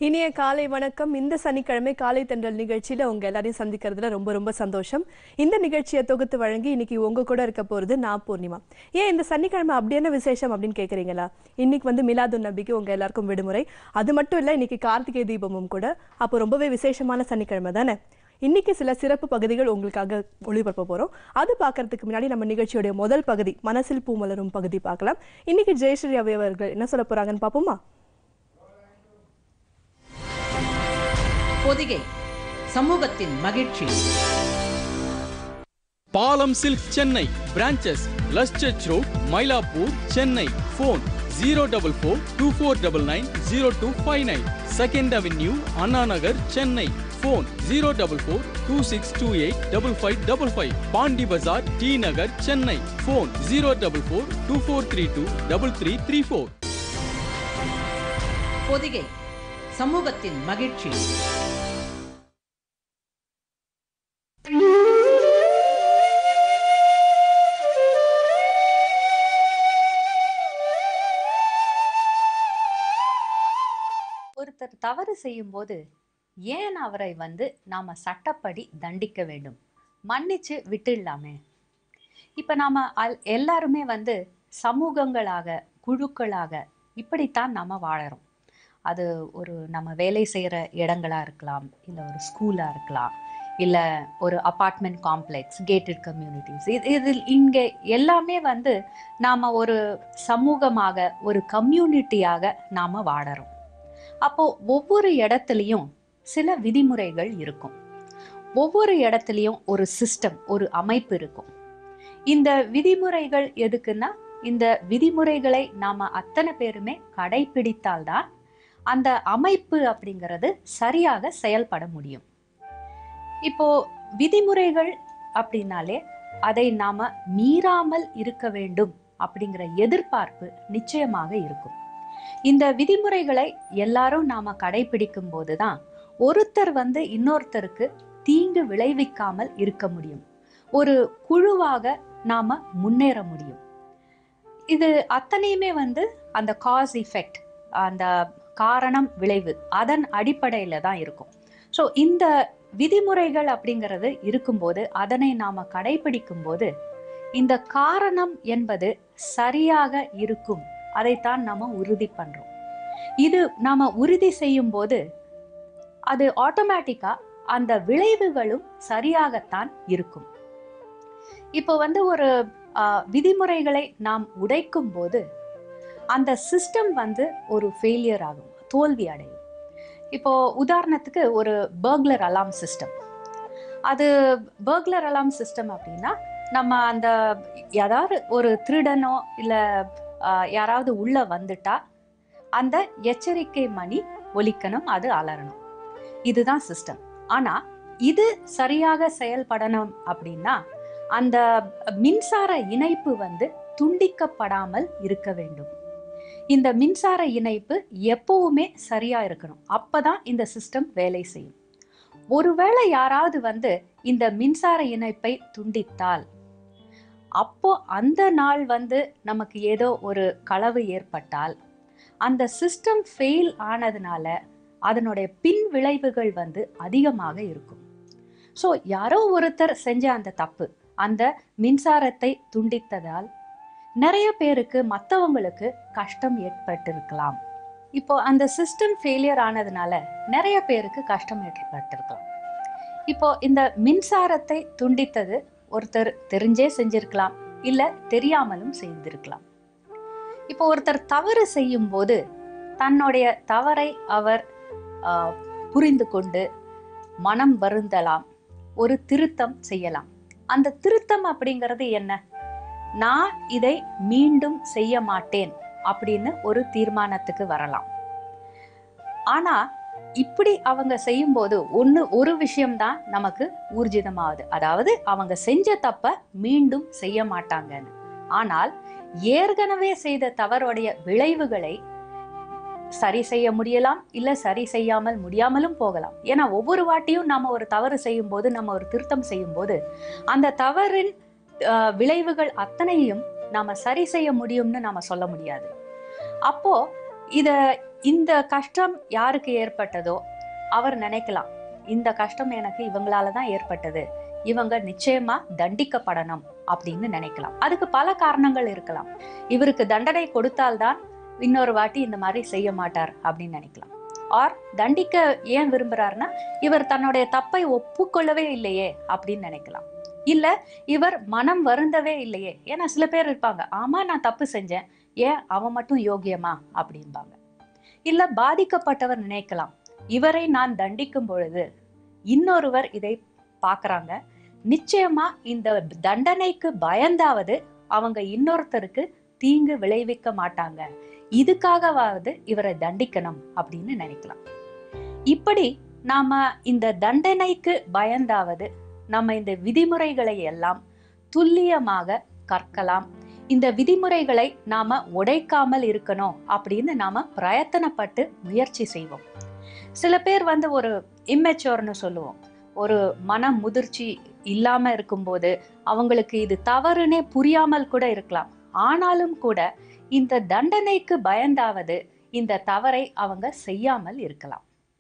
இனிய காலை வணக்கம் இந்த சனிக்கிழமை காலை தென்றல் நிகழ்ச்சியில உங்க எல்லாரையும் சந்திக்கிறதுல ரொம்ப ரொம்ப சந்தோஷம் இந்த நிகழ்ச்சியை தொகுத்து வழங்கி இன்னைக்கு உங்க கூட இருக்க போறது நான் பூர்ணிமா ஏன் இந்த சனிக்கிழமை அப்படி என்ன விசேஷம் அப்படின்னு கேக்குறீங்களா இன்னைக்கு வந்து மிலாது நபிக்கு உங்க எல்லாருக்கும் விடுமுறை அது மட்டும் இல்ல இன்னைக்கு கார்த்திகை தீபமும் கூட அப்போ ரொம்பவே விசேஷமான சனிக்கிழமை தானே இன்னைக்கு சில சிறப்பு பகுதிகள் உங்களுக்காக ஒளிபரப்ப போறோம் அது பார்க்கறதுக்கு முன்னாடி நம்ம நிகழ்ச்சியோடைய முதல் பகுதி மனசில் பூமலரும் பகுதி பார்க்கலாம் இன்னைக்கு ஜெயஸ்ரீ அவை அவர்கள் என்ன சொல்ல போறாங்கன்னு பார்ப்போமா பொதிகை சமூகத்தின் மகிழ்ச்சி பாலம் silk Chennai branches Luz Church road Mylapore Chennai phone zero double four two four double nine zero two five nine second avenue Anna Nagar Chennai phone zero double four two six two eight double five double five Pondy Bazaar T Nagar Chennai phone zero double four two four three two double three three four Pothigai சமூகத்தின் மகிழ்ச்சி ஒருத்தர் தவறு செய்யும்போது ஏன் அவரை வந்து நாம சட்டப்படி தண்டிக்க வேண்டும் மன்னிச்சு விட்டுடலாமே இப்ப நாம அல் எல்லாருமே வந்து சமூகங்களாக குழுக்களாக இப்படித்தான் நாம வாழறோம் அது ஒரு நம்ம வேலை செய்கிற இடங்களா இருக்கலாம் இல்லை ஒரு ஸ்கூலாக இருக்கலாம் இல்லை ஒரு அப்பார்ட்மெண்ட் காம்ப்ளெக்ஸ் கேட்டட் கம்யூனிட்டிஸ் இது இதில் இங்கே எல்லாமே வந்து நாம் ஒரு சமூகமாக ஒரு கம்யூனிட்டியாக நாம் வாழறோம் அப்போ ஒவ்வொரு இடத்துலையும் சில விதிமுறைகள் இருக்கும் ஒவ்வொரு இடத்துலையும் ஒரு சிஸ்டம் ஒரு அமைப்பு இருக்கும் இந்த விதிமுறைகள் எதுக்குன்னா இந்த விதிமுறைகளை நாம அத்தனை பேருமே கடைபிடித்தால்தான் அந்த அமைப்பு அப்படிங்கிறது சரியாக செயல்பட முடியும் இப்போ விதிமுறைகள் அப்படின்னாலே அதை நாம மீறாமல் இருக்க வேண்டும் அப்படிங்கிற எதிர்பார்ப்பு நிச்சயமாக இருக்கும் இந்த விதிமுறைகளை எல்லாரும் நாம கடைபிடிக்கும் போதுதான் ஒருத்தர் வந்து இன்னொருத்தருக்கு தீங்கு விளைவிக்காமல் இருக்க முடியும் ஒரு குழுவாக நாம முன்னேற முடியும் இது அத்தனையுமே வந்து அந்த காஸ் இஃபெக்ட் அந்த காரணம் விளைவு அதன் அடிப்படையில தான் இருக்கும் ஸோ இந்த விதிமுறைகள் அப்படிங்கிறது இருக்கும்போது அதனை நாம கடைபிடிக்கும் போது இந்த காரணம் என்பது சரியாக இருக்கும் அதைத்தான் நாம உறுதி பண்றோம் இது நாம உறுதி செய்யும் போது அது ஆட்டோமேட்டிக்கா அந்த விளைவுகளும் சரியாகத்தான் இருக்கும் இப்போ வந்து ஒரு ஆஹ், விதிமுறைகளை நாம் உடைக்கும் போது அந்த சிஸ்டம் வந்து ஒரு ஃபெயிலியர் ஆகும் தோல்வி அடையும் இப்போ உதாரணத்துக்கு ஒரு பர்க்லர் அலாம் சிஸ்டம் அது பர்க்லர் அலாம் சிஸ்டம் அப்படின்னா நம்ம அந்த யாராவது ஒரு திருடனோ இல்லை யாராவது உள்ள வந்துட்டா அந்த எச்சரிக்கை மணி ஒலிக்கணும் அது அலறணும் இதுதான் சிஸ்டம் ஆனா இது சரியாக செயல்படணும் அப்படின்னா அந்த மின்சார இணைப்பு வந்து துண்டிக்கப்படாமல் இருக்க வேண்டும் இந்த மின்சார இணைப்பு எப்பவுமே சரியா இருக்கணும் அப்பதான் இந்த சிஸ்டம் வேலை செய்யும் ஒருவேளை யாராவது வந்து இந்த மின்சார இணைப்பை துண்டித்தால் அப்போ அந்த நாள் வந்து நமக்கு ஏதோ ஒரு களவு ஏற்பட்டால் அந்த சிஸ்டம் ஃபெயில் ஆனதுனால அதனுடைய பின் விளைவுகள் வந்து அதிகமாக இருக்கும் ஸோ யாரோ ஒருத்தர் செஞ்ச அந்த தப்பு அந்த மின்சாரத்தை துண்டித்ததால் நிறைய பேருக்கு மற்றவங்களுக்கு கஷ்டம் ஏற்பட்டிருக்கலாம் இப்போ அந்த சிஸ்டம் ஃபெயிலியர் ஆனதுனால நிறைய பேருக்கு கஷ்டம் ஏற்பட்டிருக்கலாம் இப்போ இந்த மின்சாரத்தை துண்டித்தது ஒருத்தர் தெரிஞ்சே செஞ்சிருக்கலாம் இல்ல தெரியாமலும் செய்திருக்கலாம் இப்போ ஒருத்தர் தவறு செய்யும் போது தன்னுடைய தவறை அவர் ஆஹ், புரிந்து கொண்டு மனம் வருந்தலாம் ஒரு திருத்தம் செய்யலாம் அந்த திருத்தம் அப்படிங்கிறது என்ன நான் இதை மீண்டும் செய்ய மாட்டேன் அப்படின்னு ஒரு தீர்மானத்துக்கு வரலாம் ஆனா இப்படி அவங்க செய்யும்போது ஒன்று ஒரு விஷயம்தான் நமக்கு ஊர்ஜிதமாகுது அதாவது அவங்க செஞ்ச தப்ப மீண்டும் செய்ய மாட்டாங்கன்னு ஆனால் ஏற்கனவே செய்த தவறுடைய விளைவுகளை சரி செய்ய முடியலாம் இல்ல சரி செய்யாமல் முடியாமலும் போகலாம் ஏன்னா ஒவ்வொரு வாட்டியும் நம்ம ஒரு தவறு செய்யும் போது நம்ம ஒரு திருத்தம் செய்யும் போது அந்த தவறின் அஹ், விளைவுகள் அத்தனையும் நாம சரி செய்ய முடியும்னு நாம சொல்ல முடியாது அப்போ இத இந்த கஷ்டம் யாருக்கு ஏற்பட்டதோ அவர் நினைக்கலாம் இந்த கஷ்டம் எனக்கு இவங்களால தான் ஏற்பட்டது இவங்க நிச்சயமா தண்டிக்கப்படணும் அப்படின்னு நினைக்கலாம் அதுக்கு பல காரணங்கள் இருக்கலாம் இவருக்கு தண்டனை கொடுத்தால்தான் இன்னொரு வாட்டி இந்த மாதிரி செய்ய மாட்டார் அப்படின்னு நினைக்கலாம் ஆர் தண்டிக்க ஏன் விரும்புறாருன்னா இவர் தன்னுடைய தப்பை ஒப்புக்கொள்ளவே இல்லையே அப்படின்னு நினைக்கலாம் இல்ல இவர் மனம் வருந்தவே இல்லையே ஏன்னா சில பேர் இருப்பாங்க ஆமா நான் தப்பு செஞ்சேன் ஏன் அவன் மட்டும் யோகியமா அப்படிம்பாங்க இல்ல பாதிக்கப்பட்டவர் நினைக்கலாம் இவரை நான் தண்டிக்கும் பொழுது இன்னொருவர் இதை பார்க்கறாங்க நிச்சயமா இந்த தண்டனைக்கு பயந்தாவது அவங்க இன்னொருத்தருக்கு தீங்கு விளைவிக்க மாட்டாங்க இதுக்காகவாவது இவரை தண்டிக்கணும் அப்படின்னு நினைக்கலாம் இப்படி நாம இந்த தண்டனைக்கு பயந்தாவது நம்ம இந்த விதிமுறைகளை எல்லாம் துல்லியமாக கற்கலாம் இந்த விதிமுறைகளை நாம உடைக்காமல் இருக்கணும் அப்படின்னு நாம பிரயத்தனப்பட்டு முயற்சி செய்வோம் சில பேர் வந்து ஒரு இம்மெச்சோர்னு சொல்லுவோம் ஒரு மன முதிர்ச்சி இல்லாம இருக்கும்போது அவங்களுக்கு இது தவறுனே புரியாமல் கூட இருக்கலாம் ஆனாலும் கூட இந்த தண்டனைக்கு பயந்தாவது இந்த தவறை அவங்க செய்யாமல் இருக்கலாம்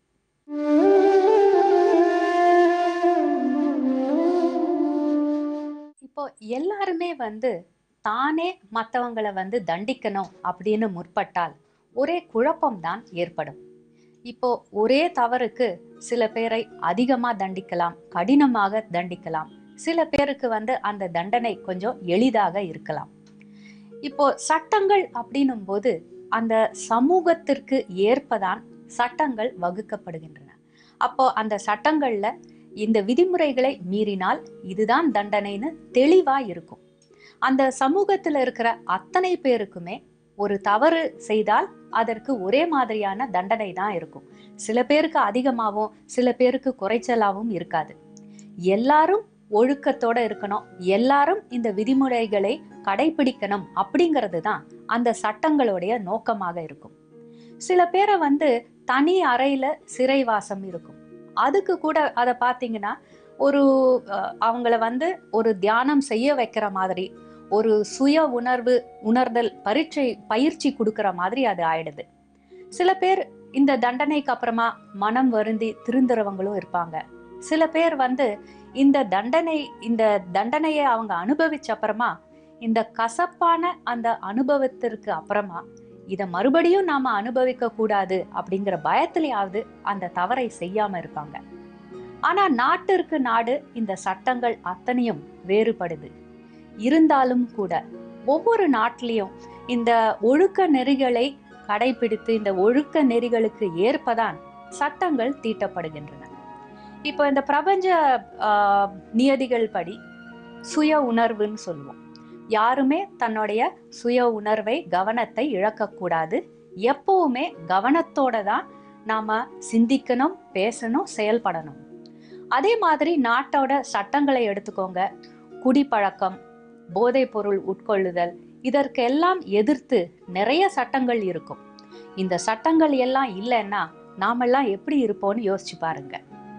இப்போ எல்லாருமே வந்து தானே மற்றவங்களை வந்து தண்டிக்கணும் அப்படின்னு முற்பட்டால் ஒரே குழப்பம்தான் ஏற்படும் இப்போ ஒரே தவறுக்கு சில பேரை அதிகமா தண்டிக்கலாம் கடினமாக தண்டிக்கலாம் சில பேருக்கு வந்து அந்த தண்டனை கொஞ்சம் எளிதாக இருக்கலாம் இப்போ சட்டங்கள் அப்படின்னும் போது அந்த சமூகத்திற்கு ஏற்பதான் சட்டங்கள் வகுக்கப்படுகின்றன அப்போ அந்த சட்டங்கள்ல இந்த விதிமுறைகளை மீறினால் இதுதான் தண்டனைன்னு தெளிவா இருக்கும் அந்த சமூகத்துல இருக்கிற அத்தனை பேருக்குமே ஒரு தவறு செய்தால் அதற்கு ஒரே மாதிரியான தண்டனை தான் இருக்கும் சில பேருக்கு அதிகமாகவும் சில பேருக்கு குறைச்சலாகவும் இருக்காது எல்லாரும் ஒழுக்கத்தோட இருக்கணும் எல்லாரும் இந்த விதிமுறைகளை கடைபிடிக்கணும் அப்படிங்கிறது தான் அந்த சட்டங்களுடைய நோக்கமாக இருக்கும் சில பேரை வந்து தனி அறையில சிறைவாசம் இருக்கும் அதுக்கு கூட அதை பார்த்தீங்கன்னா ஒரு அஹ், அவங்கள வந்து ஒரு தியானம் செய்ய வைக்கிற மாதிரி ஒரு சுய உணர்வு உணர்தல் பரீட்சை பயிற்சி கொடுக்கிற மாதிரி அது ஆயிடுது சில பேர் இந்த தண்டனைக்கு அப்புறமா மனம் வருந்தி திருந்துறவங்களும் இருப்பாங்க சில பேர் வந்து இந்த தண்டனை இந்த தண்டனையை அவங்க அனுபவிச்ச அப்புறமா இந்த கசப்பான அந்த அனுபவத்திற்கு அப்புறமா இதை மறுபடியும் நாம அனுபவிக்க கூடாது அப்படிங்கிற பயத்திலேயாவது அந்த தவறை செய்யாம இருப்பாங்க ஆனா நாட்டிற்கு நாடு இந்த சட்டங்கள் அத்தனையும் வேறுபடுது இருந்தாலும் கூட ஒவ்வொரு நாட்டிலையும் இந்த ஒழுக்க நெறிகளை கடைபிடித்து இந்த ஒழுக்க நெறிகளுக்கு ஏற்பதான் சட்டங்கள் தீட்டப்படுகின்றன இப்போ இந்த பிரபஞ்ச ஆஹ், நியதிகள் படி சுய உணர்வுன்னு சொல்லுவோம் யாருமே தன்னுடைய சுய உணர்வை கவனத்தை இழக்கக்கூடாது எப்பவுமே கவனத்தோட தான் நாம சிந்திக்கணும் பேசணும் செயல்படணும் அதே மாதிரி நாட்டோட சட்டங்களை எடுத்துக்கோங்க குடிப்பழக்கம் போதைப் பொருள் உட்கொள்ளுதல் இதற்கெல்லாம் எதிர்த்து நிறைய சட்டங்கள் இருக்கும் இந்த சட்டங்கள் எல்லாம் இல்லைன்னா நாமெல்லாம் எப்படி இருப்போம்னு யோசிச்சு பாருங்க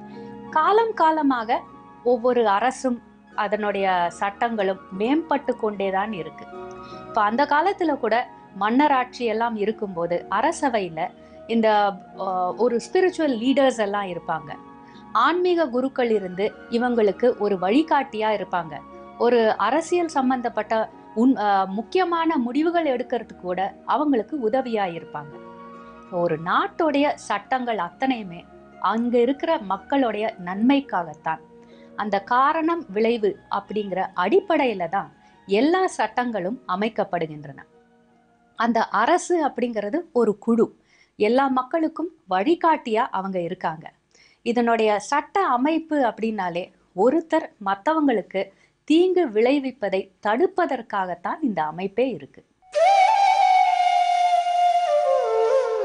காலம் காலமாக ஒவ்வொரு அரசும் அதனுடைய சட்டங்களும் மேம்பட்டு கொண்டேதான் இருக்கு இப்போ அந்த காலத்துல கூட மன்னராட்சி எல்லாம் இருக்கும்போது அரசவையில இந்த ஆஹ், ஒரு ஸ்பிரிச்சுவல் லீடர்ஸ் எல்லாம் இருப்பாங்க ஆன்மீக குருக்கள் இருந்து இவங்களுக்கு ஒரு வழிகாட்டியா இருப்பாங்க ஒரு அரசியல் சம்பந்தப்பட்ட உன் ஆஹ், முக்கியமான முடிவுகள் எடுக்கிறதுக்கு கூட அவங்களுக்கு உதவியா இருப்பாங்க ஒரு நாட்டுடைய சட்டங்கள் அத்தனையுமே அங்க இருக்கிற மக்களுடைய நன்மைக்காகத்தான் அந்த காரணம் விளைவு அப்படிங்கிற அடிப்படையில தான் எல்லா சட்டங்களும் அமைக்கப்படுகின்றன அந்த அரசு அப்படிங்கிறது ஒரு குழு எல்லா மக்களுக்கும் வழிகாட்டியா அவங்க இருக்காங்க இதனுடைய சட்ட அமைப்பு அப்படின்னாலே ஒருத்தர் மற்றவங்களுக்கு தீங்கு விளைவிப்பதை தடுப்பதற்காகத்தான் இந்த அமைப்பே இருக்கு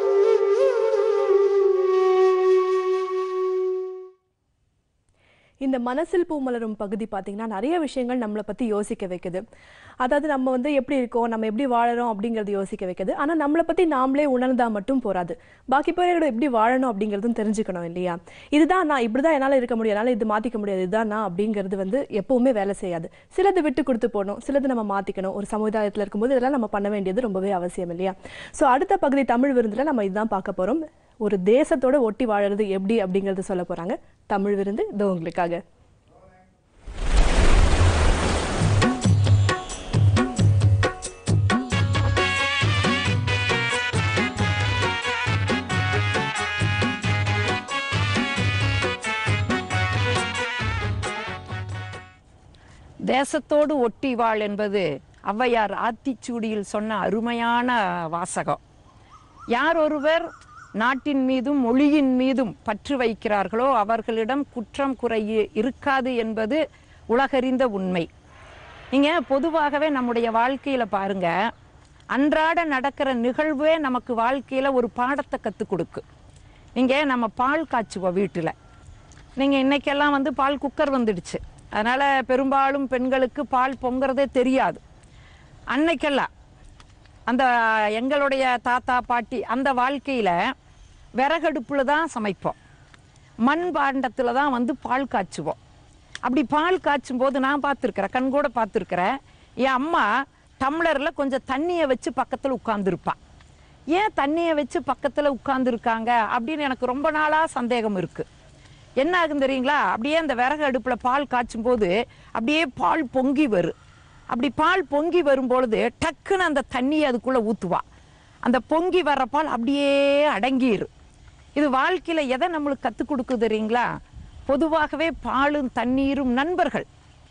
இந்த இந்த மனசில் பூ மலரும் பகுதி பார்த்தீங்கன்னா நிறைய விஷயங்கள் நம்மளை பற்றி யோசிக்க வைக்குது அதாவது நம்ம வந்து எப்படி இருக்கோம் நம்ம எப்படி வாழறோம் அப்படிங்கிறது யோசிக்க வைக்குது ஆனால் நம்மளை பற்றி நாமளே உணர்ந்தா மட்டும் போராது பாக்கி பேரோட எப்படி வாழணும் அப்படிங்கிறதும் தெரிஞ்சுக்கணும் இல்லையா இதுதான் நான் இப்படி தான் என்னால் இருக்க முடியும் என்னால் இது மாற்றிக்க முடியாது இதுதான் நான் அப்படிங்கிறது வந்து எப்பவுமே வேலை செய்யாது சிலது விட்டு கொடுத்து போகணும் சிலது நம்ம மாற்றிக்கணும் ஒரு சமுதாயத்தில் இருக்கும்போது இதெல்லாம் நம்ம பண்ண வேண்டியது ரொம்பவே அவசியம் இல்லையா ஸோ அடுத்த பகுதி தமிழ் விருந்தில் நம்ம இதுதான் பார்க்க போகிறோம் ஒரு தேசத்தோட ஒட்டி வாழறது எப்படி அப்படிங்கிறது சொல்ல போகிறாங்க தமிழ் விருந்து இது உங்களுக்காக தேசத்தோடு ஒட்டி வாழ் என்பது ஔவையார் ஆத்திச்சூடியில் சொன்ன அருமையான வாசகம் யார் ஒருவர் நாட்டின் மீதும் மொழியின் மீதும் பற்று வைக்கிறார்களோ அவர்களிடம் குற்றம் குறை இருக்காது என்பது உலகறிந்த உண்மை நீங்கள் பொதுவாகவே நம்முடைய வாழ்க்கையில் பாருங்க அன்றாட நடக்கிற நிகழ்வே நமக்கு வாழ்க்கையில் ஒரு பாடத்தை கற்றுக் கொடுக்கு நீங்கள் நம்ம பால் காய்ச்சுவோம் வீட்டில் நீங்கள் இன்னைக்கெல்லாம் வந்து பால் குக்கர் வந்துடுச்சு அதனால் பெரும்பாலும் பெண்களுக்கு பால் பொங்குறதே தெரியாது அன்னைக்கெல்லாம் அந்த எங்களுடைய தாத்தா பாட்டி அந்த வாழ்க்கையில் விறகடுப்பில் தான் சமைப்போம் மண் பாண்டத்தில் தான் வந்து பால் காய்ச்சுவோம் அப்படி பால் காய்ச்சும் போது நான் பார்த்துருக்குறேன் கண் கூட பார்த்துருக்குறேன் என் அம்மா டம்ளரில் கொஞ்சம் தண்ணியை வச்சு பக்கத்தில் உட்காந்துருப்பா ஏன் தண்ணியை வச்சு பக்கத்தில் உட்காந்துருக்காங்க அப்படின்னு எனக்கு ரொம்ப நாளாக சந்தேகம் இருக்குது என்ன ஆகும் தெரியுங்களா அப்படியே அந்த விறகு அடுப்பில் பால் காய்ச்சும் போது அப்படியே பால் பொங்கி வரும் அப்படி பால் பொங்கி வரும்பொழுது டக்குன்னு அந்த தண்ணியை அதுக்குள்ளே ஊற்றுவா அந்த பொங்கி வர்ற பால் அப்படியே அடங்கிரும் இது வாழ்க்கையில் எதை நம்மளுக்கு கற்றுக் கொடுக்குது தெரியுங்களா பொதுவாகவே பாலும் தண்ணீரும் நண்பர்கள்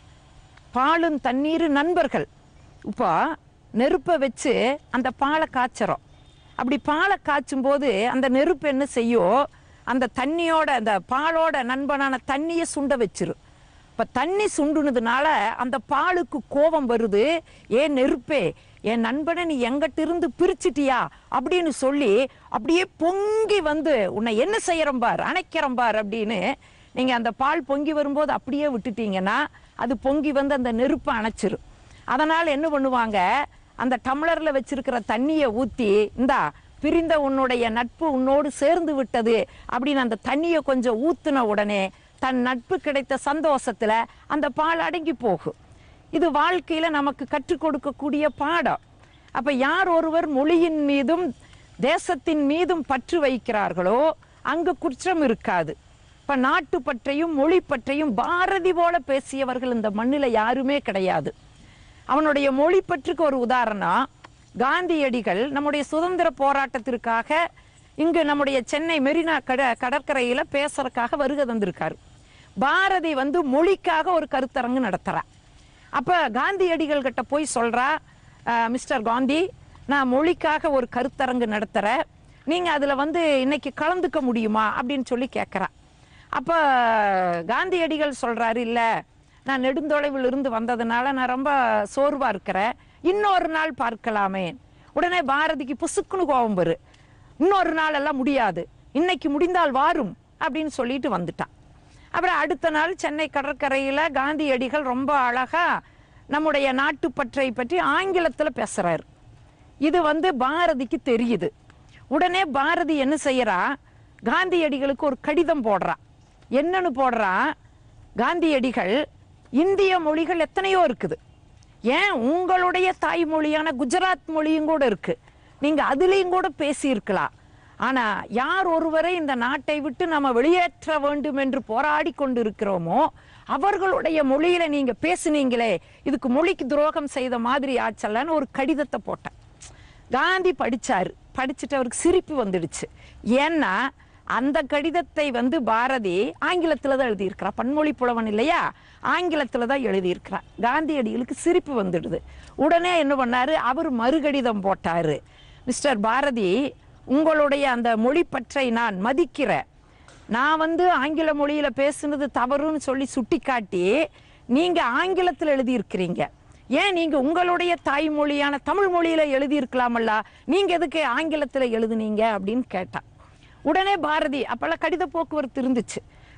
பாலும் தண்ணீரும் நண்பர்கள் இப்போ நெருப்பை வச்சு அந்த பாலை காய்ச்சறோம் அப்படி பாலை காய்ச்சும் போது அந்த நெருப்பு என்ன செய்யும் அந்த தண்ணியோட அந்த பாலோட நண்பனான தண்ணியை சுண்ட வச்சிரும் இப்போ தண்ணி சுண்டுனதுனால அந்த பாலுக்கு கோபம் வருது ஏன் நெருப்பே என் நண்பனை நீ எங்கிட்ட இருந்து பிரிச்சிட்டியா அப்படின்னு சொல்லி அப்படியே பொங்கி வந்து உன்னை என்ன செய்யறோம் பார் அணைக்கிறோம் பார் அப்படின்னு நீங்கள் அந்த பால் பொங்கி வரும்போது அப்படியே விட்டுட்டீங்கன்னா அது பொங்கி வந்து அந்த நெருப்பை அணைச்சிரும் அதனால் என்ன பண்ணுவாங்க அந்த டம்ளரில் வச்சிருக்கிற தண்ணியை ஊற்றி இந்தா பிரிந்த உன்னுடைய நட்பு உன்னோடு சேர்ந்து விட்டது அப்படின்னு அந்த தண்ணியை கொஞ்சம் ஊத்துன உடனே தன் நட்பு கிடைத்த சந்தோஷத்துல அந்த பால் அடங்கி போகும் இது வாழ்க்கையில நமக்கு கற்றுக் கொடுக்கக்கூடிய பாடம் அப்ப யார் ஒருவர் மொழியின் மீதும் தேசத்தின் மீதும் பற்று வைக்கிறார்களோ அங்கு குற்றம் இருக்காது இப்ப நாட்டு பற்றையும் மொழி பற்றையும் பாரதி போல பேசியவர்கள் இந்த மண்ணில யாருமே கிடையாது அவனுடைய மொழி பற்றுக்கு ஒரு உதாரணம் காந்தியடிகள் நம்முடைய சுதந்திர போராட்டத்திற்காக இங்கு நம்முடைய சென்னை மெரினா கட கடற்கரையில் பேசுறதுக்காக வருகை தந்திருக்காரு பாரதி வந்து மொழிக்காக ஒரு கருத்தரங்கு நடத்துறா அப்போ காந்தியடிகள் கிட்ட போய் சொல்றா "அஹ், மிஸ்டர் காந்தி நான் மொழிக்காக ஒரு கருத்தரங்கு நடத்துகிறேன் நீங்கள் அதில் வந்து இன்னைக்கு கலந்துக்க முடியுமா அப்படின்னு சொல்லி கேட்குறா அப்போ காந்தியடிகள் சொல்றாரு இல்லை நான் நெடுந்தொலைவில் இருந்து வந்ததுனால நான் ரொம்ப சோர்வாக இருக்கிறேன் இன்னொரு நாள் பார்க்கலாமே உடனே பாரதிக்கு புசுக்குன்னு கோபம் வரு இன்னொரு நாள் எல்லாம் முடியாது இன்னைக்கு முடிந்தால் வாரும் அப்படின்னு சொல்லிட்டு வந்துட்டான் அப்புறம் அடுத்த நாள் சென்னை கடற்கரையில் காந்தியடிகள் ரொம்ப அழகா நம்முடைய நாட்டுப்பற்றை பற்றி ஆங்கிலத்தில் பேசுறாரு இது வந்து பாரதிக்கு தெரியுது உடனே பாரதி என்ன செய்யறா காந்தியடிகளுக்கு ஒரு கடிதம் போடுறா என்னன்னு போடுறா காந்தியடிகள் இந்திய மொழிகள் எத்தனையோ இருக்குது ஏன் உங்களுடைய தாய்மொழியான குஜராத் மொழியும் கூட இருக்கு நீங்க அதுலேயும் கூட பேசியிருக்கலாம் ஆனா யார் ஒருவரை இந்த நாட்டை விட்டு நம்ம வெளியேற்ற வேண்டும் என்று போராடி கொண்டிருக்கிறோமோ அவர்களுடைய மொழியில நீங்க பேசுனீங்களே இதுக்கு மொழிக்கு துரோகம் செய்த மாதிரி ஆச்சல்லன்னு ஒரு கடிதத்தை போட்டேன் காந்தி படிச்சாரு படிச்சுட்டு அவருக்கு சிரிப்பு வந்துடுச்சு ஏன்னா அந்த கடிதத்தை வந்து பாரதி ஆங்கிலத்தில் தான் எழுதியிருக்கிறா பன்மொழி புலவன் இல்லையா ஆங்கிலத்தில் தான் எழுதியிருக்கிறா காந்தியடிகளுக்கு சிரிப்பு வந்துடுது உடனே என்ன பண்ணாரு அவர் மறுகடிதம் போட்டாரு மிஸ்டர் பாரதி உங்களுடைய அந்த மொழி பற்றை நான் மதிக்கிறேன் நான் வந்து ஆங்கில மொழியில பேசுனது தவறுன்னு சொல்லி சுட்டிக்காட்டி நீங்க ஆங்கிலத்தில் எழுதியிருக்கிறீங்க ஏன் நீங்க உங்களுடைய தாய்மொழியான தமிழ் மொழியில எழுதியிருக்கலாமல்ல நீங்க எதுக்கு ஆங்கிலத்தில் எழுதுனீங்க அப்படின்னு கேட்டா உடனே பாரதி அப்பெல்லாம் கடித போக்குவரத்து இருந்துச்சு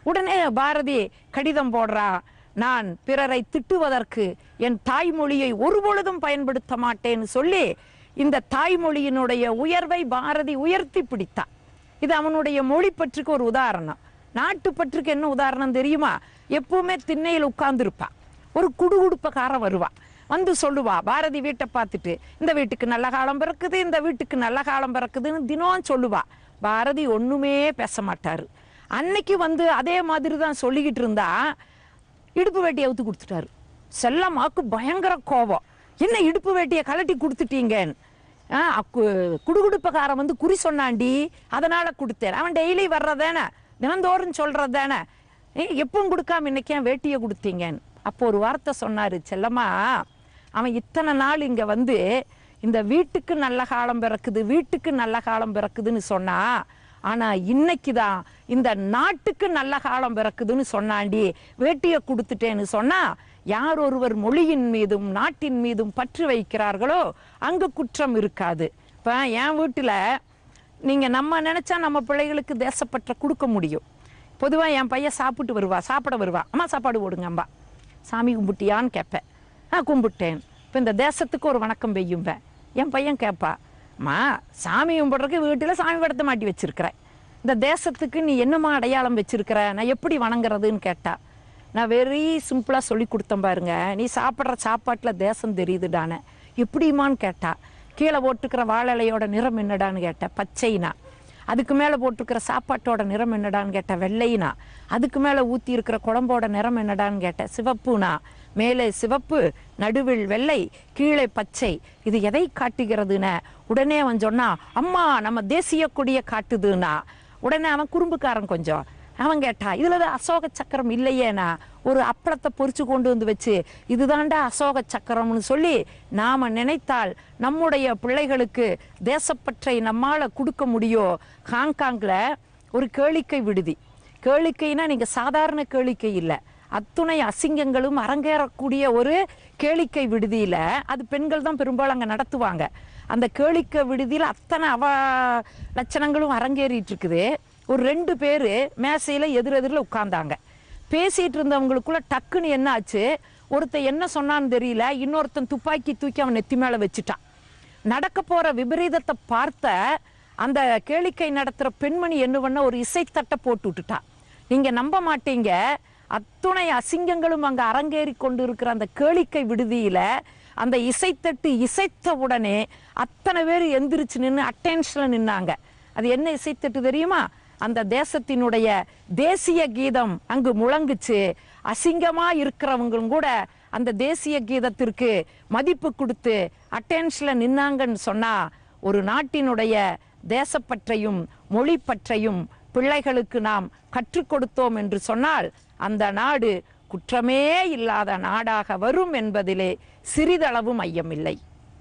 உடனே பாரதி கடிதம் போடுறா நான் பிறரை திட்டுவதற்கு என் தாய்மொழியை ஒருபொழுதும் பயன்படுத்த மாட்டேன்னு சொல்லி இந்த தாய்மொழியினுடைய உயர்வை பாரதி உயர்த்தி பிடித்தான் இது அவனுடைய மொழி பற்றுக்கு ஒரு உதாரணம் நாட்டு பற்றுக்கு என்ன உதாரணம் தெரியுமா எப்பவுமே திண்ணையில் உட்கார்ந்துருப்பான் ஒரு குடுகுடுப்பக்காரன் வருவான் வந்து சொல்லுவா பாரதி வீட்டை பார்த்துட்டு இந்த வீட்டுக்கு நல்ல காலம் பிறக்குது இந்த வீட்டுக்கு நல்ல காலம் பிறக்குதுன்னு தினம் சொல்லுவா பாரதி ஒண்ணுமே பேச மாட்டாரு அன்னைக்கு வந்து அதே மாதிரி தான் சொல்லிக்கிட்டு இருந்தா இடுப்பு வேட்டியை அவுத்து கொடுத்துட்டாரு செல்லம்மாக்கு பயங்கர கோபம் என்ன இடுப்பு வேட்டியை கலட்டி கொடுத்துட்டீங்கன்னு ஆ அக்கு- குடுகுடுப்பக்காரன் வந்து குறி சொன்னாண்டி அதனால கொடுத்தேன் அவன் டெய்லி வர்றதானே தினந்தோறும் சொல்றதானே எப்பவும் கொடுக்காம இன்னைக்கு ஏன் வேட்டியை கொடுத்தீங்கன்னு அப்போ ஒரு வார்த்தை சொன்னாரு செல்லம்மா அவன் இத்தனை நாள் இங்க வந்து இந்த வீட்டுக்கு நல்ல காலம் பிறக்குது வீட்டுக்கு நல்ல காலம் பிறக்குதுன்னு சொன்னா ஆனா இன்னைக்கு தான் இந்த நாட்டுக்கு நல்ல காலம் பிறக்குதுன்னு சொன்னாண்டி வேட்டியை கொடுத்துட்டேன்னு சொன்னா யார் ஒருவர் மொழியின் மீதும் நாட்டின் மீதும் பற்று வைக்கிறார்களோ அங்க குற்றம் இருக்காது இப்போ என் வீட்டில் நீங்க நம்ம நினைச்சா நம்ம பிள்ளைகளுக்கு தேசப்பற்ற கொடுக்க முடியும் பொதுவா என் பையன் சாப்பிட்டு வருவா சாப்பிட வருவா அம்மா சாப்பாடு போடுங்க அம்பா சாமி கும்பிட்டியான்னு கேட்பேன் ஆ கும்பிட்டேன் இப்போ இந்த தேசத்துக்கு ஒரு வணக்கம் பெய்யும்பேன் என் பையன் கேட்பா அம்மா சாமி கும்பிட்றதுக்கு வீட்டில் சாமி படத்தை மாட்டி வச்சிருக்கிறேன் இந்த தேசத்துக்கு நீ என்னம்மா அடையாளம் வச்சிருக்கிற நான் எப்படி வணங்குறதுன்னு கேட்டா நான் வெரி சிம்பிளாக சொல்லி கொடுத்தேன் பாருங்க நீ சாப்பிட்ற சாப்பாட்டில் தேசம் தெரியுதுடானே எப்படிம்மான்னு கேட்டா கீழே போட்டுக்கிற வாழை இலையோட நிறம் என்னடான்னு கேட்டேன் பச்சைனா அதுக்கு மேலே போட்டிருக்கிற சாப்பாட்டோட நிறம் என்னடான்னு கேட்டேன் வெள்ளைனா அதுக்கு மேலே ஊற்றி இருக்கிற குழம்போட நிறம் என்னடான்னு கேட்டேன் சிவப்புனா மேலே சிவப்பு நடுவில் வெள்ளை கீழே பச்சை இது எதை காட்டுகிறதுன்னு உடனே அவன் சொன்னான் அம்மா நம்ம தேசிய கொடியை காட்டுதுன்னா உடனே அவன் குறும்புக்காரன் கொஞ்சம் அவன் கேட்டா இதுல தான் அசோக சக்கரம் இல்லையேனா ஒரு அப்பளத்தை பொரிச்சு கொண்டு வந்து வச்சு இதுதான்டா அசோக சக்கரம்னு சொல்லி நாம நினைத்தால் நம்முடைய பிள்ளைகளுக்கு தேசப்பற்றை நம்மால கொடுக்க முடியும் ஹாங்காங்ல ஒரு கேளிக்கை விடுதி கேளிக்கைனா நீங்க சாதாரண கேளிக்கை இல்லை அத்துணை அசிங்கங்களும் அரங்கேறக்கூடிய ஒரு கேளிக்கை விடுதியில அது பெண்கள் தான் பெரும்பாலும் அங்க நடத்துவாங்க அந்த கேளிக்கை விடுதியில அத்தனை அவ லட்சணங்களும் அரங்கேறிட்டு இருக்குது ஒரு ரெண்டு பேரு மேசையில எதிரெதிரில் உட்கார்ந்தாங்க பேசிட்டு இருந்தவங்களுக்குள்ள டக்குன்னு என்ன ஆச்சு ஒருத்தன் என்ன சொன்னான்னு தெரியல இன்னொருத்தன் துப்பாக்கி தூக்கி அவன் நெத்தி மேல வச்சுட்டான் நடக்க போற விபரீதத்தை பார்த்த அந்த கேளிக்கை நடத்துற பெண்மணி என்ன பண்ண ஒரு இசைத்தட்டை போட்டு விட்டுட்டா நீங்க நம்ப மாட்டீங்க அத்துணை அசிங்கங்களும் அங்க அரங்கேறி கொண்டு இருக்கிற அந்த கேளிக்கை விடுதியில அந்த இசைத்தட்டு இசைத்த உடனே அத்தனை பேர் எந்திரிச்சு நின்று அட்டென்ஷன்ல நின்னாங்க அது என்ன இசைத்தட்டு தெரியுமா அந்த தேசத்தினுடைய தேசிய கீதம் அங்கு முழங்குச்சு அசிங்கமா இருக்கிறவங்களும் கூட அந்த தேசிய கீதத்திற்கு மதிப்பு கொடுத்து அட்டென்ஷன்ல நின்னாங்கன்னு சொன்னா ஒரு நாட்டினுடைய தேசப்பற்றையும் மொழி பற்றையும் பிள்ளைகளுக்கு நாம் கற்றுக் கொடுத்தோம் என்று சொன்னால் அந்த நாடு குற்றமே இல்லாத நாடாக வரும் என்பதிலே சிறிதளவும் ஐயமில்லை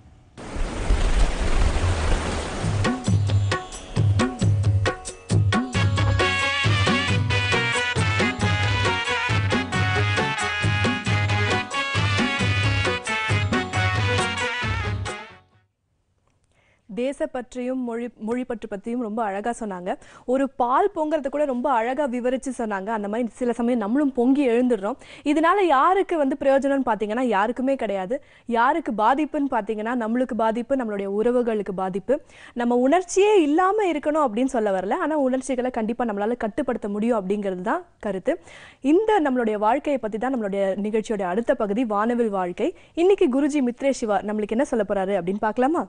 தேசப்பற்றியும் மொழி மொழி பற்று பற்றியும் ரொம்ப அழகா சொன்னாங்க ஒரு பால் பொங்குறத கூட ரொம்ப அழகா விவரிச்சு சொன்னாங்க அந்த மாதிரி சில சமயம் நம்மளும் பொங்கி எழுந்துடுறோம் இதனால யாருக்கு வந்து பிரயோஜனம்னு பார்த்தீங்கன்னா யாருக்குமே கிடையாது யாருக்கு பாதிப்புன்னு பார்த்தீங்கன்னா நம்மளுக்கு பாதிப்பு நம்மளுடைய உறவுகளுக்கு பாதிப்பு நம்ம உணர்ச்சியே இல்லாம இருக்கணும் அப்படின்னு சொல்ல வரல ஆனா உணர்ச்சிகளை கண்டிப்பா நம்மளால கட்டுப்படுத்த முடியும் அப்படிங்கிறது தான் கருத்து இந்த நம்மளுடைய வாழ்க்கையை பத்தி தான் நம்மளுடைய நிகழ்ச்சியோட அடுத்த பகுதி வானவில் வாழ்க்கை இன்னைக்கு குருஜி மித்ரே சிவா நம்மளுக்கு என்ன சொல்ல போறாரு அப்படின்னு பார்க்கலாமா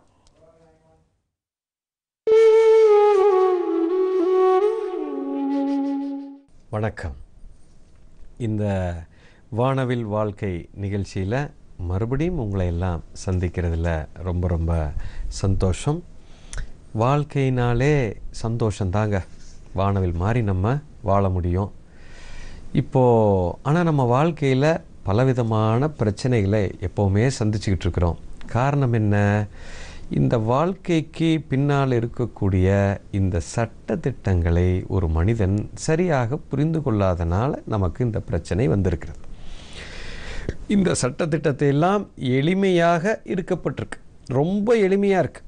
வணக்கம் இந்த வானவில் வாழ்க்கை நிகழ்ச்சியில் மறுபடியும் உங்களை எல்லாம் சந்திக்கிறதுல ரொம்ப ரொம்ப சந்தோஷம் வாழ்க்கையினாலே சந்தோஷந்தாங்க வானவில் மாதிரி நம்ம வாழ முடியும் இப்போது ஆனால் நம்ம வாழ்க்கையில் பலவிதமான பிரச்சனைகளை எப்போவுமே சந்திச்சுக்கிட்டு இருக்கிறோம் காரணம் என்ன இந்த வாழ்க்கைக்கு பின்னால் இருக்கக்கூடிய இந்த சட்ட திட்டங்களை ஒரு மனிதன் சரியாக புரிந்து கொள்ளாதனால நமக்கு இந்த பிரச்சனை வந்திருக்கிறது இந்த சட்டத்திட்டத்தை எல்லாம் எளிமையாக இருக்கப்பட்டிருக்கு ரொம்ப எளிமையாக இருக்கு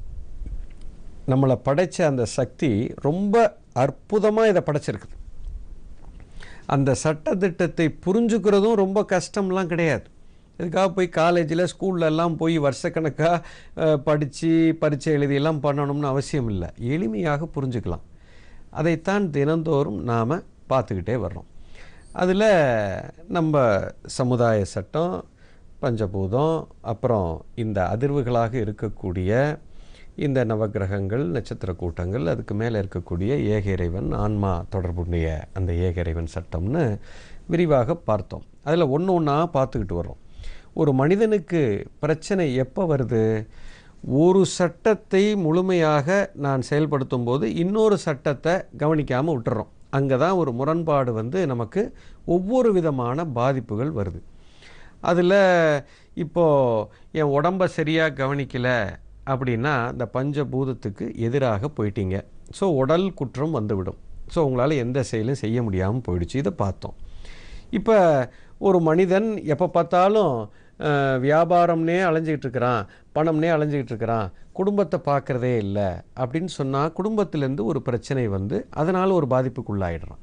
நம்மளை படைச்ச அந்த சக்தி ரொம்ப அற்புதமாக இதை படைச்சிருக்குது அந்த சட்டத்திட்டத்தை புரிஞ்சுக்கிறதும் ரொம்ப கஷ்டம்லாம் கிடையாது இதுக்காக போய் காலேஜில் ஸ்கூல்ல எல்லாம் போய் வருஷக்கணக்காக படித்து பரீட்சை எழுதியெல்லாம் பண்ணணும்னு அவசியம் இல்லை எளிமையாக புரிஞ்சுக்கலாம் அதைத்தான் தினந்தோறும் நாம் பார்த்துக்கிட்டே வர்றோம் அதில் நம்ம சமுதாய சட்டம் பஞ்சபூதம் அப்புறம் இந்த அதிர்வுகளாக இருக்கக்கூடிய இந்த நவக்கிரகங்கள் நட்சத்திர கூட்டங்கள் அதுக்கு மேலே இருக்கக்கூடிய ஏக இறைவன் ஆன்மா தொடர்புடைய அந்த ஏக இறைவன் சட்டம்னு விரிவாக பார்த்தோம் அதில் ஒன்று ஒன்றா பார்த்துக்கிட்டு வர்றோம் ஒரு மனிதனுக்கு பிரச்சனை எப்போ வருது ஒரு சட்டத்தை முழுமையாக நான் செயல்படுத்தும் போது இன்னொரு சட்டத்தை கவனிக்காமல் விட்டுறோம் அங்கே தான் ஒரு முரண்பாடு வந்து நமக்கு ஒவ்வொரு விதமான பாதிப்புகள் வருது அதில் இப்போது என் உடம்பை சரியாக கவனிக்கலை அப்படின்னா இந்த பஞ்சபூதத்துக்கு எதிராக போயிட்டீங்க ஸோ உடல் குற்றம் வந்துவிடும் ஸோ உங்களால் எந்த செயலும் செய்ய முடியாமல் போயிடுச்சு இதை பார்த்தோம் இப்போ ஒரு மனிதன் எப்போ பார்த்தாலும் அஹ், வியாபாரம்னே அலைஞ்சிக்கிட்டு இருக்கிறான் பணம்னே அலைஞ்சிக்கிட்டு இருக்கிறான் குடும்பத்தை பார்க்குறதே இல்லை அப்படின்னு சொன்னால் குடும்பத்திலேருந்து ஒரு பிரச்சனை வந்து அதனால் ஒரு பாதிப்புக்குள்ளாயிடுறான்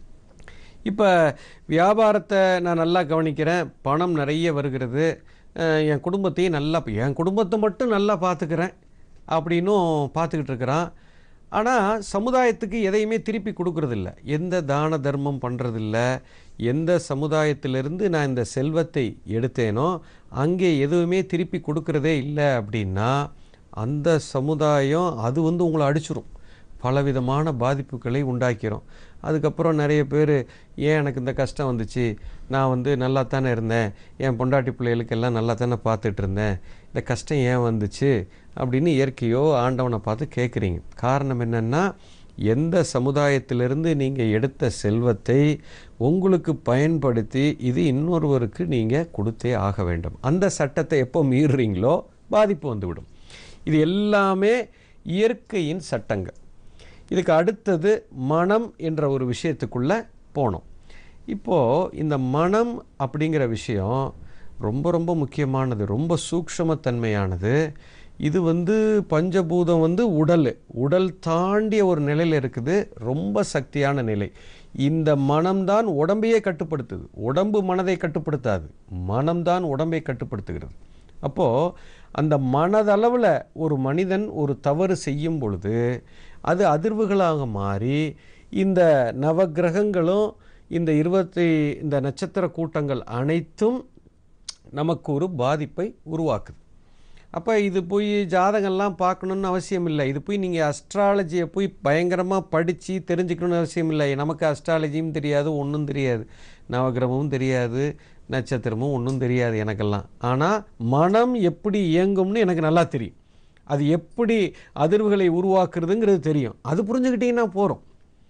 இப்போ வியாபாரத்தை நான் நல்லா கவனிக்கிறேன் பணம் நிறைய வருகிறது அஹ் என் குடும்பத்தையும் நல்லா என் குடும்பத்தை மட்டும் நல்லா பார்த்துக்கிறேன் அப்படின்னும் பார்த்துக்கிட்டு இருக்கிறான் ஆனால் சமுதாயத்துக்கு எதையுமே திருப்பி கொடுக்கறதில்ல எந்த தான தர்மம் பண்ணுறதில்ல எந்த சமுதாயத்திலிருந்து நான் இந்த செல்வத்தை எடுத்தேனோ அங்கே எதுவுமே திருப்பி கொடுக்கறதே இல்லை அப்படின்னா அந்த சமுதாயம் அது வந்து உங்களை அடிச்சிரும் பலவிதமான பாதிப்புகளை உண்டாக்கிறோம் அதுக்கப்புறம் நிறைய பேர் ஏன் எனக்கு இந்த கஷ்டம் வந்துச்சு நான் வந்து நல்லா தானே இருந்தேன் என் பொண்டாட்டி பிள்ளைகளுக்கெல்லாம் நல்லா தானே பார்த்துட்டு இருந்தேன் இந்த கஷ்டம் ஏன் வந்துச்சு அப்படின்னு இயற்கையோ ஆண்டவனை பார்த்து கேட்குறீங்க காரணம் என்னென்னா எந்த சமுதாயத்திலிருந்து நீங்கள் எடுத்த செல்வத்தை உங்களுக்கு பயன்படுத்தி இது இன்னொருவருக்கு நீங்கள் கொடுத்தே ஆக வேண்டும் அந்த சட்டத்தை எப்போ மீறுறீங்களோ பாதிப்பு வந்துவிடும் இது எல்லாமே இயற்கையின் சட்டங்கள் இதுக்கு அடுத்தது மனம் என்ற ஒரு விஷயத்துக்குள்ளே போனோம் இப்போது இந்த மனம் அப்படிங்கிற விஷயம் ரொம்ப ரொம்ப முக்கியமானது ரொம்ப சூக்ஷமத்தன்மையானது இது வந்து பஞ்சபூதம் வந்து உடல் உடல் தாண்டிய ஒரு நிலையில் இருக்குது ரொம்ப சக்தியான நிலை இந்த மனம்தான் உடம்பையே கட்டுப்படுத்துது உடம்பு மனதை கட்டுப்படுத்தாது மனம்தான் உடம்பை கட்டுப்படுத்துகிறது அப்போது அந்த மனதளவில் ஒரு மனிதன் ஒரு தவறு செய்யும் பொழுது அது அதிர்வுகளாக மாறி இந்த நவக்கிரகங்களும் இந்த இருபத்தி இந்த நட்சத்திர கூட்டங்கள் அனைத்தும் நமக்கு ஒரு பாதிப்பை உருவாக்குது அப்போ இது போய் ஜாதகம்லாம் பார்க்கணுன்னு அவசியம் இல்லை இது போய் நீங்கள் அஸ்ட்ராலஜியை போய் பயங்கரமாக படித்து தெரிஞ்சுக்கணும்னு அவசியம் இல்லை நமக்கு அஸ்ட்ராலஜியும் தெரியாது ஒன்றும் தெரியாது நவகிரகமும் தெரியாது நட்சத்திரமும் ஒன்றும் தெரியாது எனக்கெல்லாம் ஆனால் மனம் எப்படி இயங்கும்னு எனக்கு நல்லா தெரியும் அது எப்படி அதிர்வுகளை உருவாக்குறதுங்கிறது தெரியும் அது புரிஞ்சுக்கிட்டீங்கன்னா போகிறோம்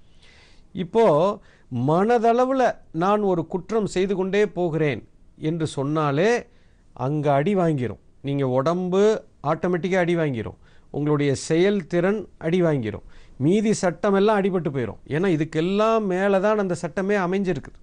இப்போது மனதளவில் நான் ஒரு குற்றம் செய்து கொண்டே போகிறேன் என்று சொன்னாலே அங்கே அடி வாங்கிரும் நீங்கள் உடம்பு ஆட்டோமேட்டிக்காக அடி வாங்கிரும் உங்களுடைய செயல்திறன் அடி வாங்கிரும் மீதி சட்டமெல்லாம் அடிபட்டு போயிடும் ஏன்னா இதுக்கெல்லாம் மேலே தான் அந்த சட்டமே அமைஞ்சிருக்குது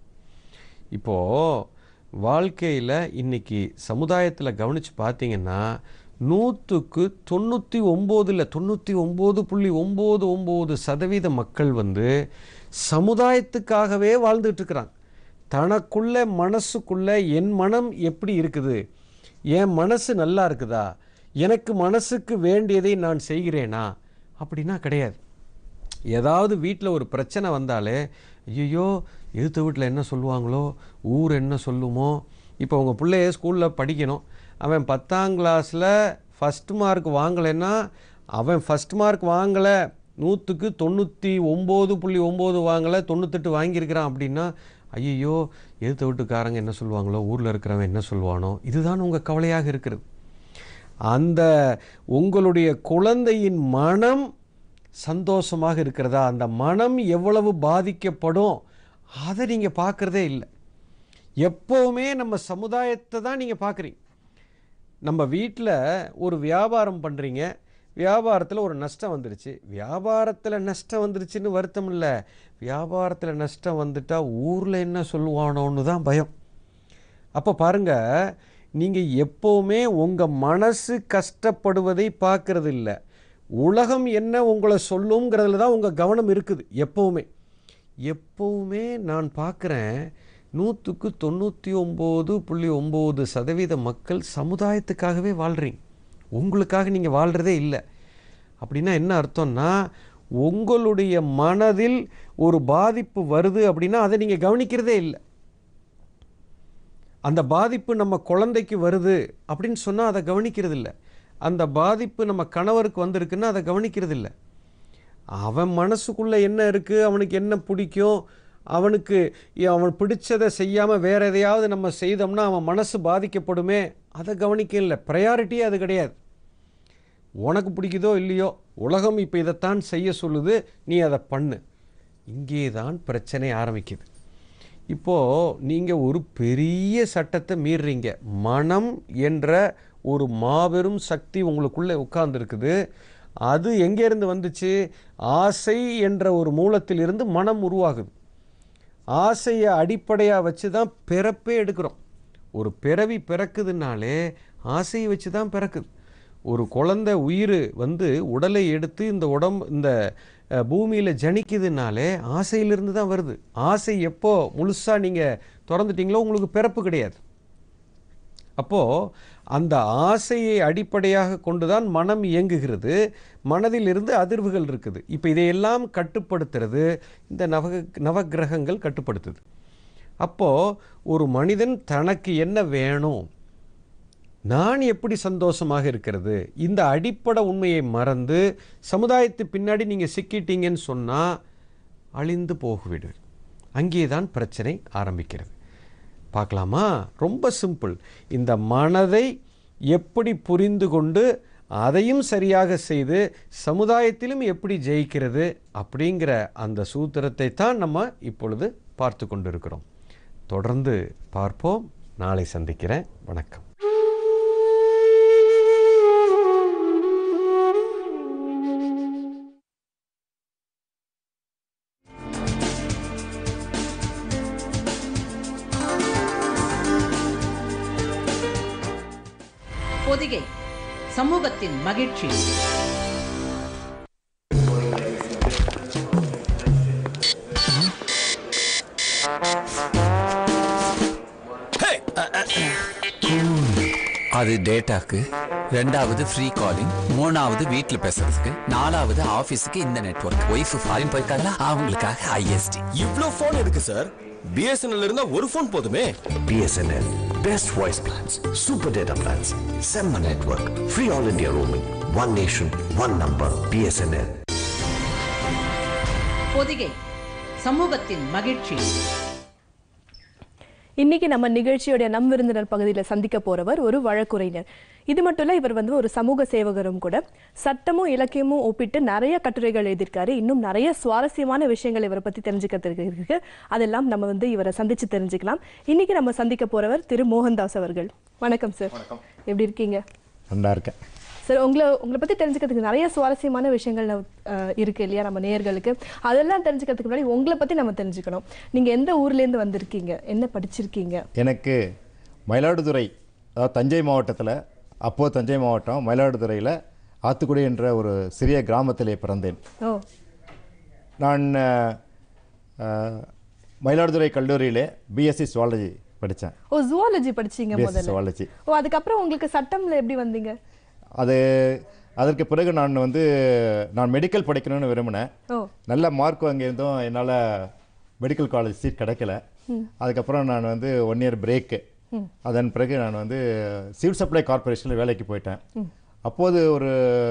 இப்போது வாழ்க்கையில் இன்னைக்கு சமுதாயத்தில் கவனித்து பார்த்தீங்கன்னா நூற்றுக்கு தொண்ணூற்றி ஒம்போதில் தொண்ணூற்றி ஒம்பது புள்ளி ஒம்பது ஒம்பது சதவீத மக்கள் வந்து சமுதாயத்துக்காகவே வாழ்ந்துட்டு இருக்கிறாங்க தனக்குள்ள மனசுக்குள்ள என் மனம் எப்படி இருக்குது என் மனசு நல்லா இருக்குதா எனக்கு மனசுக்கு வேண்டியதை நான் செய்கிறேனா அப்படின்னா கிடையாது ஏதாவது வீட்டில் ஒரு பிரச்சனை வந்தாலே ஐயோ எதிர்த்த வீட்டில் என்ன சொல்லுவாங்களோ ஊர் என்ன சொல்லுமோ இப்போ உங்கள் பிள்ளைய ஸ்கூலில் படிக்கணும் அவன் பத்தாம் கிளாஸில் ஃபஸ்ட் மார்க் வாங்கலைன்னா அவன் ஃபஸ்ட் மார்க் வாங்கலை நூற்றுக்கு தொண்ணூற்றி ஒம்பது புள்ளி ஒம்பது வாங்கலை தொண்ணூத்தெட்டு வாங்கியிருக்கிறான் அப்படின்னா ஐயோ எதிர்த்த வீட்டுக்காரங்க என்ன சொல்லுவாங்களோ ஊரில் இருக்கிறவன் என்ன சொல்லுவானோ இதுதான் உங்கள் கவலையாக இருக்கிறது அந்த உங்களுடைய குழந்தையின் மனம் சந்தோஷமாக இருக்கிறதா அந்த மனம் எவ்வளவு பாதிக்கப்படும் அதை நீங்கள் பார்க்குறதே இல்லை எப்போவுமே நம்ம சமுதாயத்தை தான் நீங்கள் பார்க்குறீங்க நம்ம வீட்டில் ஒரு வியாபாரம் பண்ணுறீங்க வியாபாரத்தில் ஒரு நஷ்டம் வந்துருச்சு வியாபாரத்தில் நஷ்டம் வந்துருச்சுன்னு வருத்தம் இல்லை வியாபாரத்தில் நஷ்டம் வந்துட்டால் ஊரில் என்ன சொல்லுவானோன்னு தான் பயம் அப்போ பாருங்கள் நீங்கள் எப்போவுமே உங்கள் மனசு கஷ்டப்படுவதை பார்க்கறது இல்லை உலகம் என்ன உங்களை சொல்லுங்கிறதுல தான் உங்கள் கவனம் இருக்குது எப்போவுமே எப்போவுமே நான் பார்க்குறேன் நூற்றுக்கு தொண்ணூற்றி ஒம்பது புள்ளி ஒம்பது சதவீத மக்கள் சமுதாயத்துக்காகவே வாழ்கிறீங்க உங்களுக்காக நீங்கள் வாழ்கிறதே இல்லை அப்படின்னா என்ன அர்த்தம்னா உங்களுடைய மனதில் ஒரு பாதிப்பு வருது அப்படின்னா அதை நீங்கள் கவனிக்கிறதே இல்லை அந்த பாதிப்பு நம்ம குழந்தைக்கு வருது அப்படின்னு சொன்னால் அதை கவனிக்கிறது இல்லை அந்த பாதிப்பு நம்ம கணவருக்கு வந்திருக்குன்னா அதை கவனிக்கிறது இல்லை அவன் மனசுக்குள்ளே என்ன இருக்குது அவனுக்கு என்ன பிடிக்கும் அவனுக்கு இ- அவன் பிடிச்சதை செய்யாமல் வேற எதையாவது நம்ம செய்தோம்னா அவன் மனசு பாதிக்கப்படுமே அதை கவனிக்க இல்லை ப்ரையாரிட்டியே அது கிடையாது உனக்கு பிடிக்குதோ இல்லையோ உலகம் இப்போ இதைத்தான் செய்ய சொல்லுது நீ அதை பண்ணு இங்கே தான் பிரச்சனை ஆரம்பிக்குது இப்போது நீங்கள் ஒரு பெரிய சட்டத்தை மீறுறீங்க மனம் என்ற ஒரு மாபெரும் சக்தி உங்களுக்குள்ளே உட்கார்ந்துருக்குது அது எங்கேருந்து வந்துச்சு ஆசை என்ற ஒரு மூலத்திலிருந்து மனம் உருவாகுது ஆசையை அடிப்படையாக வச்சு தான் பிறப்பே எடுக்கிறோம் ஒரு பிறவி பிறக்குதுனாலே ஆசையை வச்சு தான் பிறக்குது ஒரு குழந்தை உயிர் வந்து உடலை எடுத்து இந்த உடம்பு இந்த பூமியில் ஜனிக்குதுனாலே ஆசையிலிருந்து தான் வருது ஆசை எப்போ முழுசாக நீங்கள் திறந்துட்டீங்களோ உங்களுக்கு பிறப்பு கிடையாது அப்போது அந்த ஆசையை அடிப்படையாக கொண்டு தான் மனம் இயங்குகிறது மனதிலிருந்து அதிர்வுகள் இருக்குது இப்போ இதையெல்லாம் கட்டுப்படுத்துறது இந்த நவ நவக்கிரகங்கள் கட்டுப்படுத்துது அப்போது ஒரு மனிதன் தனக்கு என்ன வேணும் நான் எப்படி சந்தோஷமாக இருக்கிறது இந்த அடிப்படை உண்மையை மறந்து சமுதாயத்து பின்னாடி நீங்கள் சிக்கிட்டீங்கன்னு சொன்னால் அழிந்து போகுவிடு அங்கே தான் பிரச்சனை ஆரம்பிக்கிறது பார்க்கலாமா ரொம்ப சிம்பிள் இந்த மனதை எப்படி புரிந்து கொண்டு அதையும் சரியாக செய்து சமுதாயத்திலும் எப்படி ஜெயிக்கிறது அப்படிங்கிற அந்த சூத்திரத்தை தான் நம்ம இப்பொழுது பார்த்து கொண்டிருக்கிறோம் தொடர்ந்து பார்ப்போம் நாளை சந்திக்கிறேன் வணக்கம் பொதிகை சமூகத்தின் மகிழ்ச்சி அது டேட்டாக்கு ரெண்டாவது ஃப்ரீ காலிங் மூணாவது வீட்ல பேசுறதுக்கு நாலாவது ஆபீஸுக்கு இந்த நெட்வொர்க் ஒய்ஃப் ஃபாரின் போயிருக்காங்களா அவங்களுக்காக ஐஎஸ்டி இவ்ளோ போன் எதுக்கு சார் பிஎஸ்என்எல் இருந்தா ஒரு போன் போதுமே BSNL. Best voice plans, super data plans, Semma network, free all India roaming, one nation, one number, BSNL. Pothigai சமூகத்தின் மகிழ்ச்சி இன்னைக்கு நம்ம நிகழ்ச்சியோட நம் விருந்தினர் பகுதியில் சந்திக்க போறவர் ஒரு வழக்குரைஞர் இது மட்டும் இல்ல இவர் வந்து ஒரு சமூக சேவகரும் கூட சட்டமும் இலக்கியமும் ஒப்பிட்டு நிறைய கட்டுரைகள் எழுதியிருக்காரு இன்னும் நிறைய சுவாரஸ்யமான விஷயங்கள் இவரை பத்தி தெரிஞ்சுக்கிறதுக்கு இருக்கு அதெல்லாம் நம்ம வந்து இவரை சந்திச்சு தெரிஞ்சுக்கலாம் இன்னைக்கு நம்ம சந்திக்க போறவர் திரு மோகன்தாஸ் அவர்கள் வணக்கம் சார் எப்படி இருக்கீங்க நல்லா இருக்கேன் சார் உங்களை உங்களை பத்தி தெரிஞ்சுக்கிறதுக்கு நிறைய சுவாரஸ்யமான விஷயங்கள் அஹ், இருக்கு இல்லையா நம்ம நேயர்களுக்கு அதெல்லாம் தெரிஞ்சுக்கிறதுக்கு முன்னாடி உங்களை பத்தி நம்ம தெரிஞ்சுக்கணும் நீங்க எந்த ஊர்ல இருந்து வந்திருக்கீங்க என்ன படிச்சிருக்கீங்க எனக்கு மயிலாடுதுறை அதாவது தஞ்சை மாவட்டத்தில் அப்போது தஞ்சை மாவட்டம் மயிலாடுதுறையில் ஆத்துக்குடி என்ற ஒரு சிறிய கிராமத்திலே பிறந்தேன் ஓ நான் அஹ், மயிலாடுதுறை கல்லூரியிலே பிஎஸ்சி சுவாலஜி படித்தேன் ஓ ஜுவாலஜி படிச்சீங்க பிஎஸ்சி முதல்ல சுவாலஜி ஓ அதுக்கப்புறம் உங்களுக்கு சட்டம்ல எப்படி வந்தீங்க அது அதற்கு பிறகு நான் வந்து நான் மெடிக்கல் படிக்கணும்னு விரும்பினேன் ஓ நல்ல மார்க் வாங்கியிருந்தும் என்னால் மெடிக்கல் காலேஜ் சீட் கிடைக்கல அதுக்கப்புறம் நான் வந்து ஒன் இயர் பிரேக்கு அதன் பிறகு நான் வந்து சிவில் சப்ளை கார்ப்பரேஷனில் வேலைக்கு போயிட்டேன் அப்போது ஒரு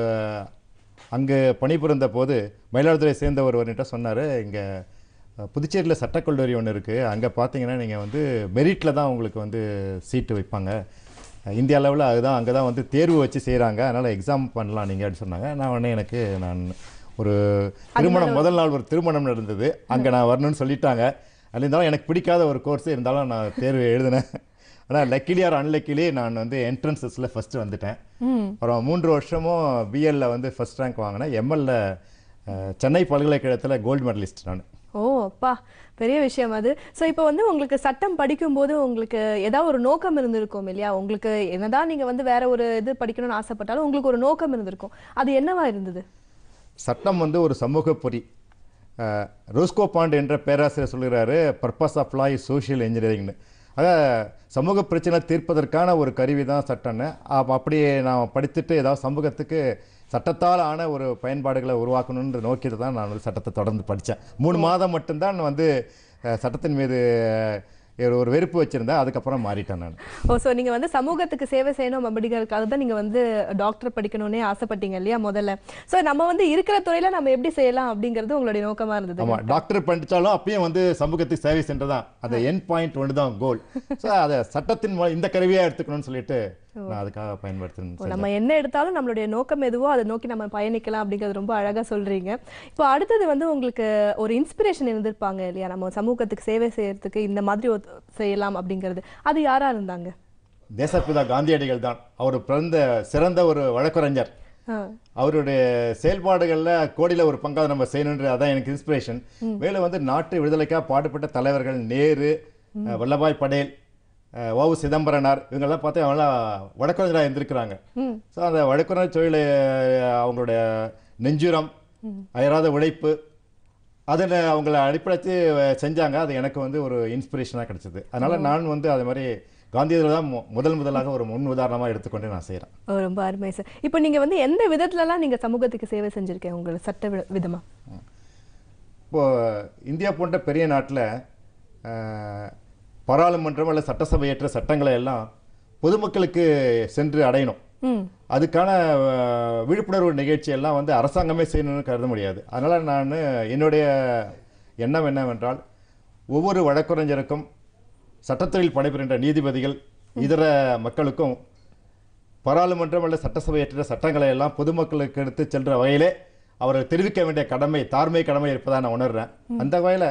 அங்கே பணிபுரிந்த போது மயிலாடுதுறை சேர்ந்த ஒருவர்கிட்ட சொன்னார் இங்கே புதுச்சேரியில் சட்டக்கல்லூரி ஒன்று இருக்குது அங்கே பார்த்தீங்கன்னா நீங்கள் வந்து மெரிட்டில் தான் உங்களுக்கு வந்து சீட்டு வைப்பாங்க இந்திய அளவில் அதுதான் அங்கே தான் வந்து தேர்வு வச்சு செய்கிறாங்க அதனால் எக்ஸாம் பண்ணலாம் நீங்கள் அப்படின்னு சொன்னாங்க நான் உடனே எனக்கு நான் ஒரு திருமணம் முதல் நாள் ஒரு திருமணம் நடந்தது அங்கே நான் வரணும்னு சொல்லிட்டாங்க அது இருந்தாலும் எனக்கு பிடிக்காத ஒரு கோர்ஸ் இருந்தாலும் நான் தேர்வு எழுதினேன் ஆனால் லக்கிலி ஆர் அன்லக்கிலி நான் வந்து என்ட்ரன்சஸில் ஃபஸ்ட்டு வந்துட்டேன் அப்புறம் மூன்று வருஷமும் பிஎல்ல வந்து ஃபஸ்ட் ரேங்க் வாங்கினேன் எம்எல்ல சென்னை பல்கலைக்கழகத்தில் கோல்டு மெடலிஸ்ட் நான் ஓ அப்பா பெரிய விஷயம் அது ஸோ இப்போ வந்து உங்களுக்கு சட்டம் படிக்கும்போது உங்களுக்கு ஏதாவது ஒரு நோக்கம் இருந்திருக்கும் இல்லையா உங்களுக்கு என்னதான் நீங்க வந்து வேற ஒரு இது படிக்கணும்னு ஆசைப்பட்டாலும் உங்களுக்கு ஒரு நோக்கம் இருந்திருக்கும் அது என்னவா இருந்தது சட்டம் வந்து ஒரு சமூக பொறி ரோஸ்கோ பாண்ட் என்ற பேராசிரியர் சொல்கிறாரு purpose of law is social இன்ஜினியரிங்னு அத சமூக பிரச்சனை தீர்ப்பதற்கான ஒரு கருவி தான் சட்டம்னு அப்ப அப்படியே நான் படித்துட்டு ஏதாவது சமூகத்துக்கு சட்டத்தால் ஆன ஒரு பயன்பாடுகளை உருவாக்கணுன்ற நோக்கிட்டு தான் நான் வந்து சட்டத்தை தொடர்ந்து படித்தேன் மூணு மாதம் மட்டும்தான் வந்து அஹ், சட்டத்தின் மீது அஹ், ஒரு வெறுப்பு வச்சுருந்தேன் அதுக்கப்புறம் மாறிட்டேன் நான் ஓ ஸோ நீங்க வந்து சமூகத்துக்கு சேவை செய்யணும் அப்படிங்கிறதுக்காக தான் நீங்க வந்து டாக்டர் படிக்கணும்னே ஆசைப்பட்டீங்க இல்லையா முதல்ல ஸோ நம்ம வந்து இருக்கிற துறையில நம்ம எப்படி செய்யலாம் அப்படிங்கிறது உங்களுடைய நோக்கமா இருந்தது ஆமாம் டாக்டர் படித்தாலும் அப்பயும் வந்து சமூகத்துக்கு சேவை சென்று தான் அந்த என் பாயிண்ட் ஒன்று தான் கோல் ஸோ அதை சட்டத்தின் மூலம் இந்த கருவியாக எடுத்துக்கணும்னு சொல்லிட்டு நான் அதுக்காக ஓ, பயன்படுத்தினேன் நம்ம என்ன எடுத்தாலும் நம்மளுடைய நோக்கம் எதுவோ அதை நோக்கி நம்ம பயணிக்கலாம் அப்படிங்கிறது ரொம்ப அழகா சொல்றீங்க இப்போ அடுத்தது வந்து உங்களுக்கு ஒரு இன்ஸ்பிரேஷன் இருந்திருப்பாங்க இல்லையா நம்ம சமூகத்துக்கு சேவை செய்யறதுக்கு இந்த மாதிரி ஒரு- செய்யலாம் அப்படிங்கிறது அது யாரா இருந்தாங்க தேசப்பிதா காந்தியடிகள் தான் அவர் பிறந்த சிறந்த ஒரு வழக்கறிஞர் ஆ. அவருடைய செயல்பாடுகளில் கோடியில் ஒரு பங்காக நம்ம செய்யணுன்ற அதான் எனக்கு இன்ஸ்பிரேஷன் மேலும் வந்து நாட்டு விடுதலைக்காக பாடுபட்ட தலைவர்கள் நேரு அஹ், வல்லபாய் படேல் அஹ், வ உ சிதம்பரனார் இவங்கெல்லாம் பார்த்தா அவங்களாம் வழக்கறிஞராக இருந்திருக்கிறாங்க ம். ஸோ அந்த வழக்கறிஞர் தொழிலை அஹ், அவங்களுடைய நெஞ்சுரம் அயராத உழைப்பு அதில் அவங்கள அடிப்படைத்து செஞ்சாங்க அது எனக்கு வந்து ஒரு இன்ஸ்பிரேஷனாக கிடைச்சது அதனால் நான் வந்து அது மாதிரி காந்தியத்தில் தான் மு- முதல் முதலாக ஒரு முன் உதாரணமாக எடுத்துக்கொண்டு நான் செய்கிறேன் ஓ, ரொம்ப அருமை சார் இப்போ நீங்க வந்து எந்த விதத்துலலாம் நீங்க சமூகத்துக்கு சேவை செஞ்சிருக்கீங்க உங்களுக்கு சட்ட வி- விதமா இப்போது இந்தியா போன்ற பெரிய நாட்டில் பாராளுமன்றம் அல்லது சட்டசபை ஏற்ற சட்டங்களை எல்லாம் பொதுமக்களுக்கு சென்று அடையணும் ம் அதுக்கான அஹ், விழிப்புணர்வு நிகழ்ச்சி எல்லாம் வந்து அரசாங்கமே செய்யணும்னு கருத முடியாது அதனால் நான் என்னுடைய எண்ணம் என்னவென்றால் ஒவ்வொரு வழக்கறிஞருக்கும் சட்டத்துறையில் பணிபுரிகின்ற நீதிபதிகள் இதர மக்களுக்கும் பாராளுமன்றம் அல்லது சட்டசபை ஏற்ற சட்டங்களை எல்லாம் பொதுமக்களுக்கு எடுத்து செல்ற வகையிலே அவர்கள் தெரிவிக்க வேண்டிய கடமை தார்மை கடமை இருப்பதாக நான் உணர்றேன் அந்த வகையில்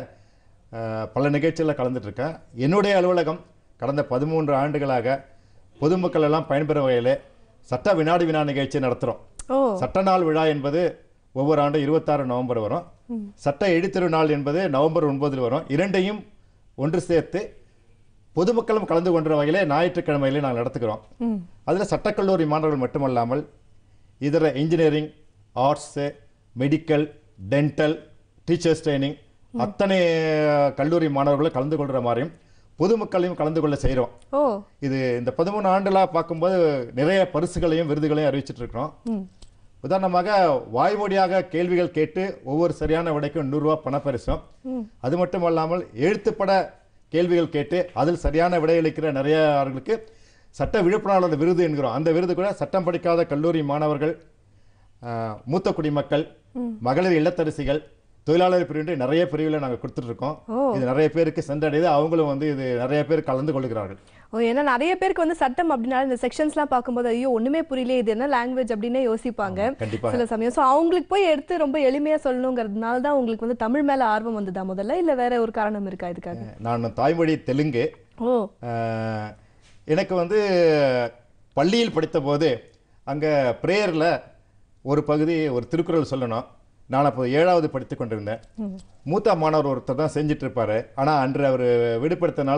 பல நிகழ்ச்சிகளில் கலந்துட்டு இருக்கேன் என்னுடைய அலுவலகம் கடந்த பதிமூன்று ஆண்டுகளாக பொதுமக்கள் எல்லாம் பயன்பெறும் வகையிலே சட்ட வினாடி வினா நிகழ்ச்சி நடத்துகிறோம் ஓ சட்ட நாள் விழா என்பது ஒவ்வொரு ஆண்டும் இருபத்தாறு நவம்பர் வரும் சட்ட எழுத்திருநாள் என்பது நவம்பர் ஒன்பதில் வரும் இரண்டையும் ஒன்று சேர்த்து பொதுமக்களும் கலந்து கொண்ட வகையிலே ஞாயிற்றுக்கிழமையிலே நாங்கள் நடத்துகிறோம் ம் அதில் சட்டக்கல்லூரி மாணவர்கள் மட்டுமல்லாமல் இதர engineering arts medical dental teachers training அத்தனை கல்லூரி மாணவர்களும் கலந்து கொள்கிற மாதிரியும் பொதுமக்களையும் கலந்து கொள்ள செய்கிறோம் ஓ இது இந்த பதிமூணு ஆண்டுலாக பார்க்கும்போது நிறைய பரிசுகளையும் விருதுகளையும் அறிவிச்சிட்டு இருக்கிறோம் ம் உதாரணமாக வாய்மொழியாக கேள்விகள் கேட்டு ஒவ்வொரு சரியான விடைக்கும் நூறுரூவா பணப்பரிசும் ம் அது மட்டும் அல்லாமல் எழுத்துப்பட கேள்விகள் கேட்டு அதில் சரியான விடையளிக்கிற நிறைய அவர்களுக்கு சட்ட விழிப்புணர்வு விருது என்கிறோம் அந்த விருது கூட சட்டம் படிக்காத கல்லூரி மாணவர்கள் ஆஹ், மூத்த குடிமக்கள் மகளிர் இல்லத்தரசிகள் தொழிலாளர் பிரிவு நிறைய பிரிவில் நாங்கள் கொடுத்துட்டு இருக்கோம் ஓ. இது நிறைய பேருக்கு சென்றடையுது அவங்களும் வந்து இது நிறைய பேர் கலந்து கொள்கிறார்கள் ஓ ஏன்னா நிறைய பேருக்கு வந்து சட்டம் அப்படின்னால இந்த செக்ஷன்ஸ்லாம் பார்க்கும்போது ஐயோ ஒண்ணுமே புரியல இது என்ன லாங்குவேஜ் அப்படின்னே யோசிப்பாங்க கண்டிப்பாக சில சமயம் ஸோ அவங்களுக்கு போய் எடுத்து ரொம்ப எளிமையா சொல்லணுங்கிறதுனால தான் உங்களுக்கு வந்து தமிழ் மேல ஆர்வம் வந்ததா முதல்ல இல்ல வேற ஒரு காரணம் இருக்கா இதுக்காக நான் தாய்மொழி தெலுங்கு ஓ ஆஹ், எனக்கு வந்து பள்ளியில் படித்தபோது அங்கே ப்ரேயரில் ஒரு பகுதி ஒரு திருக்குறள் சொல்லணும் நான் அப்போ ஏழாவது படித்து கொண்டிருந்தேன் மூத்த மாணவர் ஒருத்தர் தான் செஞ்சுட்டு இருப்பாரு ஆனால் அன்று அவர் விடுபடுத்தனால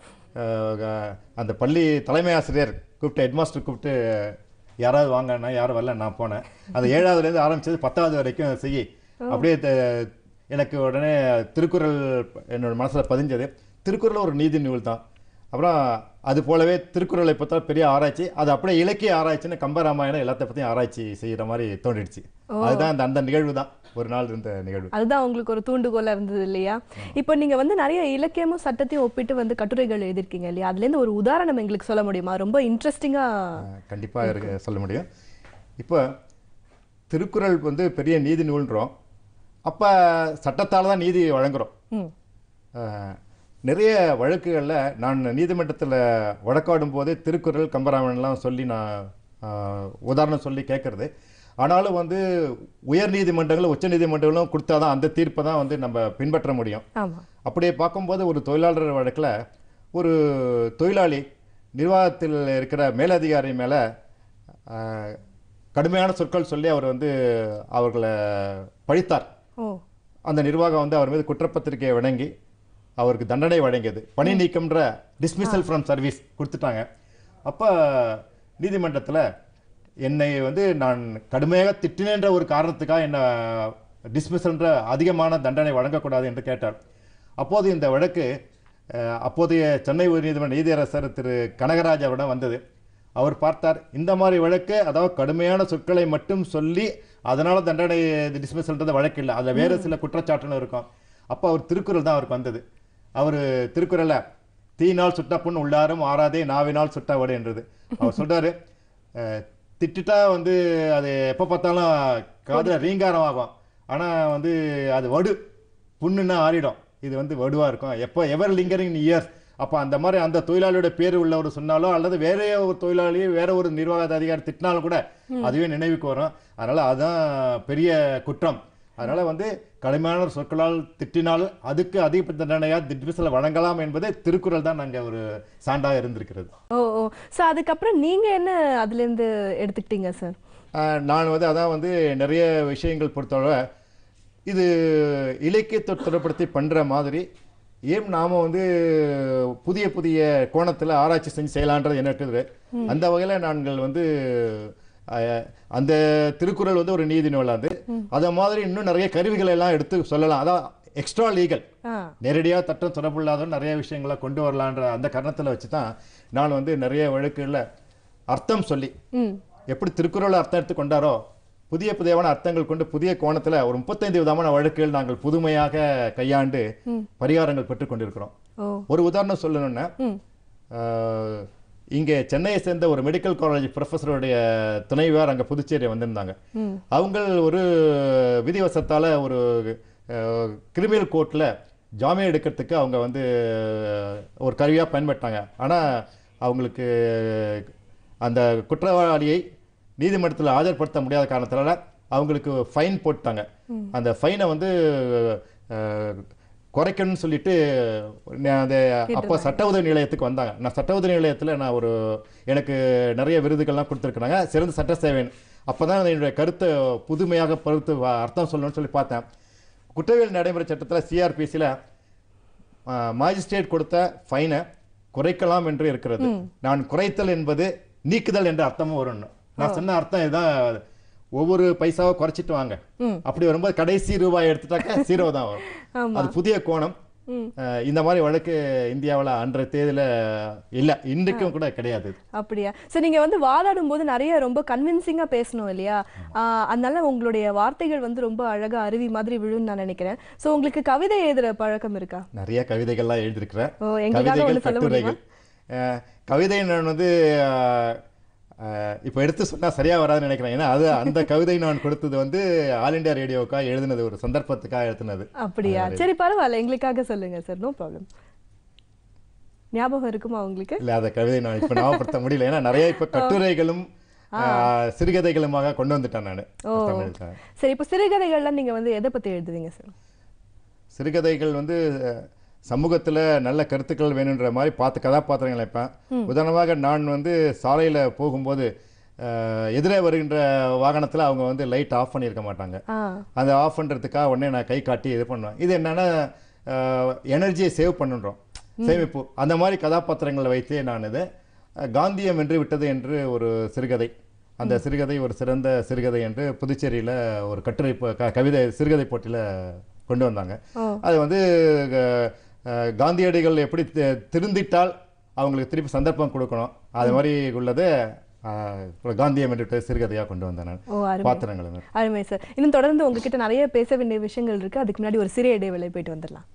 ஆஹ், அந்த பள்ளி தலைமை ஆசிரியர் கூப்பிட்டு ஹெட்மாஸ்டர் கூப்பிட்டு யாராவது வாங்கன்னா யாரும் வரல நான் போனேன் அந்த ஏழாவதுலேருந்து ஆரம்பிச்சது பத்தாவது வரைக்கும் செய்யி அப்படியே த- எனக்கு உடனே திருக்குறள் என்னோட மனசில் பதிஞ்சது திருக்குறள் ஒரு நீதி நூல் தான் அப்புறம் அது போலவே திருக்குறளை பற்றி பெரிய ஆராய்ச்சி அது அப்படியே இலக்கிய ஆராய்ச்சின்னு கம்பராமாயணம் எல்லாத்த பற்றியும் ஆராய்ச்சி செய்கிற மாதிரி தோண்டிடுச்சு அதுதான் அந்த அந்த நிகழ்வு தான் ஒரு நாள் இருந்த நிகழ்வு அதுதான் உங்களுக்கு ஒரு தூண்டுகோலா இருந்தது இல்லையா இப்போ நீங்க வந்து நிறைய இலக்கியமும் சட்டத்தையும் ஒப்பிட்டு வந்து கட்டுரைகள் எழுதிருக்கீங்க இல்லையா அதுல இருந்து ஒரு உதாரணம் எங்களுக்கு சொல்ல முடியுமா ரொம்ப இன்ட்ரெஸ்டிங்கா கண்டிப்பாக இருக்க சொல்ல முடியும் இப்போ திருக்குறள் வந்து பெரிய நீதி நூல்ன்றோம் அப்போ சட்டத்தால் தான் நீதி வழங்குறோம் ம் அஹ், நிறைய வழக்குகளில் நான் நீதிமன்றத்தில் வழக்காடும் போது திருக்குறள் கம்பராமாயணம்லாம் சொல்லி நான் அஹ், உதாரணம் சொல்லி கேட்குறது ஆனாலும் வந்து உயர் நீதிமன்றங்களும் உச்ச நீதிமன்றங்களும் கொடுத்தா தான் அந்த தீர்ப்பை தான் வந்து நம்ம பின்பற்ற முடியும் ஆமா அப்படியே பார்க்கும்போது ஒரு தொழிலாளர் வழக்கில் ஒரு தொழிலாளி நிர்வாகத்தில் இருக்கிற மேலதிகாரி மேலே கடுமையான சொற்கள் சொல்லி அவர் வந்து அவர்களை பழித்தார் ஓ அந்த நிர்வாகம் வந்து அவர் மீது குற்றப்பத்திரிகையை வழங்கி அவருக்கு தண்டனை வழங்கியது பணி நீக்கம்ன்ற டிஸ்மிசல் ஃப்ரம் சர்வீஸ் கொடுத்துட்டாங்க அப்போ நீதிமன்றத்தில் என்னை வந்து நான் கடுமையாக திட்டினேன்ற ஒரு காரணத்துக்காக என்னை டிஸ்மிஸ்ன்ற அதிகமான தண்டனை வழங்கக்கூடாது என்று கேட்டார் அப்போது இந்த வழக்கு அஹ், அப்போதைய சென்னை உயர்நீதிமன்ற நீதியரசர் திரு கனகராஜ் அவரிடம் வந்தது அவர் பார்த்தார் இந்த மாதிரி வழக்கு அதாவது கடுமையான சொற்களை மட்டும் சொல்லி அதனால தண்டனை டிஸ்மிஸ்ன்றத வழக்கு இல்லை அதில் வேறு சில குற்றச்சாட்டுன்னு இருக்கும் அப்போ அவர் திருக்குறள் தான் அவருக்கு வந்தது அவர் திருக்குறளை தீயினால் சுட்ட புண் உள்ளாரும் ஆறாதே நாவினால் சுட்ட வடு என்றது அவர் சொல்றாரு அஹ், திட்டிட்டா வந்து அது எப்போ பார்த்தாலும் காதுல ரீங்காரம் ஆகும் ஆனா வந்து அது வடு புண்ணுன்னா ஆறிடும் இது வந்து வடுவா இருக்கும் எப்போ எவர் லிங்கரிங் இயர்ஸ் அப்போ அந்த மாதிரி அந்த தொழிலாளியோட பேர் உள்ளவர் சொன்னாலோ அல்லது வேற ஒரு தொழிலாளி வேற ஒரு நிர்வாக அதிகாரி திட்டினாலும் கூட அதுவே நினைவுக்கு வரும் அதனால அதுதான் பெரிய குற்றம் அதனால வந்து கடுமையான சொற்களால் திட்டினால் அதுக்கு அதிக தண்டனையா திட்மிசல வழங்கலாம் என்பது திருக்குறள் தான் நாங்க ஒரு சான்றாக இருந்திருக்கிறது ஓ ஓ ஸோ அதுக்கப்புறம் நீங்க என்ன அதுல இருந்து எடுத்துக்கிட்டீங்க சார் ஆஹ் நான் வந்து அதான் வந்து நிறைய விஷயங்கள் பொறுத்தவரை இது இலக்கியத்தை தொடர்படுத்தி பண்ற மாதிரி ஏன் நாம வந்து புதிய புதிய கோணத்துல ஆராய்ச்சி செஞ்சு செய்யலான்றது எனக்கு இருக்குது அந்த வகையில நாங்கள் வந்து ஆஹ், அந்த திருக்குறள் வந்து ஒரு நீதி நூலாது அத மாதிரி இன்னும் நிறைய கருவிகளை எல்லாம் எடுத்து சொல்லலாம் அதான் எக்ஸ்ட்ரா லீகல் ஆ நேரடியாக தட்டம் தொடர்பில்லாத நிறைய விஷயங்களை கொண்டு வரலான்ற அந்த காரணத்தில் வச்சு தான் நான் வந்து நிறைய வழக்குகளில் அர்த்தம் சொல்லி ம் எப்படி திருக்குறளை அர்த்தம் எடுத்து கொண்டாரோ புதிய புதியமான அர்த்தங்கள் கொண்டு புதிய கோணத்துல ஒரு முப்பத்தைந்து விதமான வழக்குகள் நாங்கள் புதுமையாக கையாண்டு பரிகாரங்கள் பெற்றுக் கொண்டிருக்கிறோம் ஓ ஒரு உதாரணம் சொல்லணும்னா ஆஹ், இங்கே சென்னையை சேர்ந்த ஒரு மெடிக்கல் காலேஜ் ப்ரொஃபஸருடைய துணைவியார் அங்கே புதுச்சேரி வந்திருந்தாங்க அவங்க ஒரு விதிவசத்தால ஒரு கிரிமினல் கோர்ட்டில் ஜாமீன் எடுக்கிறதுக்கு அவங்க வந்து ஒரு கருவியாக பயன்பட்டாங்க ஆனால் அவங்களுக்கு அந்த குற்றவாளியை நீதிமன்றத்தில் ஆஜர்படுத்த முடியாத காரணத்தினால அவங்களுக்கு ஃபைன் போட்டாங்க அந்த ஃபைனை வந்து அஹ், குறைக்கணும்னு சொல்லிட்டு நான் அந்த அப்போ சட்ட உதவி நிலையத்துக்கு வந்தாங்க நான் சட்ட உதவி நிலையத்தில் நான் ஒரு எனக்கு நிறைய விருதுகள்லாம் கொடுத்துருக்குறாங்க சிறந்த சட்ட சேவைன்னு அப்போ தான் என்னுடைய கருத்தை புதுமையாக பருத்து வ- அர்த்தம் சொல்லணும்னு சொல்லி பார்த்தேன் குற்றவியல் நடைமுறை சட்டத்தில் சிஆர்பிசியில் மாஜிஸ்ட்ரேட் கொடுத்த ஃபைனை குறைக்கலாம் என்று இருக்கிறது நான் குறைத்தல் என்பது நீக்குதல் என்ற அர்த்தமும் வரும் நான் சொன்ன அர்த்தம் இதுதான் ஒவ்வொரு பைசாவை குறைச்சிட்டு வாங்க அப்படி வரும்போது கடைசி ரூபாய் எடுத்துட்டாக்க ஜீரோ தான் வரும் அது புதிய கோணம் அஹ், இந்த மாதிரி வழக்கு இந்தியாவில் அன்றைய தேதியில இல்லை இன்றைக்கும் கூட கிடையாது அப்படியா ஸோ நீங்க வந்து வாதாடும் போது நிறைய ரொம்ப கன்வின்சிங்கா பேசணும் இல்லையா ஆஹ் அதனால உங்களுடைய வார்த்தைகள் வந்து ரொம்ப அழகா அருவி மாதிரி விழுன்னு நான் நினைக்கிறேன் ஸோ உங்களுக்கு கவிதை எழுதுற பழக்கம் இருக்கா நிறைய கவிதைகள்லாம் எழுதியிருக்கிறேன் ஓ, எங்களுக்காக கவிதைகள் ஒண்ணு சொல்ல கட்டுரைகள் அஹ், கவிதை நான் வந்து அஹ், அஹ், இப்போ எடுத்து சொன்னா சரியா வராதுன்னு நினைக்கிறேன் ஏன்னா அது அந்த கவிதை நான் கொடுத்தது வந்து ஆல் இண்டியா ரேடியோவுக்காக எழுதினது ஒரு சந்தர்ப்பத்துக்காக எழுதினது அப்படியா சரி பரவாயில்ல எங்களுக்காக சொல்லுங்க சார் நோ ப்ராப்ளம் ஞாபகம் இருக்குமா உங்களுக்கு இல்ல அந்த கவிதை நான் இப்போ ஞாபகப்படுத்த முடியல ஏன்னா நிறைய இப்போ கட்டுரைகளும் அஹ், சிறுகதைகளுமாக கொண்டு வந்துட்டேன் நான் ஓ தமிழுக்கு சரி இப்போ சிறுகதைகள்லாம் நீங்க வந்து எதை பத்தி எழுதுவீங்க சார் சிறுகதைகள் வந்து அஹ், சமூகத்துல நல்ல கருத்துக்கள் வேணுன்ற மாதிரி பார்த்து கதாபாத்திரங்கள் வைப்பேன் உதாரணமாக நான் வந்து சாலையில போகும்போது அஹ், எதிரே வருகின்ற வாகனத்துல அவங்க வந்து லைட் ஆஃப் பண்ணியிருக்க மாட்டாங்க ஆ அந்த ஆஃப் பண்ணுறதுக்காக உடனே நான் கை காட்டி இது பண்ணுவேன் இது என்னன்னா எனர்ஜியை சேவ் பண்ணுறோம் சேமிப்பு அந்த மாதிரி கதாபாத்திரங்களை வைத்தே நான் இது அஹ், காந்தியம் என்று விட்டது என்று ஒரு சிறுகதை அந்த சிறுகதை ஒரு சிறந்த சிறுகதை என்று புதுச்சேரியில் ஒரு கட்டுரை போ- க- கவிதை சிறுகதை போட்டியில் கொண்டு வந்தாங்க அது வந்து அஹ், அஹ், காந்தியடிகள் எப்படி தி- திருந்திட்டால் அவங்களுக்கு திருப்பி சந்தர்ப்பம் கொடுக்கணும் அது மாதிரி உள்ளது அஹ், காந்தியம் என்று விட்ட சிறுகதையாக கொண்டு வந்தேன் நான் ஓ அருமை பாத்திரங்கள் அருமை சார் இன்னும் தொடர்ந்து உங்ககிட்ட நிறைய பேச வேண்டிய விஷயங்கள் இருக்கு அதுக்கு முன்னாடி ஒரு சிறிய இடைவேளை போயிட்டு வந்துடலாம்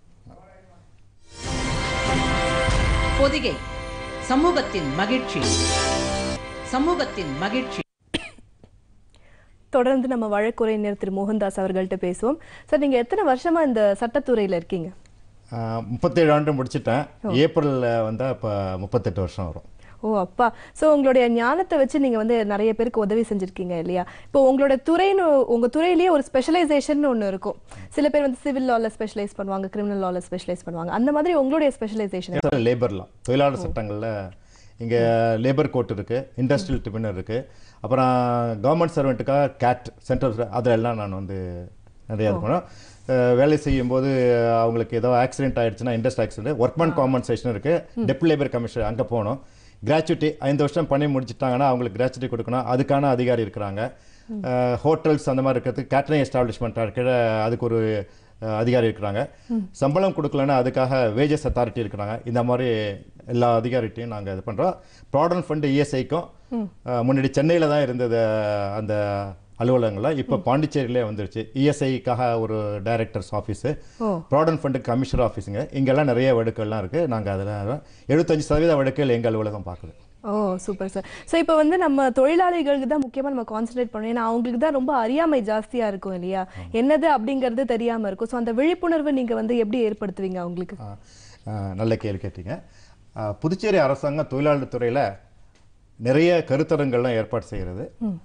பொதிகை சமூகத்தின் மகிழ்ச்சி சமூகத்தின் மகிழ்ச்சி தொடர்ந்து நம்ம வழக்குரைஞர் திரு மோகன்தாஸ் அவர்கள்ட்ட பேசுவோம் சார் நீங்க எத்தனை வருஷமா இந்த சட்டத்துறையில இருக்கீங்க ஆஹ் முப்பத்தேழு ஆண்டு முடிச்சிட்டேன் ஏப்ரலில் வந்தால் இப்போ முப்பத்தெட்டு வருஷம் வரும் ஓ அப்பா சோ உங்களுடைய ஞானத்தை வச்சு நீங்க வந்து நிறைய பேருக்கு உதவி செஞ்சிருக்கீங்க இல்லையா இப்போ உங்களோட துறைன்னு உங்க துறையிலேயே ஒரு ஸ்பெஷலைசேஷன் ஒன்று இருக்கும் சில பேர் வந்து சிவில் லால ஸ்பெஷலைஸ் பண்ணுவாங்க கிரிமினல் லால ஸ்பெஷலைஸ் பண்ணுவாங்க அந்த மாதிரி உங்களுடைய ஸ்பெஷலைசேஷன் லேபர்லாம் தொழிலாளர் சட்டங்களில் இங்கே லேபர் கோர்ட் இருக்குது இண்டஸ்ட்ரியல் ட்ரிபியூனல் இருக்குது அப்புறம் கவர்மெண்ட் சர்வெண்ட்டுக்காக கேட் சென்ட்ரல் அதெல்லாம் நான் வந்து நிறைய இது பண்ணோம் அஹ் வேலை செய்யும்போது அவங்களுக்கு ஏதோ ஆக்சிடென்ட் ஆயிடுச்சுன்னா இண்டஸ்ட் ஆக்சிடென்ட் ஒர்க்மேன் காம்பன்சேஷன் இருக்குது டெப்ட் லேபர் கமிஷன் அங்கே போகணும் கிராச்சுவிட்டி ஐந்து வருஷம் பண்ணி முடிச்சிட்டாங்கன்னா அவங்களுக்கு கிராச்சுவிட்டி கொடுக்கணும் அதுக்கான அதிகாரி இருக்கிறாங்க ஹோட்டல்ஸ் அந்த மாதிரி இருக்கிறதுக்கு கேட்டரிங் எஸ்டாப்ளிஷ்மெண்ட் இருக்கிற அதுக்கு ஒரு அஹ், அதிகாரி இருக்கிறாங்க சம்பளம் கொடுக்கலன்னா அதுக்காக வேஜஸ் அத்தாரிட்டி இருக்கிறாங்க இந்த மாதிரி எல்லா அதிகாரிட்டையும் நாங்கள் இது பண்ணுறோம் ப்ராடன்ட் ஃபண்டு இஎஸ்ஐக்கும் முன்னாடி சென்னையில் தான் இருந்தது அஹ், அந்த அலுவலகங்கள்லாம் இப்போ பாண்டிச்சேரியிலே வந்துருச்சு இஎஸ்ஐக்காக ஒரு டைரக்டர்ஸ் ஆஃபீஸு ஓ. ப்ராடன்ட் ஃபண்டுக்கு கமிஷனர் ஆஃபீஸுங்க இங்கெல்லாம் நிறைய வடுக்கள்லாம் இருக்குது நாங்கள் அதில் எழுபத்தஞ்சு சதவீத வடுக்கள் எங்கள் அலுவலகம் பார்க்குது ஓ சூப்பர் சார் ஸோ இப்போ வந்து நம்ம தொழிலாளிகளுக்கு தான் முக்கியமாக நம்ம கான்சென்ட்ரேட் பண்ணணும் ஏன்னா அவங்களுக்கு தான் ரொம்ப அறியாமை ஜாஸ்தியாக இருக்கும் இல்லையா என்னது அப்படிங்கிறது தெரியாமல் இருக்கும் ஸோ அந்த விழிப்புணர்வு நீங்கள் வந்து எப்படி ஏற்படுத்துவீங்க அவங்களுக்கு ஆ, ஆ, நல்ல கேள்வி கேட்டீங்க ஆ, புதுச்சேரி அரசாங்கம் தொழிலாளர் துறையில் நிறைய கருத்தரங்கள்லாம் ஏற்பாடு செய்கிறது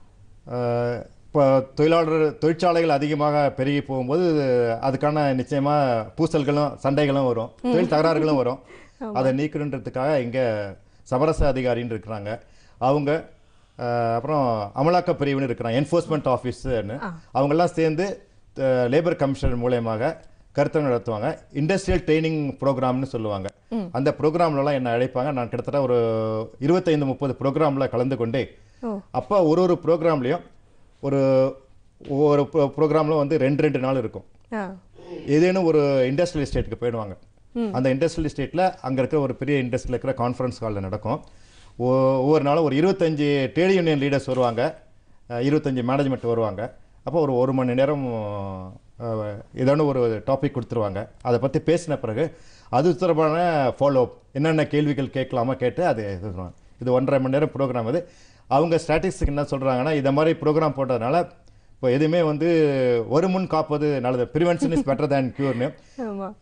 இப்போ தொழிலாளர் தொழிற்சாலைகள் அதிகமாக பெருகி போகும்போது அதுக்கான நிச்சயமாக பூசல்களும் சண்டைகளும் வரும் தொழில் தகராறுகளும் வரும் அதை நீக்கணுன்றதுக்காக இங்கே சமரச அதிகாரின்னு இருக்கிறாங்க அவங்க ஆ, அப்புறம் அமலாக்க பிரிவுன்னு இருக்கிறாங்க என்ஃபோர்ஸ்மெண்ட் ஆஃபீஸ்னு அவங்கெல்லாம் சேர்ந்து லேபர் கமிஷனர் மூலயமாக கருத்தரங்கு நடத்துவாங்க இண்டஸ்ட்ரியல் ட்ரைனிங் ப்ரோக்ராம்னு சொல்லுவாங்க அந்த ப்ரோக்ராம்லலாம் என்ன அழைப்பாங்க நான் கிட்டத்தட்ட ஒரு இருபத்தைந்து முப்பது ப்ரோக்ராமில் கலந்து கொண்டு ஓ. அப்போ ஒரு ஒரு ப்ரோக்ராம்லேயும் ஒரு ஒவ்வொரு ப்ரோக்ராமில் வந்து ரெண்டு ரெண்டு நாள் இருக்கும் ஆ ஏதேனும் ஒரு இண்டஸ்ட்ரியல் எஸ்டேட்டுக்கு போயிடுவாங்க அந்த இண்டஸ்ட்ரியல் எஸ்டேட்டில் அங்கே இருக்கிற ஒரு பெரிய இண்டஸ்ட்ரியில் இருக்கிற கான்ஃபரன்ஸ் ஹாலில் நடக்கும் ஒ- ஒவ்வொரு நாளும் ஒரு இருபத்தஞ்சி ட்ரேட் யூனியன் லீடர்ஸ் வருவாங்க அஹ், இருபத்தஞ்சி மேனேஜ்மெண்ட் வருவாங்க அப்போ ஒரு ஒரு மணி நேரம் அஹ், ஏதான ஒரு டாபிக் கொடுத்துருவாங்க அதை பற்றி பேசின பிறகு அது தொடர்பான ஃபாலோ என்னென்ன கேள்விகள் கேட்கலாமா கேட்டு அது இது பண்ணுவாங்க. இது ஒன்றரை மணி நேரம் ப்ரோக்ராம் அது அவங்க ஸ்டாட்டிஸ்டிக் என்ன சொல்கிறாங்கன்னா இதை மாதிரி ப்ரோக்ராம் போட்டதுனால இப்போ எதுவுமே வந்து ஒரு முன் காப்பது நல்லது ப்ரிவென்ஷன் இஸ் பெட்டர் தேன் க்யூர்னு ஆமாம்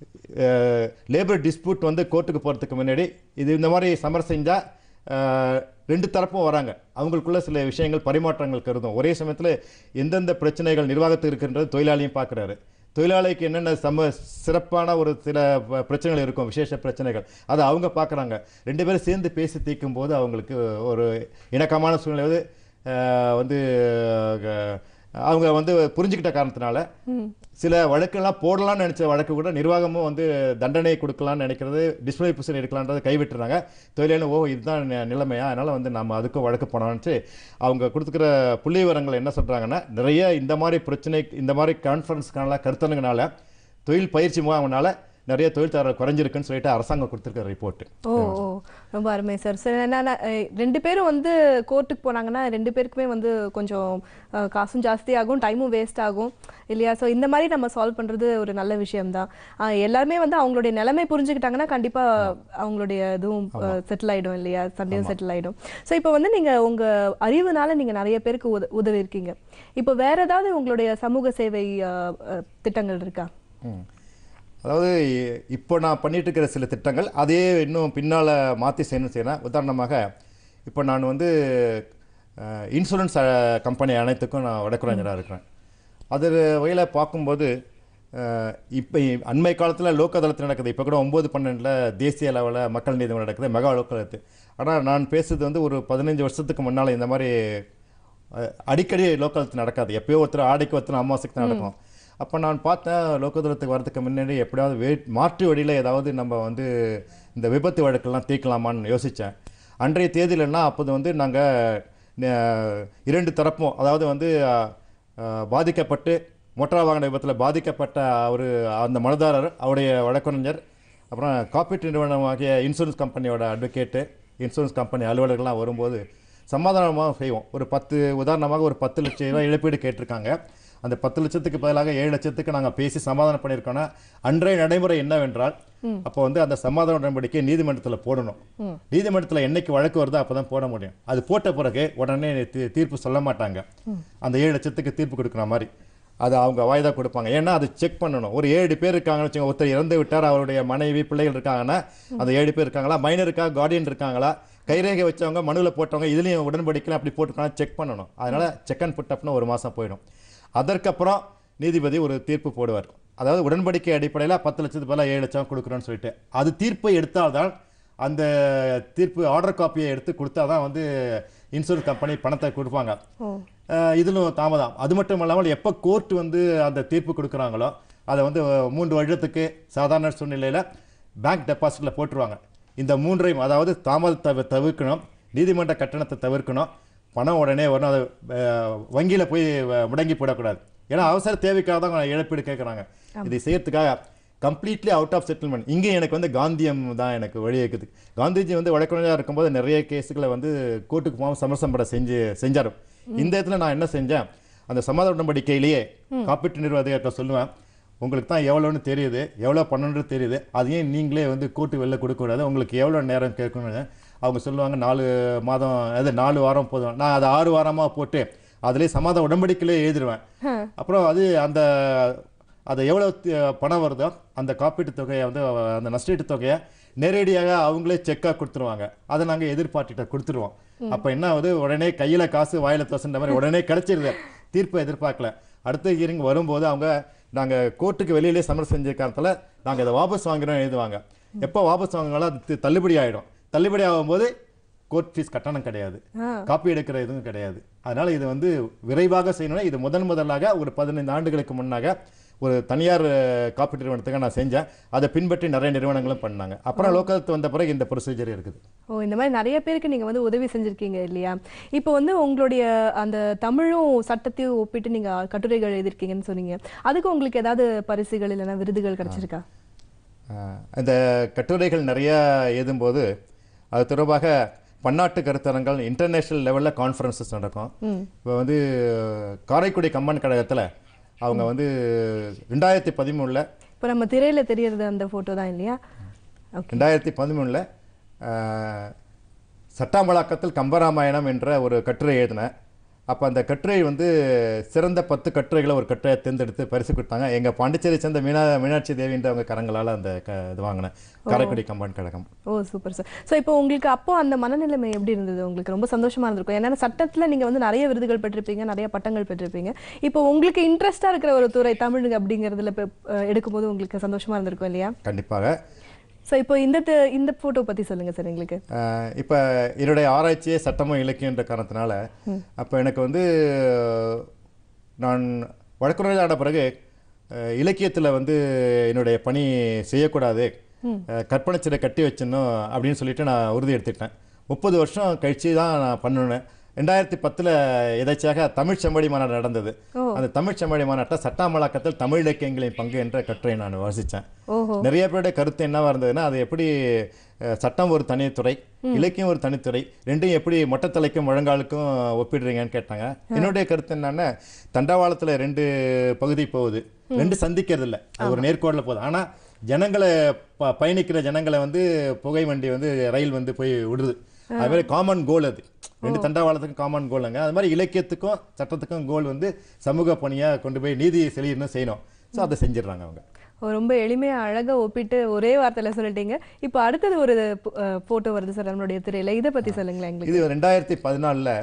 லேபர் டிஸ்பியூட் வந்து கோர்ட்டுக்கு போகிறதுக்கு முன்னாடி இது இந்த மாதிரி சமர் செஞ்சால் ரெண்டு தரப்பும் வராங்க அவங்களுக்குள்ள சில விஷயங்கள் பரிமாற்றங்கள் கருதும் ஒரே சமயத்தில் எந்தெந்த பிரச்சனைகள் நிர்வாகத்துக்கு இருக்கின்றது தொழிலாளியும் பார்க்குறாரு தொழிலாளிக்கு என்னென்ன சம சிறப்பான ஒரு சில ப- பிரச்சனைகள் இருக்கும் விசேஷ பிரச்சனைகள் அதை அவங்க பார்க்குறாங்க ரெண்டு பேரும் சேர்ந்து பேசி தீர்க்கும் போது அவங்களுக்கு ஒரு இணக்கமான சூழ்நிலை வந்து அஹ், வந்து அஹ், அவங்க வந்து புரிஞ்சுக்கிட்ட காரணத்தினால சில வழக்கெல்லாம் போடலாம்னு நினைச்ச வழக்கு கூட நிர்வாகமும் வந்து தண்டனை கொடுக்கலாம்னு நினைக்கிறது டிஸ்பிளே புசன் எடுக்கலான்றதை கைவிட்டுறாங்க தொழிலாளி ஓ இதுதான் நி- நிலைமையா அதனால வந்து நம்ம அதுக்கும் வழக்கு போனோம்னு அவங்க கொடுத்துக்கிற புள்ளி விவரங்கள் என்ன சொல்றாங்கன்னா நிறைய இந்த மாதிரி பிரச்சனை இந்த மாதிரி கான்ஃபரன்ஸ்க்கான கருத்தனுங்கனால தொழில் பயிற்சி முகாம்னால நிறைய தொழில் தர குறைஞ்சிருக்குன்னு சொல்லிட்டு அரசாங்கம் கொடுத்துருக்க ரிப்போர்ட் ஓ ஓ ரொம்ப அருமை சார் சார் என்னன்னா அஹ், ரெண்டு பேரும் வந்து கோர்ட்டுக்கு போனாங்கன்னா ரெண்டு பேருக்குமே வந்து கொஞ்சம் அஹ், காசும் ஜாஸ்தியாகும் டைமும் வேஸ்ட் ஆகும் இல்லையா ஸோ இந்த மாதிரி நம்ம சால்வ் பண்ணுறது ஒரு நல்ல விஷயம்தான் அஹ், எல்லாருமே வந்து அவங்களுடைய நிலைமை புரிஞ்சுக்கிட்டாங்கன்னா கண்டிப்பாக அவங்களுடைய இதுவும் செட்டில் ஆகிடும் இல்லையா சண்டையும் செட்டில் ஆகிடும் ஸோ இப்போ வந்து நீங்கள் உங்கள் அறிவுனால நீங்கள் நிறைய பேருக்கு உத உதவி இருக்கீங்க இப்போ வேற ஏதாவது உங்களுடைய சமூக சேவை அஹ், அஹ், திட்டங்கள் இருக்கா ம். அதாவது இ- இப்போ நான் பண்ணிட்டு இருக்கிற சில திட்டங்கள் அதே இன்னும் பின்னால் மாற்றி செய்யணும் செய்யணும் உதாரணமாக இப்போ நான் வந்து இன்சூரன்ஸ் கம்பெனி அனைத்துக்கும் நான் வடக்குறைஞராக இருக்கிறேன் அது வகையில் பார்க்கும்போது அஹ், இப்போ அண்மை காலத்தில் லோக்கதளத்தில் நடக்குது இப்போ கூட ஒம்பது பன்னெண்டில் தேசிய லெவலில் மக்கள் நீதிமன்றம் நடக்குது மெகா லோக்கதளத்து ஆனால் நான் பேசுறது வந்து ஒரு பதினஞ்சு வருஷத்துக்கு முன்னால் இந்த மாதிரி அஹ், அடிக்கடி லோக்கதளத்து நடக்காது எப்பயோ ஒருத்தர் ஆடைக்கு ஒருத்தர் அமாவாசைக்கு தான் நடக்கும் அப்போ நான் பார்த்தேன் லோக்கதளத்துக்கு வரதுக்கு முன்னாடி எப்படியாவது வே மாற்று வழியில் ஏதாவது நம்ம வந்து இந்த விபத்து வழக்கெல்லாம் தீர்க்கலாமான்னு யோசித்தேன் அன்றைய தேதியிலன்னா அப்போது வந்து நாங்கள் இரண்டு தரப்பும் அதாவது வந்து அஹ், அஹ், பாதிக்கப்பட்டு மோட்டார் வாகன விபத்தில் பாதிக்கப்பட்ட ஒரு அந்த மனுதாரர் அவருடைய வழக்கறிஞர் அப்புறம் காப்பீட்டு நிறுவனமாகிய இன்சூரன்ஸ் கம்பெனியோட அட்வொகேட்டு இன்சூரன்ஸ் கம்பெனி அலுவலர்கள்லாம் வரும்போது சமாதானமாக செய்வோம் ஒரு பத்து உதாரணமாக ஒரு பத்து லட்சம் ரூபாய் இழப்பீடு கேட்டிருக்காங்க அந்த பத்து லட்சத்துக்கு பதிலாக ஏழு லட்சத்துக்கு நாங்கள் பேசி சமாதானம் பண்ணியிருக்கோன்னா அன்றைய நடைமுறை என்னவென்றால் அப்போ வந்து அந்த சமாதான உடன்படிக்கை நீதிமன்றத்தில் போடணும் நீதிமன்றத்தில் என்னைக்கு வழக்கு வருதோ அப்போ தான் போட முடியும் அது போட்ட பிறகு உடனே தீ- தீர்ப்பு சொல்ல மாட்டாங்க அந்த ஏழு லட்சத்துக்கு தீர்ப்பு கொடுக்குற மாதிரி அது அவங்க வாய்தா கொடுப்பாங்க ஏன்னா அது செக் பண்ணணும் ஒரு ஏழு பேர் இருக்காங்கன்னு வச்சுக்கோங்க ஒருத்தர் இறந்து விட்டார் அவருடைய மனைவி பிள்ளைகள் இருக்காங்கன்னா அந்த ஏழு பேர் இருக்காங்களா மைனர் இருக்கா கார்டியன் இருக்காங்களா கைரேகை வச்சவங்க மனுவில் போட்டவங்க இதுலேயும் உடன்படிக்கலாம் அப்படி போட்டுருக்காங்க செக் பண்ணணும் அதனால செக் அண்ட் புட் அப்னு ஒரு மாதம் போயிடும் அதற்கப்புறம் நீதிபதி ஒரு தீர்ப்பு போடுவார் அதாவது உடன்படிக்கை அடிப்படையில் பத்து லட்சத்துக்கு பதிலாக ஏழு லட்சம் கொடுக்குறோன்னு சொல்லிட்டு அது தீர்ப்பை எடுத்தால்தான் அந்த தீர்ப்பு ஆர்டர் காப்பியை எடுத்து கொடுத்தா தான் வந்து இன்சூரன்ஸ் கம்பெனி பணத்தை கொடுப்பாங்க அஹ் இதிலும் தாமதம் அது மட்டும் இல்லாமல் எப்போ கோர்ட் வந்து அந்த தீர்ப்பு கொடுக்குறாங்களோ அதை வந்து மூன்று வருடத்துக்கு சாதாரண சூழ்நிலையில் பேங்க் டெபாசிட்டில் போட்டுருவாங்க இந்த மூன்றையும் அதாவது தாமதத்தை தவிர்க்கணும் நீதிமன்ற கட்டணத்தை தவிர்க்கணும் பணம் உடனே வரணும் அதை வங்கியில் போய் வ- முடங்கி போடக்கூடாது ஏன்னா அவசர தேவைக்காக தான் அவங்க இழப்பீடு கேட்குறாங்க இதை செய்யறதுக்காக கம்ப்ளீட்லி அவுட் ஆஃப் செட்டில்மெண்ட் இங்கே எனக்கு வந்து காந்தியம் தான் எனக்கு வழியேக்குது காந்திஜி வந்து வழக்கறிஞராக இருக்கும்போது நிறைய கேஸுகளை வந்து கோர்ட்டுக்கு போகாமல் சமரசம்பட செஞ்சு செஞ்சார் இந்த இடத்துல நான் என்ன செஞ்சேன் அந்த சமாதான உடன்படிக்கையிலேயே காப்பீட்டு நிறுவன அதிகாரத்தை சொல்லுவேன் உங்களுக்கு தான் எவ்வளோன்னு தெரியுது எவ்வளோ பண்ணணுன்றது தெரியுது அதையும் நீங்களே வந்து கோர்ட்டு வெளில கொடுக்கக்கூடாது உங்களுக்கு எவ்வளோ நேரம் கேட்கணும்னு அவங்க சொல்லுவாங்க நாலு மாதம் அது நாலு வாரம் போதும் நான் அதை ஆறு வாரமாக போட்டு அதுலேயே சமாதான உடன்படிக்கையிலே எழுதிடுவேன் அப்புறம் அது அந்த அது எவ்வளோ தி- பணம் வருதோ அந்த காப்பீட்டு தொகையை வந்து அவ- அந்த நஷ்டீட்டு தொகையை நேரடியாக அவங்களே செக்காக கொடுத்துருவாங்க அதை நாங்கள் எதிர்பார்ட்டிட்ட கொடுத்துருவோம் அப்போ என்ன ஆகுது உடனே கையில் காசு வாயில தோசுன்ற மாதிரி உடனே கிடைச்சிருது தீர்ப்பை எதிர்பார்க்கல அடுத்த ஹியரிங் வரும்போது அவங்க நாங்கள் கோர்ட்டுக்கு வெளியிலே சமரசம் செஞ்ச காரணத்தில் நாங்கள் இதை வாபஸ் வாங்குறோம் எழுதுவாங்க எப்போ வாபஸ் வாங்கினாலும் அது தி- தள்ளுபடி ஆகிடும் தள்ளுபடி ஆகும்போது கோர்ட் ஃபீஸ் கட்டணம் கிடையாது காப்பி எடுக்கிற எதுவும் கிடையாது அதனால இது வந்து விரைவாக செய்யணும்னா இது முதன் முதலாக ஒரு பதினைந்து ஆண்டுகளுக்கு முன்னாக ஒரு தனியார் அஹ், காப்பீட்டு நிறுவனத்துக்கு நான் செஞ்சேன் அதை பின்பற்றி நிறைய நிறுவனங்களும் பண்ணாங்க அப்புறம் லோக்கல் வந்த பிறகு இந்த ப்ரொசீஜர் இருக்குது ஓ இந்த மாதிரி நிறைய பேருக்கு நீங்க வந்து உதவி செஞ்சிருக்கீங்க இல்லையா இப்போ வந்து உங்களுடைய அந்த தமிழும் சட்டத்தையும் ஒப்பிட்டு நீங்க கட்டுரைகள் எழுதிருக்கீங்கன்னு சொன்னீங்க அதுக்கு உங்களுக்கு ஏதாவது பரிசுகள் இல்லைன்னா விருதுகள் கிடைச்சிருக்கா அஹ், இந்த கட்டுரைகள் நிறைய எழுதும்போது அது தொடர்பாக பன்னாட்டு கருத்தரங்கள் இன்டர்நேஷனல் லெவலில் கான்ஃபரன்சஸ் நடக்கும் இப்போ வந்து காரைக்குடி கம்மன் கழகத்தில் அவங்க வந்து ரெண்டாயிரத்தி பதிமூணில் இப்போ நம்ம திரையில தெரியறது அந்த போட்டோ தான் இல்லையா ஓகே ரெண்டாயிரத்தி பதிமூணில் சட்டாமலாக்கத்தில் கம்பராமாயணம் என்ற ஒரு கட்டுரை எழுதினேன் அப்போ அந்த கட்டுரை வந்து சிறந்த பத்து கட்டுரைகளை ஒரு கட்டுரையை தேர்ந்தெடுத்து பரிசு கொடுத்தாங்க எங்கள் பாண்டிச்சேரி சேர்ந்த மீனா மீனாட்சி தேவின்ற அவங்க கரங்களால் அந்த க இது வாங்கினேன் காரைக்குடி கம்பன் கழகம் ஓ சூப்பர் சார் ஸோ இப்போ உங்களுக்கு அப்போ அந்த மனநிலைமை எப்படி இருந்தது உங்களுக்கு ரொம்ப சந்தோஷமா இருந்திருக்கும் ஏன்னா சட்டத்துல நீங்க வந்து நிறைய விருதுகள் பெற்றிருப்பீங்க நிறைய பட்டங்கள் பெற்றிருப்பீங்க இப்போ உங்களுக்கு இன்ட்ரெஸ்டா இருக்கிற ஒரு துறை தமிழ் அப்படிங்கிறதுல இப்போ அஹ், எடுக்கும்போது உங்களுக்கு சந்தோஷமா இருந்திருக்கும் இல்லையா கண்டிப்பாக ஸோ இப்போ இந்த து- இந்த போட்டோ பத்தி சொல்லுங்க சார் எங்களுக்கு இப்போ என்னுடைய ஆராய்ச்சியே சட்டமும் இலக்கியன்ற காரணத்தினால அப்போ எனக்கு வந்து நான் வழக்குரையாட பிறகு இலக்கியத்தில் வந்து என்னுடைய பணி செய்யக்கூடாது அஹ், கற்பனைச்சிறை கட்டி வச்சிடணும் அப்படின்னு சொல்லிட்டு நான் உறுதி எடுத்துக்கிட்டேன் முப்பது வருஷம் கழிச்சு தான் நான் பண்ணினேன் ரெண்டாயிரத்தி பத்தில் எதாச்சியாக தமிழ் செம்மொழி மாநாடு நடந்தது அந்த தமிழ் செம்மொழி மாநாட்டில் சட்டாமலாக்கத்தில் தமிழ் இலக்கியங்களின் பங்கு என்ற கட்டுரை நான் வாசித்தேன் ஓஹோ நிறைய பேருடைய கருத்து என்னவா இருந்ததுன்னா அது எப்படி அஹ், சட்டம் ஒரு தனித்துறை இலக்கியம் ஒரு தனித்துறை ரெண்டையும் எப்படி மொட்டத்தலைக்கும் முழங்காலுக்கும் ஒப்பிடுறீங்கன்னு கேட்டாங்க என்னுடைய கருத்து என்னன்னா தண்டவாளத்துல ரெண்டு பகுதி போகுது ரெண்டு சந்திக்கிறது இல்ல அது ஒரு நேர்கோடில் போகுது ஆனா ஜனங்களை ப- பயணிக்கிற ஜனங்களை வந்து புகை வண்டி வந்து ரயில் வந்து போய் விடுது அது மாதிரி காமன் கோல் அது ரெண்டு தண்டவாளத்துக்கும் காமன் கோலுங்க அது மாதிரி இலக்கியத்துக்கும் சட்டத்துக்கும் கோல் வந்து சமூக பணியா கொண்டு போய் நீதி செழியணும் செய்யணும் ஸோ அதை செஞ்சிடுறாங்க அவங்க ஓ, ரொம்ப எளிமையா அழகா ஒப்பிட்டு ஒரே வார்த்தையில சொல்லிட்டீங்க இப்போ அடுத்தது ஒரு போட்டோ வருது சார் நம்மளுடைய திரையில இதை பத்தி சொல்லுங்களேன் எங்களுக்கு இது ரெண்டாயிரத்தி பதினாலில்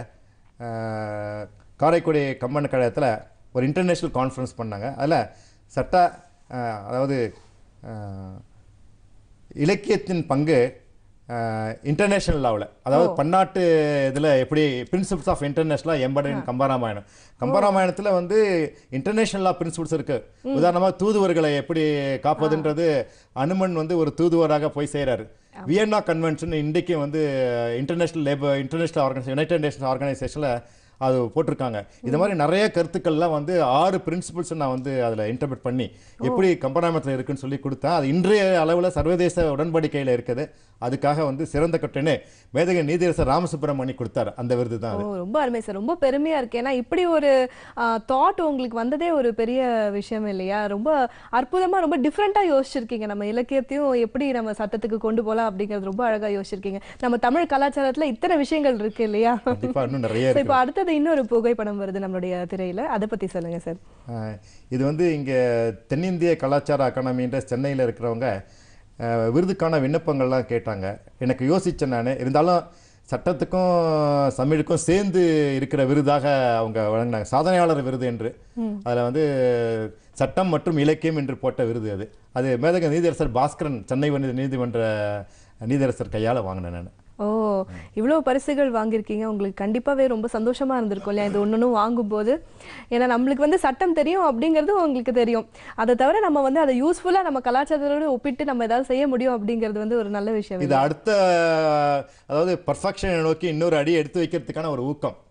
காரைக்குடி கம்பன் கழகத்தில் ஒரு இன்டர்நேஷ்னல் கான்ஃபரன்ஸ் பண்ணாங்க அதில் சட்ட அஹ், அதாவது அஹ், இலக்கியத்தின் பங்கு இன்டர்நேஷனல் லாவில் அதாவது பன்னாட்டு இதில் எப்படி பிரின்சிபல்ஸ் ஆஃப் இன்டர்நேஷனலாக எம்படன் கம்பராமாயணம் கம்பராமாயணத்தில் வந்து இன்டர்நேஷனல் லா பிரின்சிபல்ஸ் இருக்கு உதாரணமாக தூதுவர்களை எப்படி காப்பதுன்றது அனுமன் வந்து ஒரு தூதுவராக போய் செய்கிறாரு வியன்னா கன்வென்ஷன் இன்றைக்கு வந்து international labour international organization united nations ஆர்கனைசேஷனில் அது போட்டிருக்காங்க இது மாதிரி நிறைய கருத்துக்கள்லாம் வந்து ஆறு பிரின்சிபல்ஸ் நான் வந்து அதில் இன்டர்பிரட் பண்ணி எப்படி கம்பராமத்தில் இருக்குன்னு சொல்லி கொடுத்தேன் அது இன்றைய அளவில் சர்வதேச உடன்படிக்கையில் இருக்குது அதுக்காக வந்து சிறந்த கட்டுன்னு மேதக நீதியரசர் ராமசுப்ரமணி கொடுத்தாரு அந்த விருது தான் ஓ அது ரொம்ப அருமை சார் ரொம்ப பெருமையா இருக்கு ஏன்னா இப்படி ஒரு தாட் உங்களுக்கு வந்ததே ஒரு பெரிய விஷயம் இல்லையா ரொம்ப அற்புதமா ரொம்ப டிஃப்ரெண்டா யோசிச்சிருக்கீங்க நம்ம இலக்கியத்தையும் எப்படி நம்ம சட்டத்துக்கு கொண்டு போலாம் அப்படிங்கிறது ரொம்ப அழகா யோசிச்சிருக்கீங்க நம்ம தமிழ் கலாச்சாரத்துல இத்தனை விஷயங்கள் இருக்கு இல்லையா கண்டிப்பா இன்னும் நிறைய So, இருக்கு இப்போ அடுத்தது இன்னொரு புகைப்படம் வருது நம்மளுடைய திரையில அதை பத்தி சொல்லுங்க சார் ஆஹ் இது வந்து இங்கே தென்னிந்திய கலாச்சார அகாடமின்ற சென்னையில் இருக்கிறவங்க ஆஹ் விருதுக்கான விண்ணப்பங்கள்லாம் கேட்டாங்க எனக்கு யோசித்தேன் நான் இருந்தாலும் சட்டத்துக்கும் தமிழுக்கும் சேர்ந்து இருக்கிற விருதாக அவங்க வழங்கினாங்க சாதனையாளர் விருது என்று அதில் வந்து சட்டம் மற்றும் இலக்கியம் என்று போட்ட விருது அது அது மேதக நீதியரசர் பாஸ்கரன் சென்னை உயர்நீதி- நீதிமன்ற நீதியரசர் கையால் வாங்கினேன் நான் ஓ இவ்வளவு பரிசுகள் வாங்கியிருக்கீங்க உங்களுக்கு கண்டிப்பாவே ரொம்ப சந்தோஷமா இருந்திருக்கும் இல்லையா இது ஒன்னொன்னும் வாங்கும்போது ஏன்னா நம்மளுக்கு வந்து சட்டம் தெரியும் அப்படிங்கிறது உங்களுக்கு தெரியும் அதை தவிர நம்ம வந்து அதை யூஸ்ஃபுல்லா நம்ம கலாச்சாரத்தோட ஒப்பிட்டு நம்ம ஏதாவது செய்ய முடியும் அப்படிங்கிறது வந்து ஒரு நல்ல விஷயம் இது அடுத்த அதாவது பர்ஃபெக்ஷனை நோக்கி இன்னொரு அடி எடுத்து வைக்கிறதுக்கான ஒரு ஊக்கம்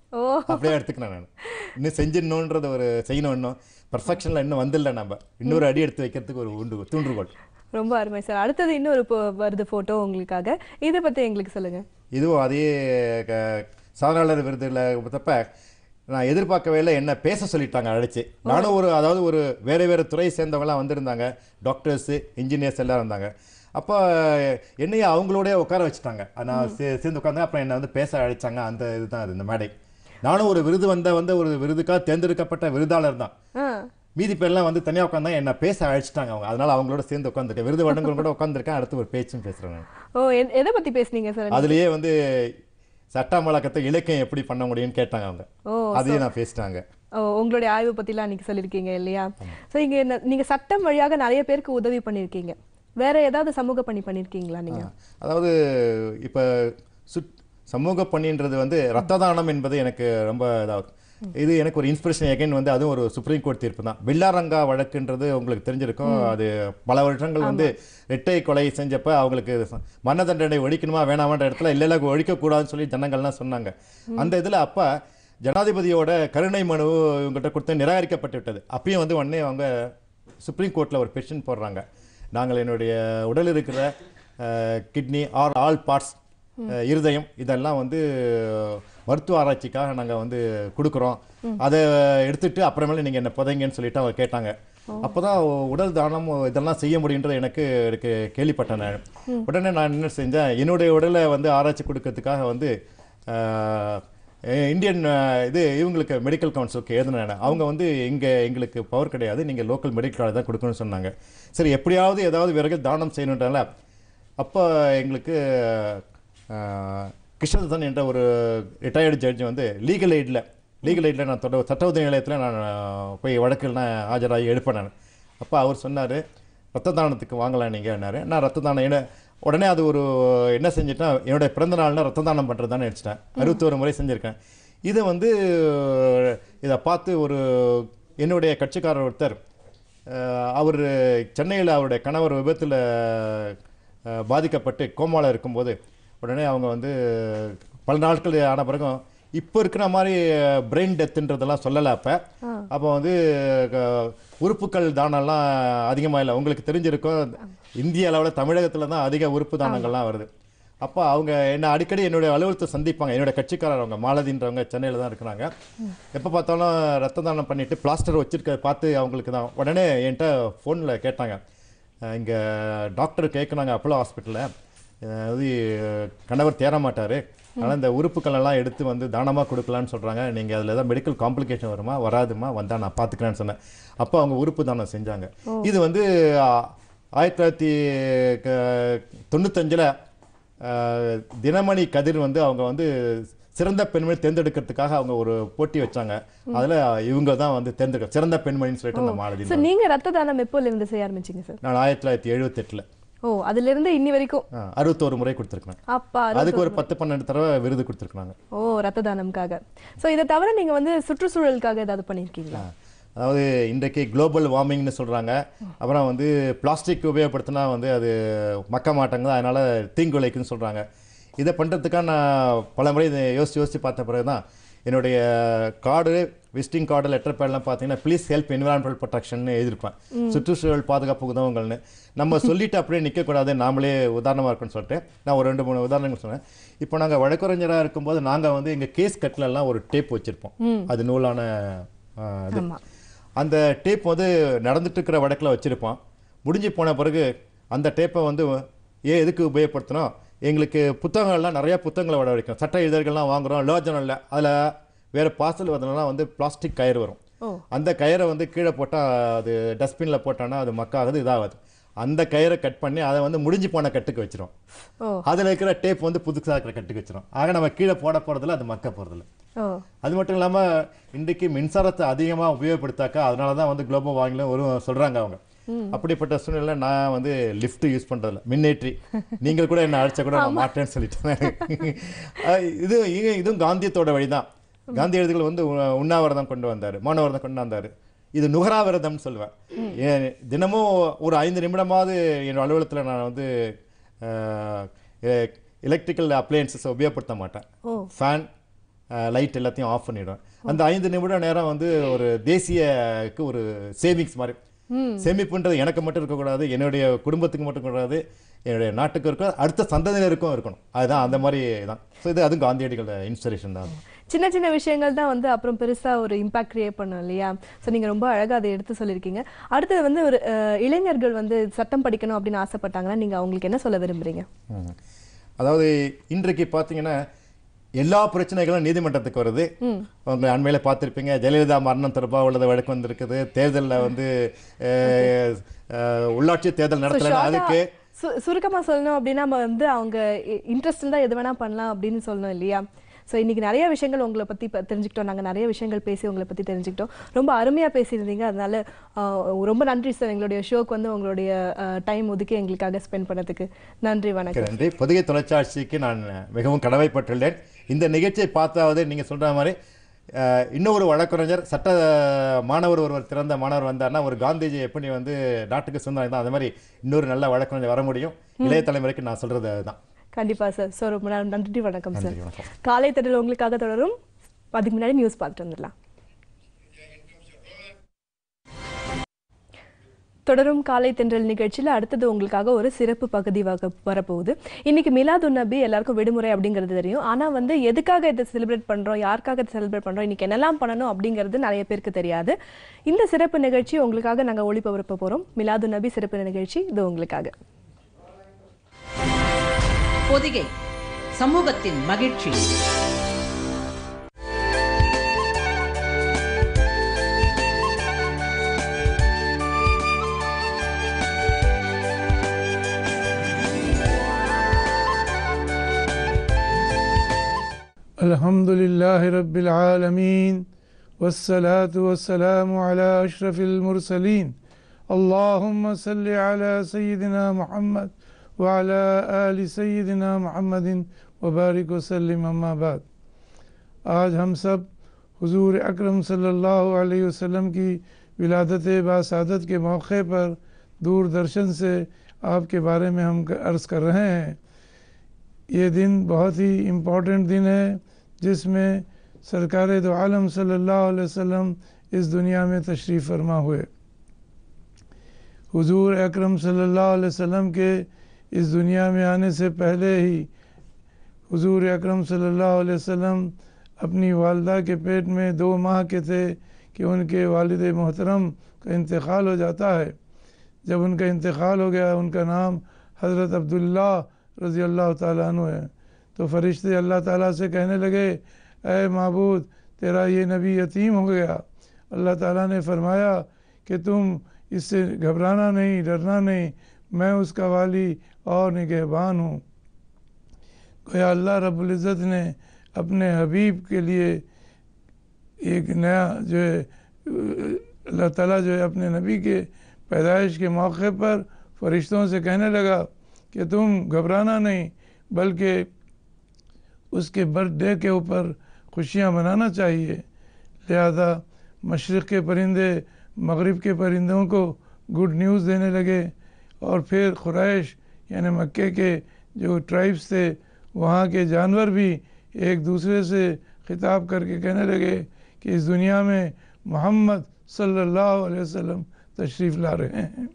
ஓ அப்படியே எடுத்துக்கிறேன் நான் இன்னும் செஞ்சிடணுன்றது ஒரு செய்யணும் இன்னும் பர்ஃபெக்ஷனில் இன்னும் வந்துடல நம்ம இன்னொரு அடி எடுத்து வைக்கிறதுக்கு ஒரு உண்டு தூண்டுகோல் ரொம்ப அருமை சார் அடுத்தது இன்னொரு போ- வருது போட்டோ உங்களுக்காக இதை பத்தி எங்களுக்கு சொல்லுங்க இதுவும் அதே க- சாதனாளர் விருதுல பார்த்தப்ப நான் எதிர்பார்க்கவே இல்லை என்ன பேச சொல்லிட்டாங்க அழைச்சு நானும் ஒரு அதாவது ஒரு வேறு வேறு துறையை சேர்ந்தவங்களாம் வந்திருந்தாங்க டாக்டர்ஸு இன்ஜினியர்ஸ் எல்லாம் இருந்தாங்க அப்போ என்னைய அவங்களோடய உட்கார வச்சுட்டாங்க நான் சே சேர்ந்து உட்காந்து அப்புறம் என்னை வந்து பேச அழைச்சாங்க அந்த இதுதான் அது இந்த மேடை நானும் ஒரு விருது வந்த வந்து ஒரு விருதுக்காக தேர்ந்தெடுக்கப்பட்ட விருதாளர் தான் ஆ மீதி பேர்லாம் வந்து தனியாக உட்காந்தா என்ன பேச அழைச்சிட்டாங்க அவங்க அதனால அவங்களோட சேர்ந்து உட்காந்துருக்கேன் விருது வழங்குறவங்க கூட உட்காந்துருக்கேன் அடுத்து ஒரு பேச்சும் பேசுகிறேன் நான் ஓ எ- எதை பத்தி பேசுனீங்க சார் அதுலயே வந்து சட்ட அமலாக்கத்தை இலக்கியம் எப்படி பண்ண முடியும்னு கேட்டாங்க அவங்க ஓ அதையும் நான் பேசிட்டாங்க ஓ உங்களுடைய ஆய்வு பத்திலாம் அன்னைக்கு சொல்லியிருக்கீங்க இல்லையா ஸோ இங்க என்ன- நீங்க சட்டம் வழியாக நிறைய பேருக்கு உதவி பண்ணியிருக்கீங்க வேற ஏதாவது சமூக பணி பண்ணியிருக்கீங்களா நீங்க அதாவது இப்போ சுட் சமூக பணின்றது வந்து ரத்த தானம் என்பது எனக்கு ரொம்ப இதாகும் இது எனக்கு ஒரு இன்ஸ்பிரேஷன் எகைன் வந்து அதுவும் ஒரு சுப்ரீம் கோர்ட் தீர்ப்பு தான் பில்லாரங்கா வழக்குன்றது உங்களுக்கு தெரிஞ்சிருக்கும் அது பல வருஷங்கள் வந்து ரெட்டை கொலை செஞ்சப்ப அவங்களுக்கு ச- மரண தண்டனை ஒழிக்கணுமா வேணாமான்ற இடத்துல இல்லை இல்லை ஒழிக்கக்கூடாதுன்னு சொல்லி ஜனங்கள்லாம் சொன்னாங்க அந்த இதில் அப்போ ஜனாதிபதியோட கருணை மனு இவங்ககிட்ட கொடுத்து நிராகரிக்கப்பட்டு விட்டது அப்பயும் வந்து உடனே அவங்க சுப்ரீம் கோர்ட்டில் ஒரு பெட்டிஷன் போடுறாங்க நாங்கள் என்னுடைய உடல் இருக்கிற கிட்னி ஆர் ஆல் பார்ட்ஸ் இருதயம் இதெல்லாம் வந்து மருத்துவ ஆராய்ச்சிக்காக நாங்கள் வந்து கொடுக்குறோம் அதை எடுத்துட்டு அப்புறமேல நீங்கள் என்ன புதைங்கன்னு சொல்லிட்டு அவங்க கேட்டாங்க அப்பதான் உடல் தானம் இதெல்லாம் செய்ய முடியுன்றது எனக்கு எனக்கு கேள்விப்பட்டேன் நான் உடனே நான் என்ன செஞ்சேன் என்னுடைய உடலை வந்து ஆராய்ச்சி கொடுக்கறதுக்காக வந்து அஹ், இந்தியன் அஹ், இது இவங்களுக்கு மெடிக்கல் கவுன்சிலுக்கு எழுதினேன் அவங்க வந்து இங்கே எங்களுக்கு பவர் கிடையாது நீங்கள் லோக்கல் மெடிக்கல் கார்டு தான் கொடுக்கணும்னு சொன்னாங்க சரி எப்படியாவது ஏதாவது விறகு தானம் செய்யணுன்றனால அப்போ எங்களுக்கு அஹ், கிருஷ்ணதத்தன் என்ற ஒரு ரிட்டையர்டு ஜட்ஜ் வந்து லீகல் எய்டில் லீகல் எய்டில் நான் தொட சட்ட உதவி நிலையத்தில் நான் அஹ், போய் வழக்கில் நான் ஆஜராகி எடுப்பேன் அப்போ அவர் சொன்னார் ரத்த தானத்துக்கு வாங்கலாம் நீங்கன்னாரு நான் ரத்த தானம் என்ன உடனே அது ஒரு என்ன செஞ்சுட்டேன் என்னுடைய பிறந்த நாள்னா ரத்த தானம் பண்ணுறது தான் நினச்சிட்டேன் அறுபத்தோரு முறை செஞ்சுருக்கேன் இதை வந்து இதை பார்த்து ஒரு என்னுடைய கட்சிக்காரர் ஒருத்தர் அஹ், அவர் சென்னையில் அவருடைய கணவர் விபத்தில் பாதிக்கப்பட்டு கோமாவில் இருக்கும்போது உடனே அவங்க வந்து பல நாட்கள் ஆன பிறகும் இப்போ இருக்கிற மாதிரி பிரெயின் டெத்துன்றதெல்லாம் சொல்லலை அப்போ அப்போ வந்து க- உறுப்புகள் தானம்லாம் அதிகமாக இல்லை உங்களுக்கு தெரிஞ்சிருக்கும் இந்திய அளவில் தமிழகத்தில் தான் அதிக உறுப்பு தானங்கள்லாம் வருது அப்போ அவங்க என்ன அடிக்கடி என்னுடைய அலுவலகத்தை சந்திப்பாங்க என்னோட கட்சிக்காரர் அவங்க மாலதின்றவங்க சென்னையில் தான் இருக்கிறாங்க எப்போ பார்த்தாலும் ரத்த தானம் பண்ணிட்டு பிளாஸ்டர் வச்சிருக்க பார்த்து அவங்களுக்கு தான் உடனே என்கிட்ட ஃபோனில் கேட்டாங்க இங்கே டாக்டர் கேட்குறாங்க அப்போலோ ஹாஸ்பிட்டலில் அது கணவர் தேற மாட்டார் அதனால் இந்த உறுப்புகள் எல்லாம் எடுத்து வந்து தானமாக கொடுக்கலான்னு சொல்கிறாங்க நீங்கள் அதில் ஏதாவது மெடிக்கல் காம்ப்ளிகேஷன் வருமா வராதுமா வந்தால் நான் பார்த்துக்கிறேன்னு சொன்னேன் அப்போ அவங்க உறுப்பு தானம் செஞ்சாங்க இது வந்து ஆ, ஆயிரத்தி தொள்ளாயிரத்தி க- தொண்ணூத்தஞ்சில் தினமணி கதிர் வந்து அவங்க வந்து சிறந்த பெண்மணி தேர்ந்தெடுக்கிறதுக்காக அவங்க ஒரு போட்டி வச்சாங்க அதில் இவங்க தான் வந்து தேர்ந்தெடுக்க சிறந்த பெண்மணின்னு சொல்லிட்டு அந்த மாலதி சார் நீங்க ரத்த தானம் எப்போல இருந்து செய்ய ஆரம்பிச்சீங்க சார் நான் ஆயிரத்தி தொள்ளாயிரத்தி எழுபத்தெட்டில் ஓ அதுல இருந்து இன்னி வரைக்கும் அறுபத்தோரு முறை கொடுத்துருக்கேன் அப்பா அதுக்கு ஒரு பத்து பன்னெண்டு தடவை விருது கொடுத்துருக்காங்க ஓ ரத்த தானம்காக சோ இதை தவிர நீங்க வந்து சுற்றுச்சூழலுக்காக ஏதாவது பண்ணியிருக்கீங்களா அதாவது இன்றைக்கு குளோபல் வார்மிங்னு சொல்கிறாங்க அப்புறம் வந்து பிளாஸ்டிக் உபயோகப்படுத்தினா வந்து அது மக்க மாட்டாங்க அதனால் தீங்கு விளைக்குன்னு சொல்கிறாங்க இதை பண்ணுறதுக்காக நான் பல முறை இதை யோசித்து யோசித்து பார்த்த பிறகு தான் என்னுடைய கார்டு விசிட்டிங் கார்டு லெட்டர் பேர்லாம் பார்த்தீங்கன்னா ப்ளீஸ் ஹெல்ப் என்விரான்மெண்டல் ப்ரொடெக்ஷன் எழுதியிருப்பேன் சுற்றுச்சூழல் பாதுகாப்பு உதவுங்கள்னு நம்ம சொல்லிட்டு அப்படியே நிற்கக்கூடாது நாமளே உதாரணமாக இருக்குன்னு சொல்லிட்டு நான் ஒரு ரெண்டு மூணு உதாரணங்கள் சொன்னேன் இப்போ நாங்கள் வழக்கறிஞராக இருக்கும்போது நாங்கள் வந்து எங்கள் கேஸ் கட்டிலெல்லாம் ஒரு டேப் வச்சுருப்போம் அது நூலான ஆ, இது அந்த டேப் வந்து நடந்துட்டு இருக்கிற வழக்கில் வச்சுருப்பான் முடிஞ்சு போன பிறகு அந்த டேப்பை வந்து ஏன் எதுக்கு உபயோகப்படுத்தினோம் எங்களுக்கு புத்தகங்கள்லாம் நிறைய புத்தகங்களை வர வைக்கும் சட்ட இதழ்கள்லாம் வாங்குறோம் லோ ஜர்னலில் அதில் வேறு பார்சல் வரதுலாம் வந்து பிளாஸ்டிக் கயிறு வரும் அந்த கயிறை வந்து கீழே போட்டால் அது டஸ்ட்பினில் போட்டோன்னா அது மக்காகுது இதாகாது அந்த கயிறை கட் பண்ணி அதை வந்து முடிஞ்சு போன கட்டுக்கு வச்சிரும் ஓ அதில் இருக்கிற டேப் வந்து புதுசாக இருக்கிற கட்டுக்கு வச்சிரும் ஆக நம்ம கீழே போட போகிறதில்ல அது மக்க போகிறதில்ல ஓ அது மட்டும் இல்லாமல் இன்றைக்கு மின்சாரத்தை அதிகமாக உபயோகப்படுத்தாக்கா அதனால தான் வந்து குளோபல் வாங்கல ஒரு சொல்கிறாங்க அவங்க அப்படிப்பட்ட சூழ்நிலை நான் வந்து லிஃப்ட் யூஸ் பண்ணுறதில்ல மின்னேற்றி நீங்கள் கூட என்ன அழைச்சா கூட நான் மாட்டேன்னு சொல்லிட்டேன் அஹ் இது இது- இதுவும் காந்தியத்தோட வழிதான் காந்தியடிகள் வந்து உ- உண்ணாவிரதம் கொண்டு வந்தார் மௌனவிரதம் கொண்டு வந்தார் இது நுகராவிரதம்னு சொல்லுவேன் ஏன் தினமும் ஒரு ஐந்து நிமிடமாவது என் அலுவலகத்தில் நான் வந்து எலக்ட்ரிக்கல் அப்ளையன்சஸ் உபயோகப்படுத்த மாட்டேன் ஓ. ஃபேன் லைட் எல்லாத்தையும் ஆஃப் பண்ணிடுவேன் அந்த ஐந்து நிமிட நேரம் வந்து ஒரு தேசியக்கு ஒரு சேவிங்ஸ் மாதிரி சேமிப்புன்றது எனக்கு மட்டும் இருக்கக்கூடாது என்னுடைய குடும்பத்துக்கு மட்டும் கூடாது என்னுடைய நாட்டுக்கு இருக்கும் அடுத்த சந்ததியினருக்கும் இருக்கணும் அதுதான் அந்த மாதிரி தான் ஸோ இது அதுவும் காந்தியடிகளோட இன்ஸ்பிரேஷன் தான் சின்ன சின்ன விஷயங்கள் தான் வந்து அப்புறம் பெருசா ஒரு இம்பாக்ட் கிரியேட் பண்ணும் இல்லையா ஸோ நீங்க ரொம்ப அழகா அதை எடுத்து சொல்லியிருக்கீங்க அடுத்தது வந்து ஒரு அஹ், இளைஞர்கள் வந்து சட்டம் படிக்கணும் அப்படின்னு ஆசைப்பட்டாங்கன்னா நீங்க அவங்களுக்கு என்ன சொல்ல விரும்புறீங்க ம். அதாவது இன்றைக்கு பார்த்தீங்கன்னா எல்லா பிரச்சனைகளும் நீதிமன்றத்துக்கு வருது உங்க அண்மையில பார்த்திருப்பீங்க ஜெயலலிதா மரணம் தொடர்பாக உள்ளது வழக்கு வந்திருக்குது தேர்தலில் வந்து அஹ், அஹ், உள்ளாட்சி தேர்தல் So, நடத்தல short-ஆ அதுக்கு சு- சுருக்கமா சொல்லணும் அப்படின்னா நம்ம வந்து அவங்க இன்ட்ரெஸ்ட் தான் எது வேணா பண்ணலாம் அப்படின்னு சொல்லணும் இல்லையா ஸோ இன்னைக்கு நிறைய விஷயங்கள் உங்களை பத்தி ப- தெரிஞ்சுக்கிட்டோம் நாங்க நிறைய விஷயங்கள் பேசி உங்களை பத்தி தெரிஞ்சுக்கிட்டோம் ரொம்ப அருமையா பேசியிருந்தீங்க அதனால ஆஹ், ரொம்ப நன்றி சார் எங்களுடைய ஷோக்கு வந்து உங்களுடைய டைம் ஒதுக்கி எங்களுக்காக ஸ்பெண்ட் பண்ணதுக்கு நன்றி வணக்கம் நன்றி பொதிகை தொலைக்காட்சிக்கு நான் மிகவும் கடமைப்பட்டுள்ளேன் இந்த நிகழ்ச்சியை பார்த்தாவது நீங்க சொல்ற மாதிரி அஹ், இன்னொரு வழக்கறிஞர் சட்ட மாணவர் ஒருவர் திறந்த மாணவர் வந்தார்னா ஒரு காந்திஜி எப்படி வந்து நாட்டுக்கு சொன்னாங்க தான் அந்த மாதிரி இன்னொரு நல்ல வழக்கறிஞர் வர முடியும் இளைய தலைமுறைக்கு நான் சொல்றது அதுதான் கண்டிப்பா சார் ஸோ ரொம்ப ந- நன்றி வணக்கம் சார் நன்றி வணக்கம் காலை தட்டில் உங்களுக்காக தொடரும் அதுக்கு முன்னாடி நியூஸ் பார்த்துட்டு வந்துடலாம் தொடரும் காலை தென்றல் நிகழ்ச்சியில் அடுத்தது உங்களுக்காக ஒரு சிறப்பு பகுதி வக வரப்போகுது இன்னைக்கு மிலாதுன் நபி எல்லாருக்கும் விடுமுறை அப்படிங்கிறது தெரியும் ஆனால் வந்து எதுக்காக இதை செலிப்ரேட் பண்ணுறோம் யாருக்காக இதை செலிப்ரேட் பண்ணுறோம் இன்னைக்கு என்னெல்லாம் பண்ணணும் அப்படிங்கிறது நிறைய பேருக்கு தெரியாது இந்த சிறப்பு நிகழ்ச்சி உங்களுக்காக நாங்கள் ஒளிபரப்ப போகிறோம் மிலாதுன் நபி சிறப்பு நிகழ்ச்சி இது உங்களுக்காக பொதிகை சமூகத்தின் மகிழ்ச்சி الحمد لله رب العالمين والصلاة والسلام على أشرف المرسلين اللهم صل على سيدنا محمد وعلى آل سيدنا محمد وبارك وسلم أما بعد आज हम सब हुजूर अकरम सल्लल्लाहु अलैहि वसल्लम की विलादत बासादत के मौके पर दूरदर्शन से आपके बारे में हम अर्ज़ कर रहे हैं ये दिन बहुत ही इम्पोर्टेंट दिन है जिसमें सरकार दो आलम सल्लल्लाहु अलैहि वसल्लम इस दुनिया में तशरीफ़ फरमा हुए हुजूर अकरम सल्लल्लाहु अलैहि वसल्लम के इस दुनिया में आने से पहले ही हुजूर अकरम सल्लल्लाहु अलैहि वसल्लम अपनी वालदा के पेट में दो माह के थे कि उनके वालिद मोहतरम का इंतकाल हो जाता है जब उनका इंतकाल हो गया उनका नाम हज़रत अब्दुल्ला रज़ी अल्लाह ताला अन्हु है तो फरिश्ते अल्लाह ताला से कहने लगे अय माबूद तेरा ये नबी यतीम हो गया अल्लाह ताला ने फरमाया कि तुम इससे घबराना नहीं डरना नहीं मैं उसका वाली और निगहबान हूँ गोया अल्लाह रब्बुल इज़्ज़त ने अपने हबीब के लिए एक नया जो है अल्लाह ताला जो है अपने नबी के पैदाइश के मौके पर फरिश्तों से कहने लगा कि तुम घबराना नहीं बल्कि उसके बर्थडे के ऊपर खुशियाँ मनाना चाहिए लिहाजा मशरक़ के परिंदे मगरिब के परिंदों को गुड न्यूज़ देने लगे और फिर खुरैश यानी मक्के के जो ट्राइब्स थे वहाँ के जानवर भी एक दूसरे से खिताब करके कहने लगे कि इस दुनिया में मोहम्मद सल्लल्लाहु अलैहि वसल्लम तशरीफ़ ला रहे हैं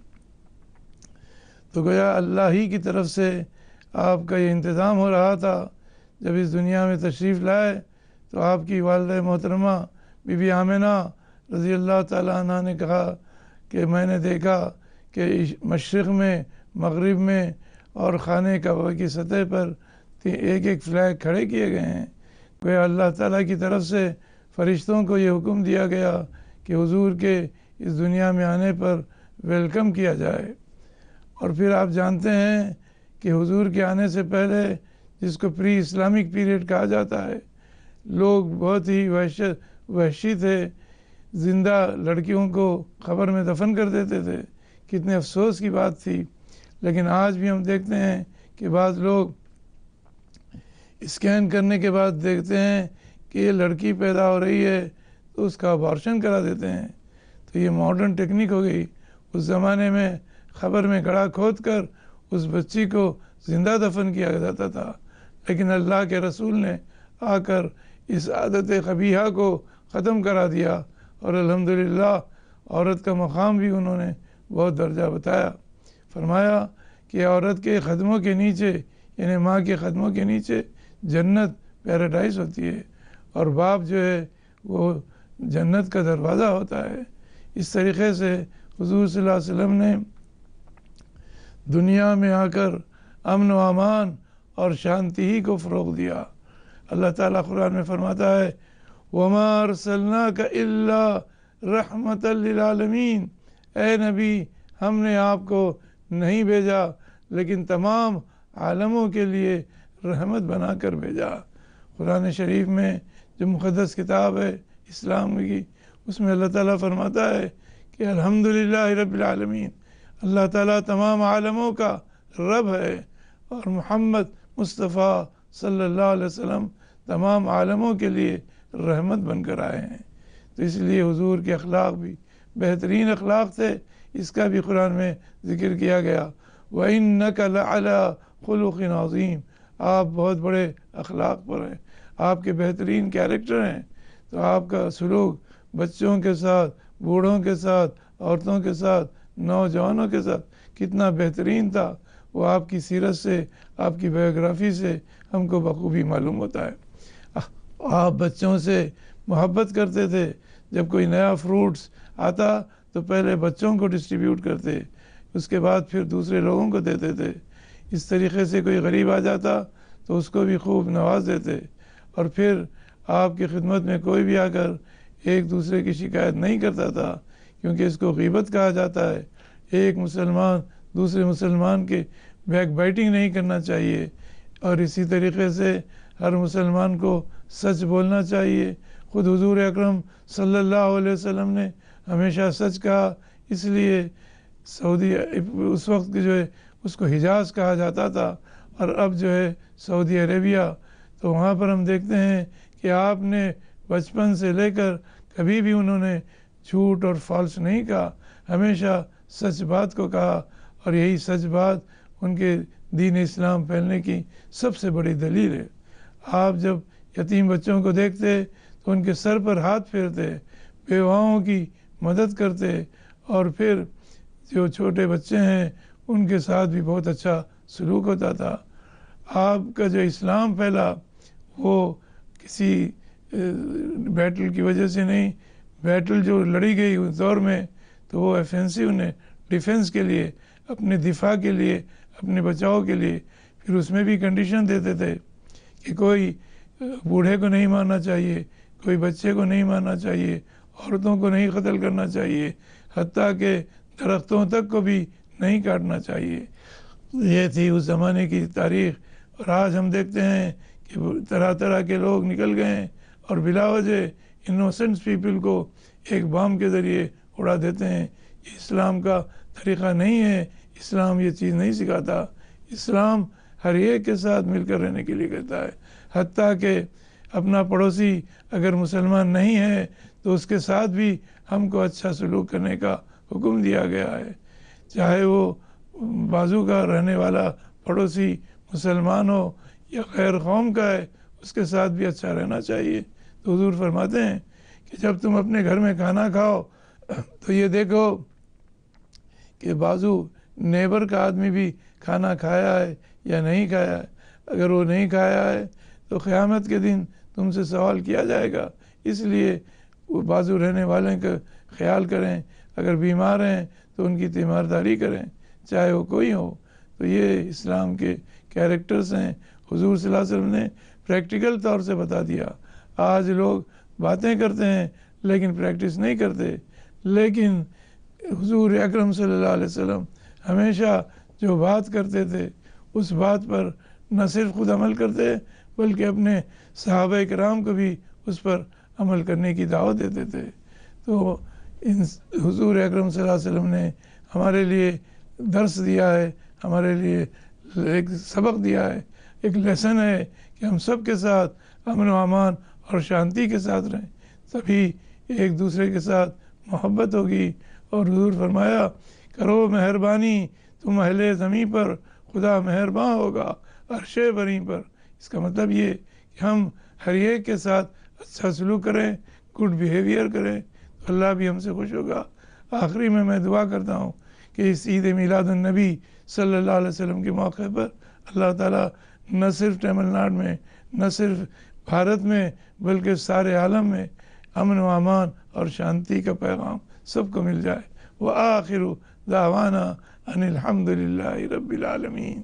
तो गोया अल्लाह ही की तरफ से आपका ये इंतज़ाम हो रहा था जब इस दुनिया में तशरीफ़ लाए तो आपकी वालद मोहतरमा बीबी आमिना रज़ी अल्लाह ताला अन्हा ने कहा कि मैंने देखा कि मशरक़ में मगरिब में और ख़ाने कबा की सतह पर एक एक फ्लैग खड़े किए गए हैं गोया अल्लाह ताला की तरफ से फ़रिश्तों को ये हुक्म दिया गया कि हुजूर के इस दुनिया में आने पर वेलकम किया जाए और फिर आप जानते हैं कि हुजूर के आने से पहले जिसको प्री इस्लामिक पीरियड कहा जाता है लोग बहुत ही वहशत वहशी थे ज़िंदा लड़कियों को ख़बर में दफन कर देते थे कितने अफसोस की बात थी लेकिन आज भी हम देखते हैं कि बाद लोग स्कैन करने के बाद देखते हैं कि ये लड़की पैदा हो रही है तो उसका अबॉर्शन करा देते हैं तो ये मॉडर्न टेक्निक हो गई उस ज़माने में ख़बर में गड़ा खोद कर उस बच्ची को ज़िंदा दफन किया जाता था लेकिन अल्लाह के रसूल ने आकर इस आदत कबीहा को ख़त्म करा दिया और अल्हम्दुलिल्लाह औरत का मकाम भी उन्होंने बहुत दर्जा बताया फरमाया कि औरत के कदमों के नीचे यानी माँ के कदमों के नीचे जन्नत पैराडाइज होती है और बाप जो है वो जन्नत का दरवाज़ा होता है इस तरीक़े से हुजूर सल्लल्लाहु अलैहि वसल्लम ने दुनिया में आकर अमन व अमान और शांति ही को फ़रोग दिया अल्लाह ताला कुरान में फरमाता है वमा अरसलना का इल्ला रहमत आलमीन ए नबी हमने आपको नहीं भेजा लेकिन तमाम आलमों के लिए रहमत बना कर भेजा कुरान शरीफ में जो मुक़दस किताब है इस्लाम की उसमें अल्लाह ताला फरमाता है कि अल्हम्दुलिल्लाह रब्बिल आलमीन अल्लाह ताला तमाम आलमों का रब है और मोहम्मद मुस्तफ़ा सल्लल्लाहु अलैहि वसल्लम तमाम आलमों के लिए रहमत बनकर आए हैं तो इसलिए हुजूर के अखलाक भी बेहतरीन अखलाक थे इसका भी कुरान में ज़िक्र किया गया व इन नकल खलुक़ अज़ीम आप बहुत बड़े अखलाक पर हैं आपके बेहतरीन कैरेक्टर हैं तो आपका सलूक बच्चों के साथ बूढ़ों के साथ औरतों के साथ नौजवानों के साथ कितना बेहतरीन था वो आपकी सीरत से आपकी बायोग्राफी से हमको बखूबी मालूम होता है आप बच्चों से मोहब्बत करते थे जब कोई नया फ्रूट्स आता तो पहले बच्चों को डिस्ट्रीब्यूट करते उसके बाद फिर दूसरे लोगों को देते थे इस तरीके से कोई गरीब आ जाता तो उसको भी खूब नवाज देते और फिर आपकी खिदमत में कोई भी आकर एक दूसरे की शिकायत नहीं करता था क्योंकि इसको गीबत कहा जाता है एक मुसलमान दूसरे मुसलमान के बैक बाइटिंग नहीं करना चाहिए और इसी तरीके से हर मुसलमान को सच बोलना चाहिए ख़ुद हुजूर अकरम सल्लल्लाहु अलैहि वसल्लम ने हमेशा सच कहा इसलिए सऊदी उस वक्त जो है उसको हिजाज कहा जाता था और अब जो है सऊदी अरेबिया तो वहाँ पर हम देखते हैं कि आपने बचपन से लेकर कभी भी उन्होंने झूठ और फॉल्स नहीं कहा हमेशा सच बात को कहा और यही सच बात उनके दीन इस्लाम फैलने की सबसे बड़ी दलील है आप जब यतीम बच्चों को देखते तो उनके सर पर हाथ फेरते बेवाओं की मदद करते और फिर जो छोटे बच्चे हैं उनके साथ भी बहुत अच्छा सलूक होता था आपका जो इस्लाम फैला वो किसी बैटल की वजह से नहीं बैटल जो लड़ी गई उस दौर में तो वो ऑफेंसिव ने डिफेंस के लिए अपने दिफा के लिए अपने बचाव के लिए फिर उसमें भी कंडीशन देते थे कि कोई बूढ़े को नहीं मारना चाहिए कोई बच्चे को नहीं मारना चाहिए औरतों को नहीं कत्ल करना चाहिए हती के दरख्तों तक को भी नहीं काटना चाहिए ये थी उस ज़माने की तारीख और आज हम देखते हैं कि तरह तरह के लोग निकल गए और बिला वजह इनोसेंट्स पीपल को एक बम के ज़रिए उड़ा देते हैं इस्लाम का तरीक़ा नहीं है इस्लाम ये चीज़ नहीं सिखाता इस्लाम हर एक के साथ मिलकर रहने के लिए कहता है हती कि अपना पड़ोसी अगर मुसलमान नहीं है तो उसके साथ भी हमको अच्छा सलूक करने का हुक्म दिया गया है चाहे वो बाजू का रहने वाला पड़ोसी मुसलमान हो या गैर कौम का है उसके साथ भी अच्छा रहना चाहिए तो हजूर फरमाते हैं कि जब तुम अपने घर में खाना खाओ तो ये देखो कि बाजू नेबर का आदमी भी खाना खाया है या नहीं खाया है अगर वो नहीं खाया है तो क़यामत के दिन तुमसे सवाल किया जाएगा इसलिए वो बाजू रहने वाले का ख्याल करें अगर बीमार हैं तो उनकी तीमारदारी करें चाहे वो कोई हो तो ये इस्लाम के कैरेक्टर्स हैं हुजूर सल्लल्लाहु अलैहि वसल्लम ने प्रैक्टिकल तौर से बता दिया आज लोग बातें करते हैं लेकिन प्रैक्टिस नहीं करते लेकिन हुजूर अकरम सल्लल्लाहु अलैहि वसल्लम हमेशा जो बात करते थे उस बात पर न सिर्फ खुद अमल करते बल्कि अपने सहाबा कराम को भी उस पर अमल करने की दावत देते थे तो इन हुजूर अकरम सल्लल्लाहु अलैहि वसल्लम ने हमारे लिए दर्स दिया है हमारे लिए एक सबक दिया है एक लेसन है कि हम सब के साथ अमन व अमान और शांति के साथ रहें तभी एक दूसरे के साथ मोहब्बत होगी और हजूर फरमाया करो मेहरबानी तुम अहले ज़मीं पर खुदा मेहरबान होगा अरश बरी पर इसका मतलब ये कि हम हर एक के साथ अच्छा सलूक करें गुड बिहेवियर करें तो अल्लाह भी हमसे खुश होगा आखिरी में मैं दुआ करता हूँ कि इस ईद मिलादुलनबी सल्लल्लाहु अलैहि वसल्लम के मौके पर अल्लाह ताला न सिर्फ तमिलनाडु में न सिर्फ भारत में बल्कि सारे आलम में अमन व अमान और शांति का पैगाम सबको मिल जाए व आखिर दावाना अनिलहमदिल्ला रब्बिल आलमीन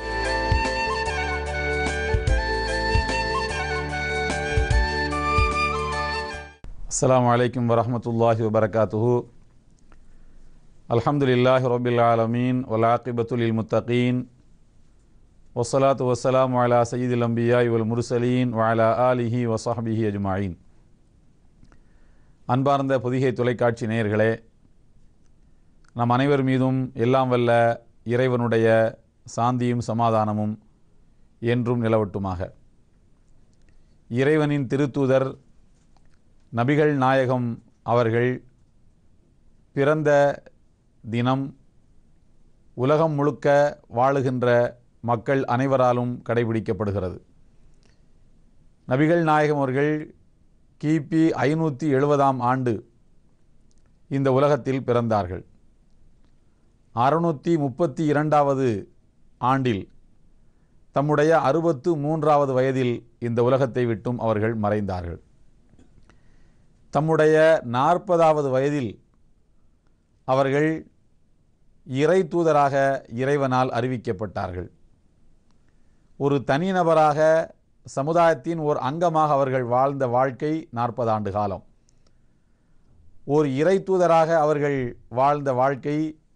السلام عليكم ورحمة الله وبركاته الحمد لله رب العالمين والعاقبة للمتقين والصلاة والسلام على سيد الأنبياء والمرسلين وعلى آله وصحبه أجمعين அன்பார்ந்த பொதிகை தொலைக்காட்சி நேயர்களே நம் அனைவர் மீதும் எல்லாம் வல்ல இறைவனுடைய சாந்தியும் சமாதானமும் என்றும் நிலவட்டுமாக இறைவனின் திருத்தூதர் நபிகள் நாயகம் அவர்கள் பிறந்த தினம் உலகம் முழுக்க வாழுகின்ற மக்கள் அனைவராலும் கடைபிடிக்கப்படுகிறது நபிகள் நாயகம் அவர்கள் கிபி ஐநூற்றி எழுபதாம் ஆண்டு இந்த உலகத்தில் பிறந்தார்கள் அறுநூற்றி முப்பத்தி இரண்டாவது ஆண்டில் தம்முடைய அறுபத்து மூன்றாவது வயதில் இந்த உலகத்தை விட்டும் அவர்கள் மறைந்தார்கள் தம்முடைய நாற்பதாவது வயதில் அவர்கள் இறை தூதராக இறைவனால் அறிவிக்கப்பட்டார்கள் ஒரு தனிநபராக சமுதாயத்தின் ஓர் அங்கமாக அவர்கள் வாழ்ந்த வாழ்க்கை நாற்பது ஆண்டு காலம் ஓர் இறை தூதராக அவர்கள் வாழ்ந்த வாழ்க்கை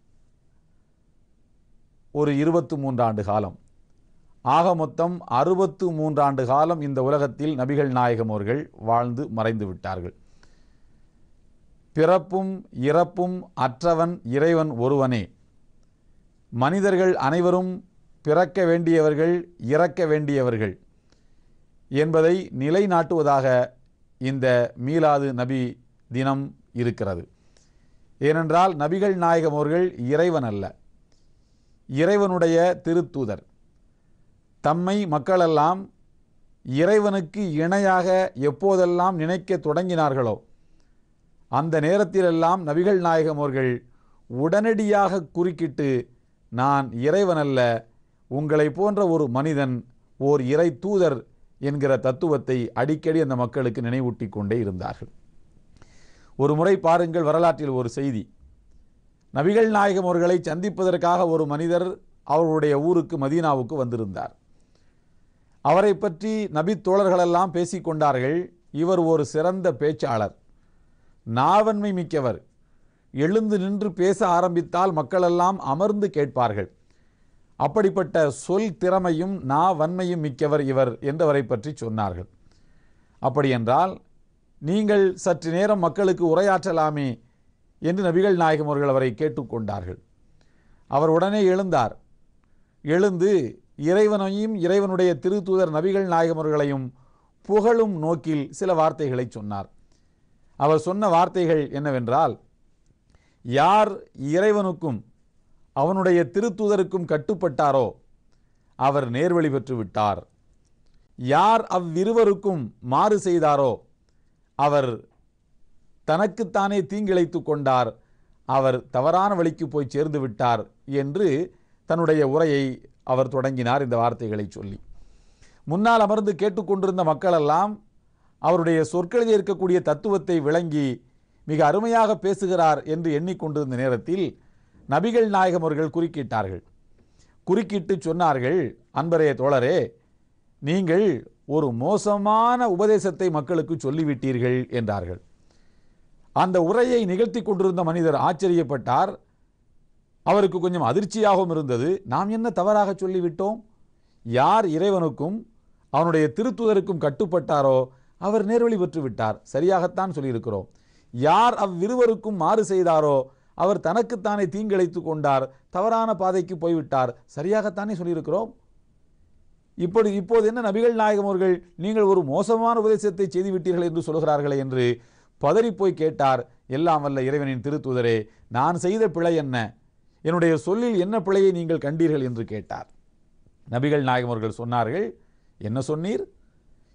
ஒரு இருபத்து மூன்றாண்டு காலம் ஆக மொத்தம் அறுபத்து மூன்றாண்டு காலம் இந்த உலகத்தில் நபிகள் நாயகம் அவர்கள் வாழ்ந்து மறைந்து விட்டார்கள் பிறப்பும் இறப்பும் அற்றவன் இறைவன் ஒருவனே மனிதர்கள் அனைவரும் பிறக்க வேண்டியவர்கள் இறக்க வேண்டியவர்கள் என்பதை நிலைநாட்டுவதாக இந்த மீலாது நபி தினம் இருக்கிறது ஏனென்றால் நபிகள் நாயகம் அவர்கள் இறைவன் அல்ல இறைவனுடைய திருத்தூதர் தம்மை மக்களெல்லாம் இறைவனுக்கு இணையாக எப்போதெல்லாம் நினைக்க தொடங்கினார்களோ அந்த நேரத்திலெல்லாம் நபிகள் நாயகம் அவர்கள் உடனடியாக குறுக்கிட்டு நான் இறைவனல்ல உங்களை போன்ற ஒரு மனிதன் ஓர் இறை தூதர் என்கிற தத்துவத்தை அடிக்கடி அந்த மக்களுக்கு நினைவூட்டி கொண்டே இருந்தார்கள் ஒரு முறை பாருங்கள் வரலாற்றில் ஒரு செய்தி நபிகள் நாயகம் அவர்களை சந்திப்பதற்காக ஒரு மனிதர் அவர்களுடைய ஊருக்கு மதீனாவுக்கு வந்திருந்தார் அவரை பற்றி நபி தோழர்களெல்லாம் பேசிக்கொண்டார்கள் இவர் ஒரு சிறந்த பேச்சாளர் நாவன்மை மிக்கவர் எழுந்து நின்று பேச ஆரம்பித்தால் மக்களெல்லாம் அமர்ந்து கேட்பார்கள் அப்படிப்பட்ட சொல் திறமையும் நா வன்மையும் மிக்கவர் இவர் என்றவரை பற்றி சொன்னார்கள் அப்படியென்றால் நீங்கள் சற்று நேரம் மக்களுக்கு உரையாற்றலாமே என்று நபிகள் நாயகம் அவர்கள் அவரை கேட்டுக்கொண்டார்கள் அவர் உடனே எழுந்தார் எழுந்து இறைவனையும் இறைவனுடைய திருத்தூதர் நபிகள் நாயகம் அவர்களையும் புகழும் நோக்கில் சில வார்த்தைகளை சொன்னார் அவர் சொன்ன வார்த்தைகள் என்னவென்றால் யார் இறைவனுக்கும் அவனுடைய திருத்தூதருக்கும் கட்டுப்பட்டாரோ அவர் நேர்வழி பெற்று விட்டார் யார் அவ்விருவருக்கும் மாறு செய்தாரோ அவர் தனக்குத்தானே தீங்கிழைத்து கொண்டார் அவர் தவறான வழிக்கு போய் சேர்ந்து விட்டார் என்று தன்னுடைய உரையை அவர் தொடங்கினார் இந்த வார்த்தைகளை சொல்லி முன்னால் அமர்ந்து கேட்டுக்கொண்டிருந்த மக்களெல்லாம் அவருடைய சொற்களில் இருக்கக்கூடிய தத்துவத்தை விளங்கி மிக அருமையாக பேசுகிறார் என்று எண்ணிக்கொண்டிருந்த நேரத்தில் நபிகள் நாயகம் அவர்கள் குறுக்கிட்டார்கள் குறுக்கிட்டு சொன்னார்கள் அன்பரே தோழரே நீங்கள் ஒரு மோசமான உபதேசத்தை மக்களுக்கு சொல்லிவிட்டீர்கள் என்றார்கள் அந்த உரையை நிகழ்த்தி கொண்டிருந்த மனிதர் ஆச்சரியப்பட்டார் அவருக்கு கொஞ்சம் அதிர்ச்சியாகவும் இருந்தது நாம் என்ன தவறாக சொல்லிவிட்டோம் யார் இறைவனுக்கும் அவனுடைய திருத்துதருக்கும் கட்டுப்பட்டாரோ அவர் நேர்வழி பெற்று விட்டார் சரியாகத்தான் சொல்லியிருக்கிறோம் யார் அவ்விருவருக்கும் மாறு செய்தாரோ அவர் தனக்குத்தானே தீங்கிழைத்து கொண்டார் தவறான பாதைக்கு போய்விட்டார் சரியாகத்தானே சொல்லியிருக்கிறோம் இப்படி இப்போது என்ன நபிகள் நாயகம் அவர்கள் நீங்கள் ஒரு மோசமான உபதேசத்தை செய்துவிட்டீர்கள் என்று சொல்கிறார்களே என்று பதறிப்போய் கேட்டார் எல்லாம் வல்ல இறைவனின் திருத்துதரே நான் செய்த பிழை என்ன என்னுடைய சொல்லில் என்ன பிழையை நீங்கள் கண்டீர்கள் என்று கேட்டார் நபிகள் நாயகம் அவர்கள் சொன்னார்கள் என்ன சொன்னீர்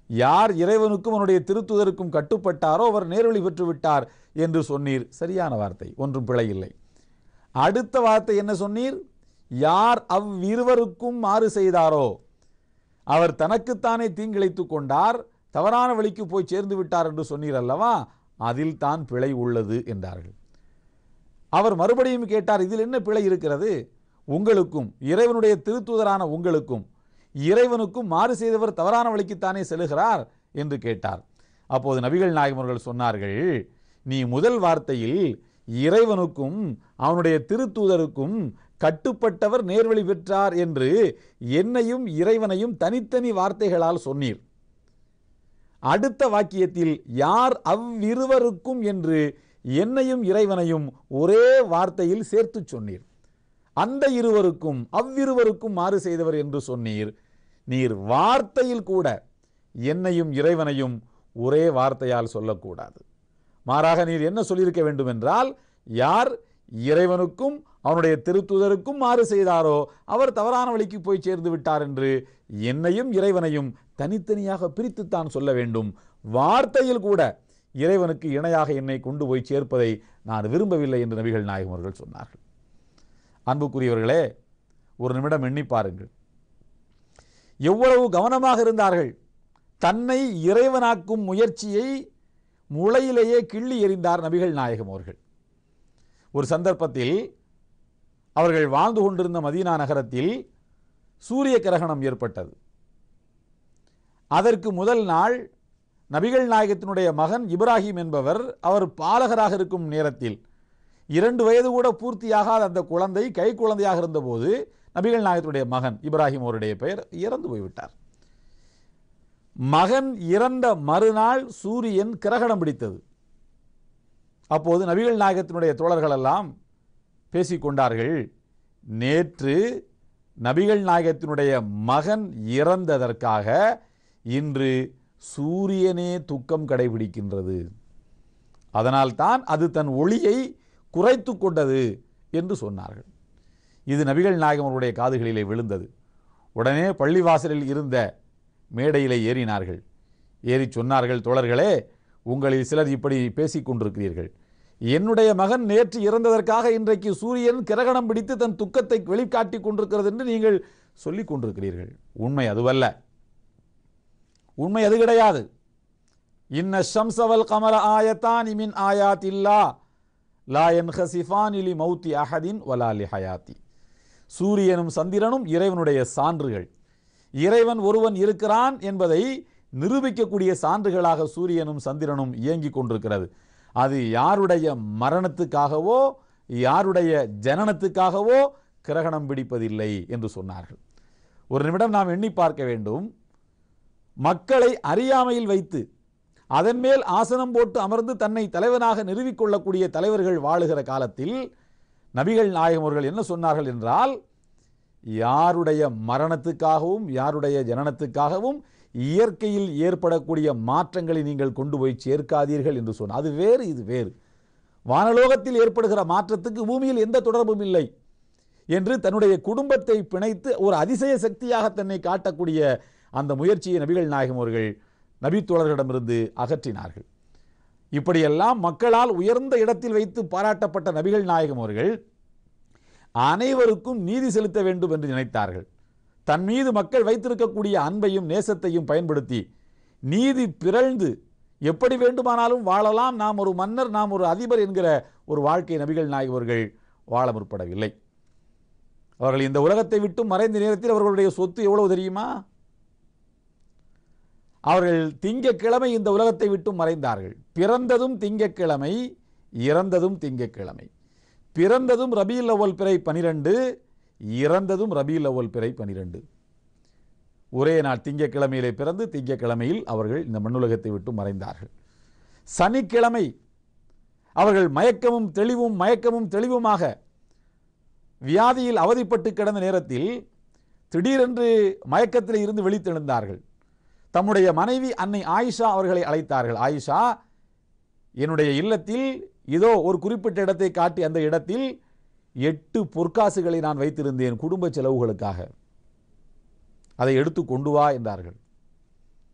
யார் இறைவனுக்கும் அவனுடைய திருத்துதருக்கும் கட்டுப்பட்டாரோ அவர் நேர்வழி பெற்று விட்டார் என்று சொன்னீர் சரியான வார்த்தை ஒன்றும் பிழை இல்லை அடுத்த வார்த்தை என்ன சொன்னீர் யார் அவ்விருவருக்கும் மாறு செய்தாரோ அவர் தனக்குத்தானே தீங்கிழைத்துக் கொண்டார் தவறான வழிக்கு போய் சேர்ந்து விட்டார் என்று சொன்னீர் அல்லவா அதில் தான் பிழை உள்ளது என்றார்கள் அவர் மறுபடியும் கேட்டார் இதில் என்ன பிழை இருக்கிறது உங்களுக்கும் இறைவனுடைய திருத்தூதரான உங்களுக்கும் இறைவனுக்கும் மாறு செய்தவர் தவறான வழிக்குத்தானே செல்கிறார் என்று கேட்டார் அப்போது நபிகள் நாயகம் அவர்கள் சொன்னார்கள் நீ முதல் வார்த்தையில் இறைவனுக்கும் அவனுடைய திருத்தூதருக்கும் கட்டுப்பட்டவர் நேர்வழி பெற்றார் என்று என்னையும் இறைவனையும் தனித்தனி வார்த்தைகளால் சொன்னீர் அடுத்த வாக்கியத்தில் யார் அவ்விருவருக்கும் என்று என்னையும் இறைவனையும் ஒரே வார்த்தையில் சேர்த்து சொன்னீர் அந்த இருவருக்கும் அவ்விருவருக்கும் மாறு செய்தவர் என்று சொன்னீர் நீர் வார்த்தையில் கூட என்னையும் இறைவனையும் ஒரே வார்த்தையால் சொல்லக்கூடாது மாறாக நீர் என்ன சொல்லியிருக்க வேண்டும் என்றால் யார் இறைவனுக்கும் அவனுடைய திருத்துதருக்கும் மாறு செய்தாரோ அவர் தவறான வழிக்கு போய் சேர்ந்து விட்டார் என்று என்னையும் இறைவனையும் தனித்தனியாக பிரித்துத்தான் சொல்ல வேண்டும் வார்த்தையில் கூட இறைவனுக்கு இணையாக என்னை கொண்டு போய் சேர்ப்பதை நான் விரும்பவில்லை என்று நபிகள் நாயகம் அவர்கள் சொன்னார்கள் அன்புக்குரியவர்களே ஒரு நிமிடம் எண்ணி பாருங்கள் எவ்வளவு கவனமாக இருந்தார்கள் தன்னை இறைவனாக்கும் முயற்சியை முளையிலேயே கிள்ளி எறிந்தார் நபிகள் நாயகம் அவர்கள் ஒரு சந்தர்ப்பத்தில் அவர்கள் வாழ்ந்து கொண்டிருந்த மதீனா நகரத்தில் சூரிய கிரகணம் ஏற்பட்டது அதற்கு முதல் நாள் நபிகள் நாயகத்தினுடைய மகன் இப்ராஹிம் என்பவர் அவர் பாலகராக இருக்கும் நேரத்தில் இரண்டு வயது கூட பூர்த்தியாகாத அந்த குழந்தை கை குழந்தையாக இருந்தபோது நபிகள் நாயகத்துடைய மகன் இப்ராஹிம் அவருடைய பெயர் இறந்து போய்விட்டார் மகன் இறந்த மறுநாள் சூரியன் கிரகணம் பிடித்தது அப்போது நபிகள் நாயகத்தினுடைய தோழர்கள் எல்லாம் பேசிக்கொண்டார்கள் நேற்று நபிகள் நாயகத்தினுடைய மகன் இறந்ததற்காக இன்று சூரியனே துக்கம் கடைபிடிக்கின்றது அதனால்தான் அது தன் ஒளியை குறைத்து கொண்டது என்று சொன்னார்கள் இது நபிகள் நாயகம் அவருடைய காதுகளிலே விழுந்தது உடனே பள்ளிவாசலில் இருந்த மேடையிலே ஏறினார்கள் ஏறி சொன்னார்கள் தோழர்களே உங்களில் சிலர் இப்படி பேசிக் கொண்டிருக்கிறீர்கள் என்னுடைய மகன் நேற்று இறந்ததற்காக இன்றைக்கு சூரியன் கிரகணம் பிடித்து தன் துக்கத்தை வெளிக்காட்டி கொண்டிருக்கிறது என்று நீங்கள் சொல்லிக் கொண்டிருக்கிறீர்கள் உண்மை அதுவல்ல உண்மை அது கிடையாது இன்ன ஷம்சவல் கமல ஆயத்தான் இமின் ஆயாத் இல்லா லா என் ஹசிஃபான் இலி மௌத்தி அஹதின் வலாலி ஹயாத்தி சூரியனும் சந்திரனும் இறைவனுடைய சான்றுகள் இறைவன் ஒருவன் இருக்கிறான் என்பதை நிரூபிக்கக்கூடிய சான்றுகளாக சூரியனும் சந்திரனும் இயங்கிக் கொண்டிருக்கிறது அது யாருடைய மரணத்துக்காகவோ யாருடைய ஜனனத்துக்காகவோ கிரகணம் பிடிப்பதில்லை என்று சொன்னார்கள் ஒரு நிமிடம் நாம் எண்ணி பார்க்க வேண்டும் மக்களை அறியாமையில் வைத்து அதன் மேல் ஆசனம் போட்டு அமர்ந்து தன்னை தலைவனாக நிறுவிக்கொள்ளக்கூடிய தலைவர்கள் வாழுகிற காலத்தில் நபிகள் நாயகம் அவர்கள் என்ன சொன்னார்கள் என்றால் யாருடைய மரணத்துக்காகவும் யாருடைய ஜனனத்துக்காகவும் இயற்கையில் ஏற்படக்கூடிய மாற்றங்களை நீங்கள் கொண்டு போய் சேர்க்காதீர்கள் என்று சொன்னார் அது வேறு இது வேறு வானலோகத்தில் ஏற்படுகிற மாற்றத்துக்கு பூமியில் எந்த தொடர்பும் இல்லை என்று தன்னுடைய குடும்பத்தை பிணைத்து ஒரு அதிசய சக்தியாக தன்னை காட்டக்கூடிய அந்த முயற்சியை நபிகள் நாயகம் அவர்கள் நபித்தோழர்களிடமிருந்து அகற்றினார்கள் இப்படியெல்லாம் மக்களால் உயர்ந்த இடத்தில் வைத்து பாராட்டப்பட்ட நபிகள் நாயகம் அவர்கள் அனைவருக்கும் நீதி செலுத்த வேண்டும் என்று நினைத்தார்கள் தன் மீது மக்கள் வைத்திருக்கக்கூடிய அன்பையும் நேசத்தையும் பயன்படுத்தி நீதி பிறழ்ந்து எப்படி வேண்டுமானாலும் வாழலாம் நாம் ஒரு மன்னர் நாம் ஒரு அதிபர் என்கிற ஒரு வாழ்க்கை நபிகள் நாயகம் அவர்கள் வாழ முற்படவில்லை அவர்கள் இந்த உலகத்தை விட்டு மறைந்த நேரத்தில் அவர்களுடைய சொத்து எவ்வளவு தெரியுமா அவர்கள் திங்கக்கிழமை இந்த உலகத்தை விட்டு மறைந்தார்கள் பிறந்ததும் திங்கக்கிழமை இறந்ததும் திங்கக்கிழமை பிறந்ததும் ரபியுல் அவ்வல் பிறை பனிரெண்டு இறந்ததும் ரபியுல் அவ்வல் பிறை பனிரெண்டு ஒரே நாள் திங்கக்கிழமையிலே பிறந்து திங்கக்கிழமையில் அவர்கள் இந்த மண்ணுலகத்தை விட்டு மறைந்தார்கள் சனிக்கிழமை அவர்கள் மயக்கமும் தெளிவும் மயக்கமும் தெளிவுமாக வியாதியில் அவதிப்பட்டு கிடந்த நேரத்தில் திடீரென்று மயக்கத்தில் இருந்து விழித்தெழுந்தார்கள் தம்முடைய மனைவி அன்னை ஆயிஷா அவர்களை அழைத்தார்கள் ஆயிஷா என்னுடைய இல்லத்தில் இதோ ஒரு குறிப்பிட்ட இடத்தை காட்டி அந்த இடத்தில் எட்டு பொற்காசுகளை நான் வைத்திருந்தேன் குடும்ப செலவுகளுக்காக அதை எடுத்து கொண்டு வா என்றார்கள்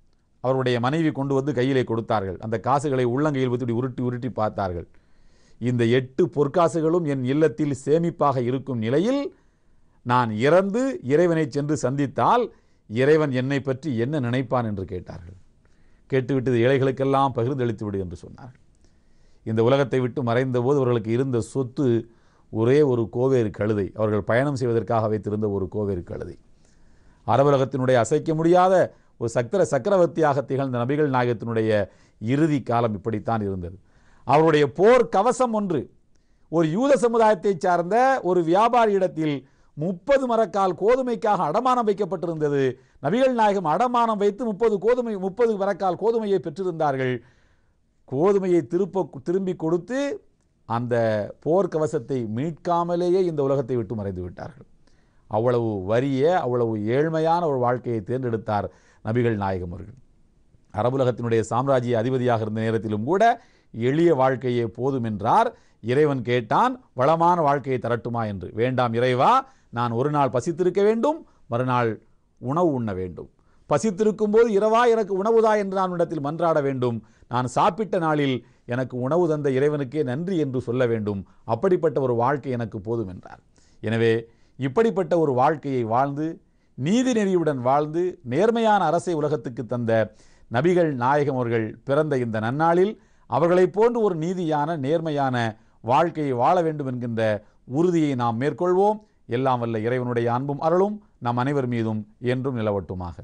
அவருடைய மனைவி கொண்டு வந்து கையிலே கொடுத்தார்கள் அந்த காசுகளை உள்ளங்கையில் வைத்து இப்படி உருட்டி உருட்டி பார்த்தார்கள் இந்த எட்டு பொற்காசுகளும் என் இல்லத்தில் சேமிப்பாக இருக்கும் நிலையில் நான் இறந்து இறைவனை சென்று சந்தித்தால் இறைவன் என்னை பற்றி என்ன நினைப்பான் என்று கேட்டார்கள் கேட்டுவிட்டு இது ஏழைகளுக்கெல்லாம் பகிர்ந்தளித்து விடு என்று சொன்னார்கள் இந்த உலகத்தை விட்டு மறைந்த போது அவர்களுக்கு இருந்த சொத்து ஒரே ஒரு கோவேறு கழுதை அவர்கள் பயணம் செய்வதற்காக வைத்திருந்த ஒரு கோவேறு கழுதை அரபுலகத்தினுடைய அசைக்க முடியாத ஒரு சக்கர சக்கரவர்த்தியாக திகழ்ந்த நபிகள் நாயகத்தினுடைய இறுதி காலம் இப்படித்தான் இருந்தது அவருடைய போர் கவசம் ஒன்று ஒரு யூத சமுதாயத்தைச் சார்ந்த ஒரு வியாபாரி இடத்தில் முப்பது மரக்கால் கோதுமைக்காக அடமானம் வைக்கப்பட்டிருந்தது நபிகள் நாயகம் அடமானம் வைத்து முப்பது கோதுமை முப்பது மரக்கால் கோதுமையை பெற்றிருந்தார்கள் கோதுமையை திருப்ப திரும்பி கொடுத்து அந்த போர் கவசத்தை மீட்காமலேயே இந்த உலகத்தை விட்டு மறைந்து விட்டார்கள் அவ்வளவு வறிய அவ்வளவு ஏழ்மையான ஒரு வாழ்க்கையை தேர்ந்தெடுத்தார் நபிகள் நாயகம் அவர்கள் அரபுலகத்தினுடைய சாம்ராஜ்ய அதிபதியாக இருந்த நேரத்திலும் கூட எளிய வாழ்க்கையே போதும் என்றார் இறைவன் கேட்டான் வளமான வாழ்க்கையை தரட்டுமா என்று வேண்டாம் இறைவா நான் ஒரு நாள் பசித்திருக்க வேண்டும் மறுநாள் உணவு உண்ண வேண்டும் பசித்திருக்கும் போது இரவா எனக்கு உணவுதா என்று நான் இடத்தில் மன்றாட வேண்டும் நான் சாப்பிட்ட நாளில் எனக்கு உணவு தந்த இறைவனுக்கே நன்றி என்று சொல்ல வேண்டும் அப்படிப்பட்ட ஒரு வாழ்க்கை எனக்கு போதும் என்றார் எனவே இப்படிப்பட்ட ஒரு வாழ்க்கையை வாழ்ந்து நீதி நெறியுடன் வாழ்ந்து நேர்மையான அரசை உலகத்துக்கு தந்த நபிகள் நாயகம் அவர்கள் பிறந்த இந்த நன்னாளில் அவர்களைப் போன்று ஒரு நீதியான நேர்மையான வாழ்க்கையை வாழ வேண்டும் என்கின்ற உறுதியை நாம் மேற்கொள்வோம் எல்லாம் வல்ல இறைவனுடைய அன்பும் அருளும் நம் அனைவர் மீதும் என்றும் நிலவட்டுமாக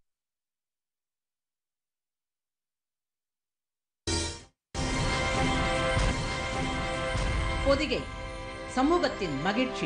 பொதிகை சமூகத்தின் மகிழ்ச்சி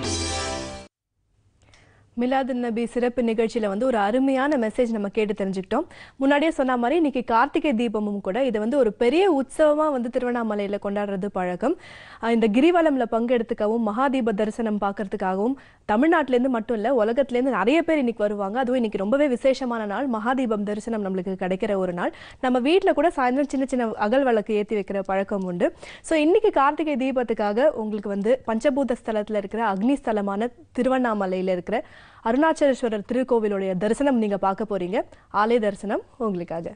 மிலாது நபி சிறப்பு நிகழ்ச்சியில் வந்து ஒரு அருமையான மெசேஜ் நம்ம கேட்டு தெரிஞ்சுக்கிட்டோம் முன்னாடியே சொன்ன மாதிரி இன்னைக்கு கார்த்திகை தீபமும் கூட இது வந்து ஒரு பெரிய உற்சவமாக வந்து திருவண்ணாமலையில் கொண்டாடுறது பழக்கம் அஹ் இந்த கிரிவலம்ல பங்கெடுத்துக்கவும் மகாதீப தரிசனம் பார்க்கறதுக்காகவும் தமிழ்நாட்டிலேருந்து மட்டும் இல்லை உலகத்துலேருந்து நிறைய பேர் இன்னைக்கு வருவாங்க அதுவும் இன்னைக்கு ரொம்பவே விசேஷமான நாள் மகாதீபம் தரிசனம் நம்மளுக்கு கிடைக்கிற ஒரு நாள் நம்ம வீட்டில் கூட சாயந்தரம் சின்ன சின்ன அகல் விளக்கு ஏற்றி வைக்கிற பழக்கம் உண்டு ஸோ இன்னைக்கு கார்த்திகை தீபத்துக்காக உங்களுக்கு வந்து பஞ்சபூத ஸ்தலத்தில் இருக்கிற அக்னி ஸ்தலமான திருவண்ணாமலையில் இருக்கிற அருணாச்சலேஸ்வரர் திருக்கோவிலுடைய தரிசனம் நீங்க பார்க்க போறீங்க ஆலய தரிசனம் உங்களுக்காக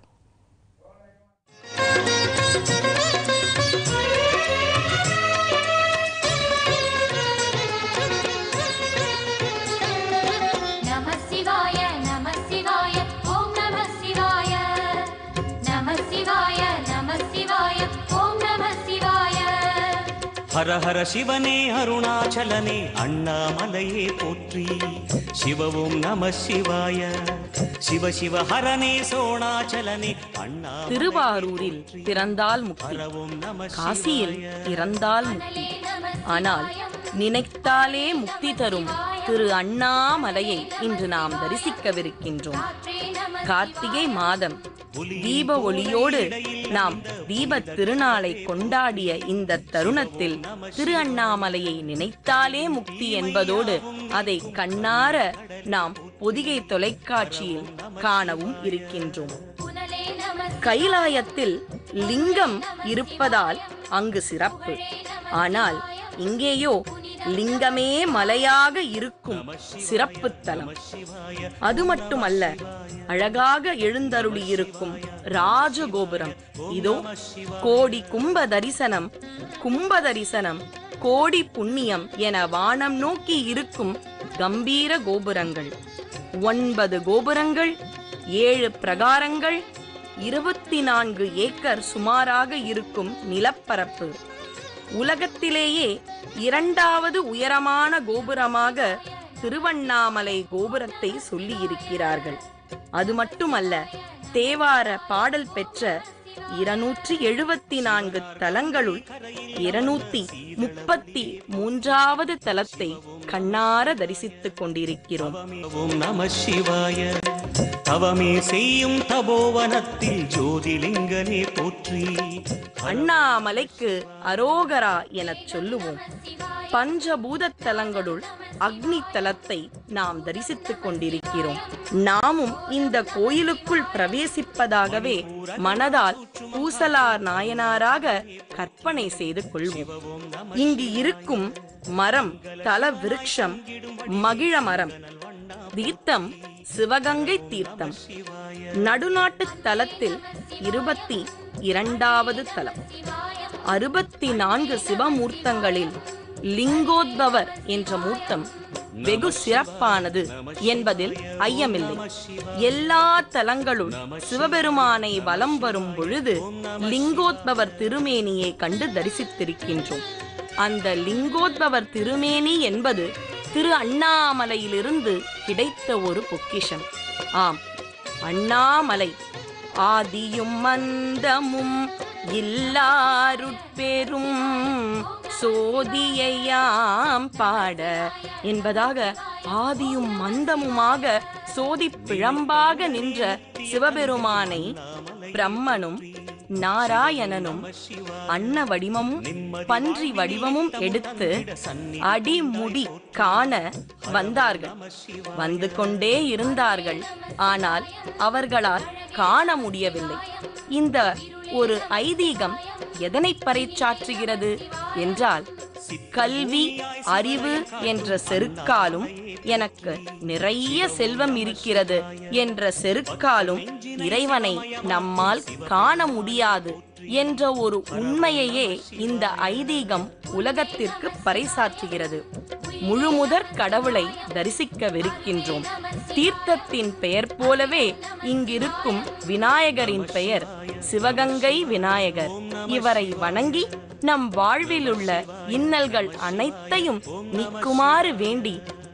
நம சிவாய நம சிவாய ஓம் நம சிவாய நம சிவாய நம சிவாய ஓம் நம சிவாய ஹர ஹர சிவனே அருணாச்சலனே அண்ணாமலையே போற்றி சிவவும் நம சிவாய சிவ சிவ ஹரனே சோணாச்சலனே அண்ணா திருவாரூரில் பிறந்தால் முக்தி காசியில் இறந்தால் முக்தி ஆனால் நினைத்தாலே முக்தி தரும் திரு அண்ணாமலையை இன்று நாம் தரிசிக்கவிருக்கின்றோம் கார்த்திகை மாதம் தீப ஒளியோடு நாம் தீபத் திருநாளை கொண்டாடிய இந்த தருணத்தில் திரு அண்ணாமலையை நினைத்தாலே முக்தி என்பதோடு அதை கண்ணார நாம் பொதிகை தொலைக்காட்சியில் காணவும் இருக்கின்றோம் கைலாயத்தில் லிங்கம் இருப்பதால் அங்கு சிறப்பு ஆனால் இங்கேயோ லிங்கமே மலையாக இருக்கும் சிறப்பு தலம் அது மட்டுமல்ல அழகாக எழுந்தருளி இருக்கும் ராஜகோபுரம் இதோ கோடி கும்ப தரிசனம் கும்ப தரிசனம் கோடி புண்ணியம் என வானம் நோக்கி இருக்கும் கம்பீர கோபுரங்கள் ஒன்பது கோபுரங்கள் ஏழு பிரகாரங்கள் இருபத்தி நான்கு ஏக்கர் சுமாராக இருக்கும் நிலப்பரப்பு உலகத்திலேயே இரண்டாவது உயரமான கோபுரமாக திருவண்ணாமலை கோபுரத்தை சொல்லியிருக்கிறார்கள் அது மட்டுமல்ல தேவார பாடல் பெற்ற இருநூற்றி எழுபத்தி நான்கு தலங்களுள் இருநூத்தி முப்பத்தி மூன்றாவது தலத்தை கண்ணார தரிசித்துக் கொண்டிருக்கிறோம் ஓம் நம சிவாய தவமே செய்யும் தபோவனத்தில் ஜோதிலிங்கனே போற்றி அண்ணாமலைக்கு அரோகரா எனச் சொல்லுவோம் பஞ்சபூத தலங்களுள் அக்னி தலத்தை நாம் தரிசித்துக் கொண்டிருக்கிறோம் நாமும் இந்த கோயிலுக்குள் பிரவேசிப்பதாகவே மனதால் பூசலார் நாயனாராக கற்பனை செய்து கொள்வோம் இங்கு இருக்கும் மரம் தல விருட்சம் மகிழ மரம் தீர்த்தம் சிவகங்கை தீர்த்தம் நடுநாட்டு தலத்தில் இருபத்தி இரண்டாவது தலம் அறுபத்தி நான்கு சிவமூர்த்தங்களில் லிங்கோத்பவர் என்ற மூர்த்தம் வெகு சிறப்பானது என்பதில் ஐயமில்லை எல்லா தலங்களுள் சிவபெருமானை வலம் வரும் பொழுது லிங்கோத்பவர் திருமேனியை கண்டு தரிசித்திருக்கின்றோம் அந்த லிங்கோத்பவர் திருமேனி என்பது திரு அண்ணாமலையிலிருந்து கிடைத்த ஒரு பொக்கிஷம் ஆம் அண்ணாமலை ஆதியும் மந்தமும் இல்லாருட்பெரும் சோதியையாம் பாட என்பதாக ஆதியும் மந்தமுமாக சோதி பிழம்பாக நின்ற சிவபெருமானை பிரம்மனும் நாராயணனும் அன்ன வடிவமும் பன்றி வடிவமும் எடுத்து அடிமுடி காண வந்தார்கள் வந்து கொண்டே இருந்தார்கள் ஆனால் அவர்களால் காண முடியவில்லை இந்த ஒரு ஐதீகம் எதனை பறைச்சாற்றுகிறது என்றால் கல்வி அறிவு என்ற செருக்காலும் எனக்கு நிறைய செல்வம் இருக்கிறது என்ற செருக்காலும் இறைவனை நம்மால் காண முடியாது என்ற ஒரு உண்மையையே இந்த ஐதீகம் உலகத்திற்கு பறைசாற்றுகிறது முழுமுதற் கடவுளை தரிசிக்கவிருக்கின்றோம் தீர்த்தத்தின் பெயர் போலவே இங்கிருக்கும் விநாயகரின் பெயர் சிவகங்கை விநாயகர் இவரை வணங்கி நம் வாழ்விலுள்ள இன்னல்கள் அனைத்தையும் நீக்குமாறு வேண்டி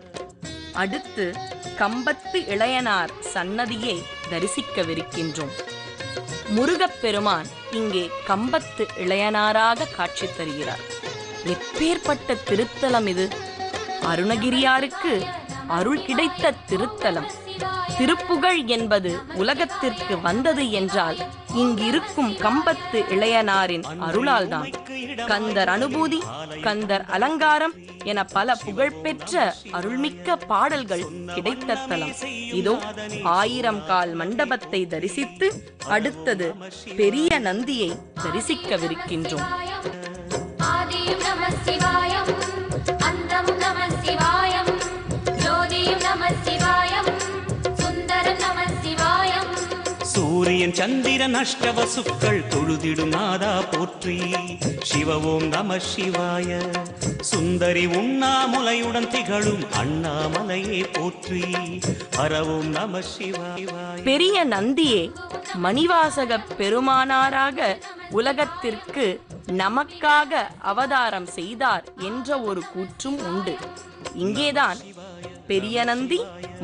அடுத்து கம்பத்து இளையனார் சன்னதியை தரிசிக்கவிருக்கின்றோம் முருகப்பெருமான் இங்கே கம்பத்து இளையனாராக காட்சி தருகிறார் எப்பேற்பட்ட திருத்தலம் இது அருணகிரியாருக்கு அருள் கிடைத்த திருத்தலம் திருப்புகழ் என்பது உலகத்திற்கு வந்தது என்றால் இங்கிருக்கும் கம்பத்து இளையனாரின் அருளால்தான் கந்தர் அனுபூதி கந்தர் அலங்காரம் என பல புகழ்பெற்ற அருள்மிக்க பாடல்கள் கிடைத்த தலம் இதோ ஆயிரம் கால் மண்டபத்தை தரிசித்து அடுத்தது பெரிய நந்தியை தரிசிக்கவிருக்கின்றோம் ஆதியும் நம சிவாயம் அந்தமும் நம சிவாயம் ஜோதியும் நம சிவாயம் சுந்தரம் நம சிவாயம் சூரியன் சந்திரன் அஷ்டவசுக்கள் தொழுதிடும் நாதா போற்றி சிவவோம் நம சிவாய சுந்தரி உண்ணாமுலையுடன் திகழும் அண்ணாமலையே போற்றி ஹரவோம் நம சிவாய பெரிய நந்தியே மணிவாசக பெருமானாராக உலகத்திற்கு நமக்காக அவதாரம் செய்தார் என்ற ஒரு கூற்றும் உண்டு இங்கேதான் பெரிய நந்தி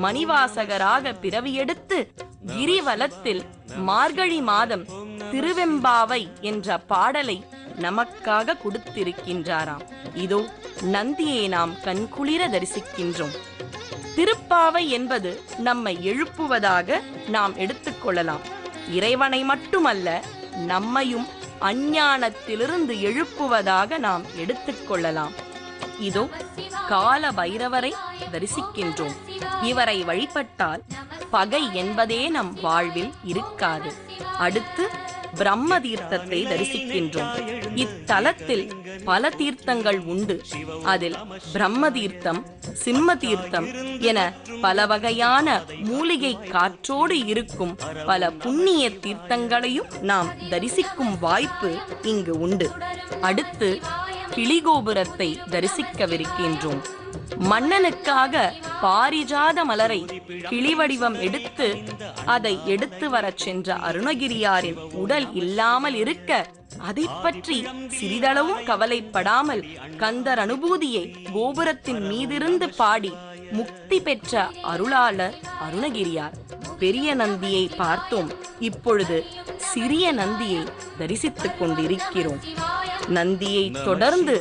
மணிவாசகராக பிறவியெடுத்து கிரிவலத்தில் மார்கழி மாதம் திருவெம்பாவை என்ற பாடலை நமக்காக கொடுத்திருக்கின்றாராம் இதோ நந்தியை நாம் கண்குளிர தரிசிக்கின்றோம் திருப்பாவை என்பது நம்மை எழுப்புவதாக நாம் எடுத்துக்கொள்ளலாம் இறைவனை மட்டுமல்ல நம்மையும் அஞ்ஞானத்திலிருந்து எழுப்புவதாக நாம் எடுத்துக்கொள்ளலாம் இதோ கால பைரவரை தரிசிக்கின்றோம் இவரை வழிபட்டால் பகை என்பதே நம் வாழ்வில் இருக்காது அடுத்து பிரம்ம தீர்த்தத்தை தரிசிக்கின்றோம் இத்தலத்தில் பல தீர்த்தங்கள் உண்டு அதில் பிரம்ம தீர்த்தம் சிம்ம தீர்த்தம் என பல வகையான மூலிகை காற்றோடு இருக்கும் பல புண்ணிய தீர்த்தங்களையும் நாம் தரிசிக்கும் வாய்ப்பு இங்கு உண்டு அடுத்து கிளிகோபுரத்தை தரிசிக்கவிருக்கின்றோம் மன்னனுக்காக பாரிஜாத மலரை கிளி வடிவம் எடுத்து அதை எடுத்து வரச் சென்ற அருணகிரியாரின் உடல் இல்லாமல் இருக்க அதை பற்றி சிறிதளவும் கவலைப்படாமல் கந்தர் அனுபூதியை கோபுரத்தின் மீதிருந்து பாடி முக்தி பெற்ற அருளாளர் அருணகிரியார் பெரிய நந்தியை பார்த்தோம் இப்பொழுது சிறிய நந்தியை தரிசித்துக் கொண்டிருக்கிறோம் நந்தியை தொடர்ந்து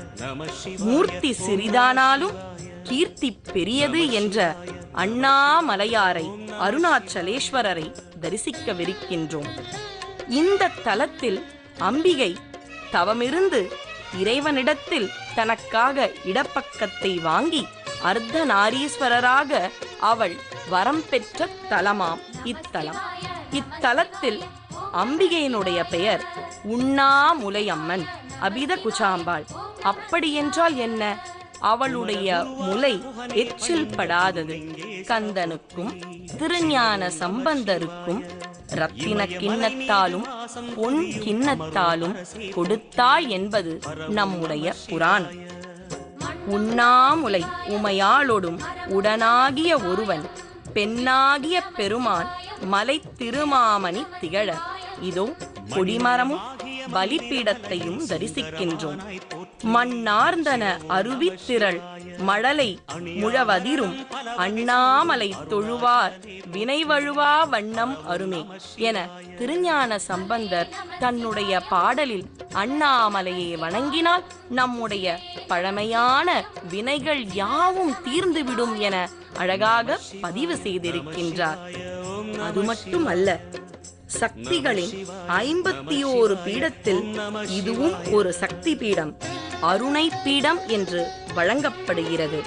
மூர்த்தி சிறிதானாலும் கீர்த்தி பெரியது என்ற அண்ணாமலையாரை அருணாச்சலேஸ்வரரை தரிசிக்கவிருக்கின்றோம் இந்த தலத்தில் அம்பிகை தவமிருந்து இறைவனிடத்தில் தனக்காக இடப்பக்கத்தை வாங்கி அர்த்தநாரீஸ்வரராக அவள் வரம் பெற்ற தலமாம் இத்தலம் இத்தலத்தில் அம்பிகையினுடைய பெயர் உண்ணாமுலையம்மன் அபித குச்சாம்பாள் அப்படியென்றால் என்ன அவளுடைய முலை எச்சில் படாதது கந்தனுக்கும் திருஞான சம்பந்தருக்கும் ரத்தின கிண்ணத்தாலும் பொன் கிண்ணத்தாலும் கொடுத்தாள் என்பது நம்முடைய புராணம் உண்ணாமுலை உமையாளொடும் உடனாகிய ஒருவன் பெண்ணாகிய பெருமான் மலை திருமாமணி திகழ இதோ கொடிமரமும் பலிப்பீடத்தையும் தரிசிக்கின்றோம் மண்ணார்ந்தன அருவித்திரள் மழலை முழவதிரும் அண்ணாமலை தொழுவார் வினைவழுவா வண்ணம் அருமே என திருஞான சம்பந்தர் தன்னுடைய பாடலில் அண்ணாமலையை வணங்கினால் நம்முடைய பழமையான வினைகள் யாவும் தீர்ந்துவிடும் என அழகாக பதிவு செய்திருக்கின்றார் அது மட்டுமல்ல சக்திகளின் ஐம்பத்தி ஓரு பீடத்தில் இதுவும் ஒரு சக்தி பீடம் அருணை பீடம் என்று வழங்கப்படுகிறது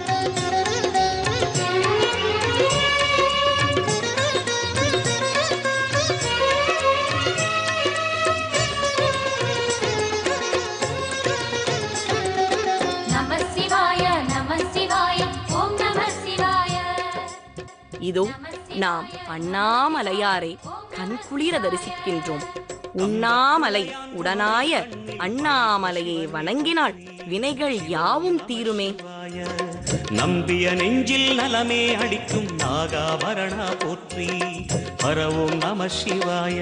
நம சிவாய நம சிவாய ஓம் நம சிவாய இதோ நாம் அண்ணாமலையாரை கண்குளிர தரிசிக்கின்றோம் உண்ணாமலை உடனாய அண்ணாமலையை வணங்கினால் வினைகள் யாவும் தீருமே நம்பிய நெஞ்சில் நலமே அடிக்கும் நாகாபரணா போற்றி பரவோம் நம சிவாய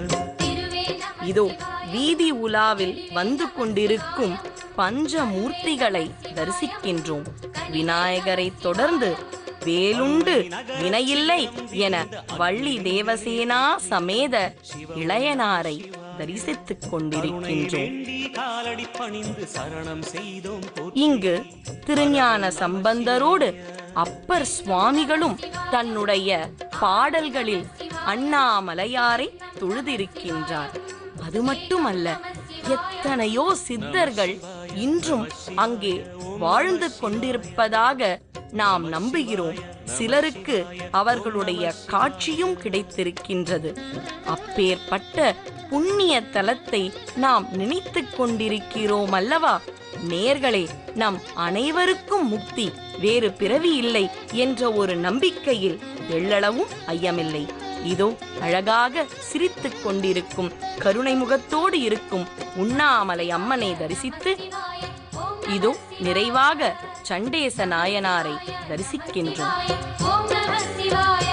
இதோ வீதி உலாவில் வந்து கொண்டிருக்கும் பஞ்சமூர்த்திகளை தரிசிக்கின்றோம் விநாயகரை தொடர்ந்து வேலுண்டு வினையில்லை என வள்ளி தேவசேனா சமேத இளையனாரை தரிசித்துக் கொண்டிருக்கின்றோம் காலடி பணிந்து சரணம் செய்தோம் போற்றி. இங்கு திருஞான சம்பந்தரோடு அப்பர் சுவாமிகளும் தன்னுடைய பாடல்களில் அண்ணாமலையாரை தொழுதிருக்கின்றார் அது மட்டுமல்ல எத்தனையோ சித்தர்கள் இன்றும் அங்கே வாழ்ந்து கொண்டிருப்பதாக நாம் நம்புகிறோம் சிலருக்கு அவர்களுடைய காட்சியும் கிடைத்திருக்கின்றது அப்பேற்பட்ட புண்ணிய தலத்தை நாம் நினைத்துக் கொண்டிருக்கிறோம் அல்லவா நேர்களே நம் அனைவருக்கும் முக்தி வேறு பிறவி இல்லை என்ற ஒரு நம்பிக்கையில் எள்ளளவும் ஐயமில்லை இதோ அழகாக சிரித்துக் கொண்டிருக்கும் கருணை முகத்தோடு இருக்கும் உண்ணாமலை அம்மனை தரிசித்து இதோ நிறைவாக சண்டேச நாயனாரை தரிசிக்கின்றோம் ஓம் நம சிவாய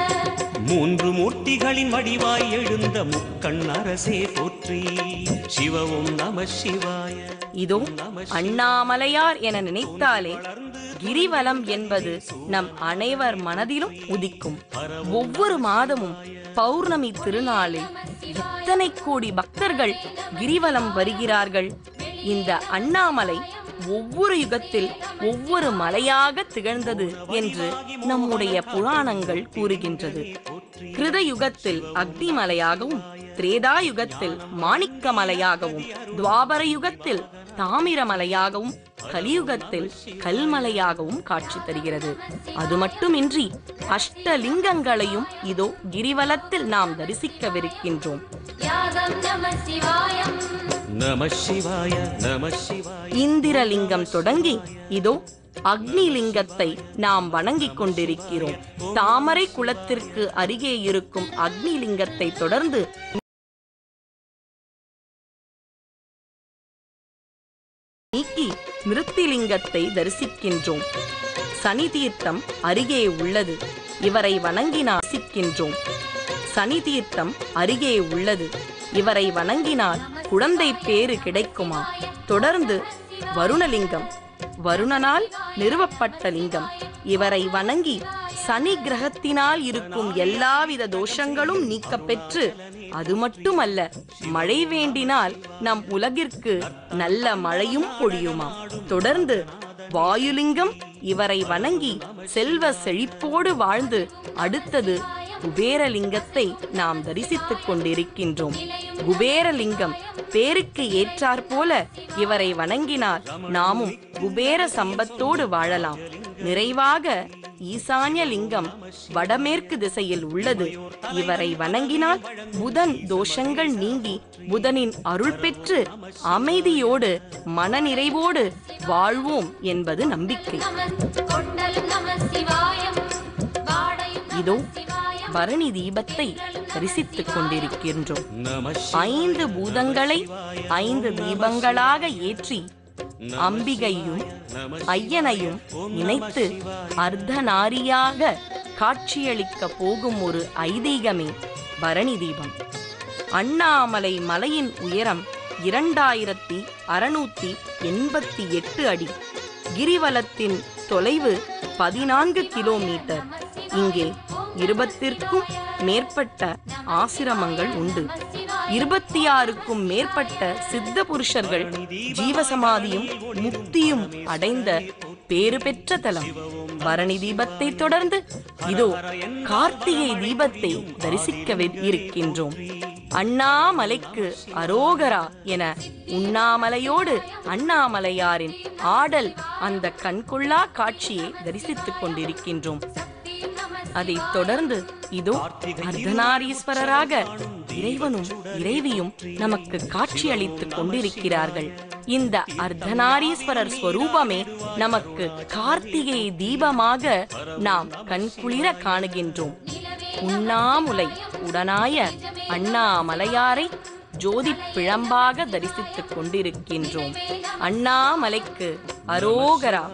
மூன்று மூர்த்திகளின் வடிவாய் எழுந்த முக்கண் அரசே போற்றி சிவவும் நம சிவாய இதோ அண்ணாமலையார் என நினைத்தாலே கிரிவலம் என்பது நம் அனைவர் மனதிலும் உதிக்கும் ஒவ்வொரு மாதமும் பௌர்ணமி திருநாளில் எத்தனை கோடி பக்தர்கள் கிரிவலம் வருகிறார்கள் இந்த அண்ணாமலை ஒவ்வொரு யுகத்தில் ஒவ்வொரு மலையாக திகழ்ந்தது என்று நம்முடைய புராணங்கள் கூறுகின்றது கிருத யுகத்தில் அக்னி மலையாகவும் திரேதா யுகத்தில் மாணிக்க மலையாகவும் துவாபர யுகத்தில் தாமிர மலையாகவும் கலியுகத்தில் கல்மலையாகவும் காட்சி தருகிறது அது மட்டுமின்றி அஷ்டலிங்கங்களையும் இதோ கிரிவலத்தில் நாம் தரிசிக்கவிருக்கின்றோம் யாகம் நம சிவாயம் நம சிவாய நம சிவாய இந்திரலிங்கம் தொடங்கி இதோ அக்னி லிங்கத்தை நாம் வணங்கிக் கொண்டிருக்கிறோம் தாமரை குளத்திற்கு அருகே இருக்கும் அக்னி லிங்கத்தை தொடர்ந்து நீக்கி மிருத்திலிங்கத்தை தரிசிக்கின்றோம் சனி தீர்த்தம் அருகே உள்ளது இவரை வணங்கினால் சிக்கின்றோம் சனி தீர்த்தம் அருகே உள்ளது இவரை வணங்கினால் குழந்தை பேறு கிடைக்குமா தொடர்ந்து வருணலிங்கம் வருணனால் நிறுவப்பட்ட லிங்கம் இவரை வணங்கி சனி கிரகத்தினால் இருக்கும் எல்லாவித தோஷங்களும் நீக்கப் பெற்று அது மட்டுமல்ல மழை வேண்டினால் நம் உலகிற்கு நல்ல மழையும் பொழியுமாம் தொடர்ந்து வாயுலிங்கம் இவரை வணங்கி செல்வ செழிப்போடு வாழ்ந்து அடுத்தது குபேரலிங்கத்தை நாம் தரிசித்துக் கொண்டிருக்கின்றோம் குபேரலிங்கம் பேருக்கு ஏற்றாற்போல இவரை வணங்கினால் நாமும் குபேர சம்பத்தோடு வாழலாம் நிறைவாக ஈசான்ய லிங்கம் வடமேற்கு திசையில் உள்ளது இவரை வணங்கினால் புதன் தோஷங்கள் நீங்கி புதனின் அருள் பெற்று அமைதியோடு மனநிறைவோடு வாழ்வோம் என்பது நம்பிக்கை கொண்டலும் நம சிவாயம் வாடையும் இதோ பரணி தீபத்தை தரிசித்துக் கொண்டிருக்கின்றோம் ஐந்து பூதங்களை ஐந்து தீபங்களாக ஏற்றி அம்பிகையும் ஐயனையும் இணைத்து அர்த்தநாரியாக காட்சியளிக்க போகும் ஒரு ஐதீகமே பரணி தீபம் அண்ணாமலை மலையின் உயரம் இரண்டாயிரத்தி அறுநூத்தி எண்பத்தி எட்டு அடி கிரிவலத்தின் தொலைவு பதினான்கு கிலோமீட்டர் இங்கே இருபத்திற்கும் மேற்பட்ட ஆசிரமங்கள் உண்டு இருபத்தி ஆறுக்கும் மேற்பட்ட சித்த புருஷர்கள் ஜீவசமாதியும் முக்தியும் அடைந்த பேறு பெற்ற தலம் பரணி தீபத்தை தொடர்ந்து இதோ கார்த்திகை தீபத்தை தரிசிக்கவே இருக்கின்றோம் அண்ணாமலைக்கு அரோகரா என உண்ணாமலையோடு அண்ணாமலையாரின் ஆடல் அந்த கண்கொள்ளா காட்சியை தரிசித்துக் கொண்டிருக்கின்றோம் அதைத் தொடர்ந்து இதோ அர்த்தநாரீஸ்வரராக இறைவனும் இறைவியும் நமக்கு காட்சி அளித்துக் கொண்டிருக்கிறார்கள் இந்த அர்த்தநாரீஸ்வரர் ஸ்வரூபமே நமக்கு கார்த்திகை தீபமாக நாம் கண்குளிர காணுகின்றோம் உண்ணாமுலை உடனாய அண்ணாமலையாரை ஜோதி பிழம்பாக தரிசித்துக் கொண்டிருக்கின்றோம் அண்ணாமலைக்கு அரோகரா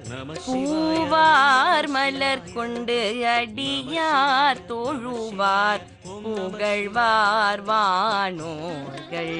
பூவார் மலர் கொண்டு அடியார் தோழுவார் புகழ்வார் வானோர்கள்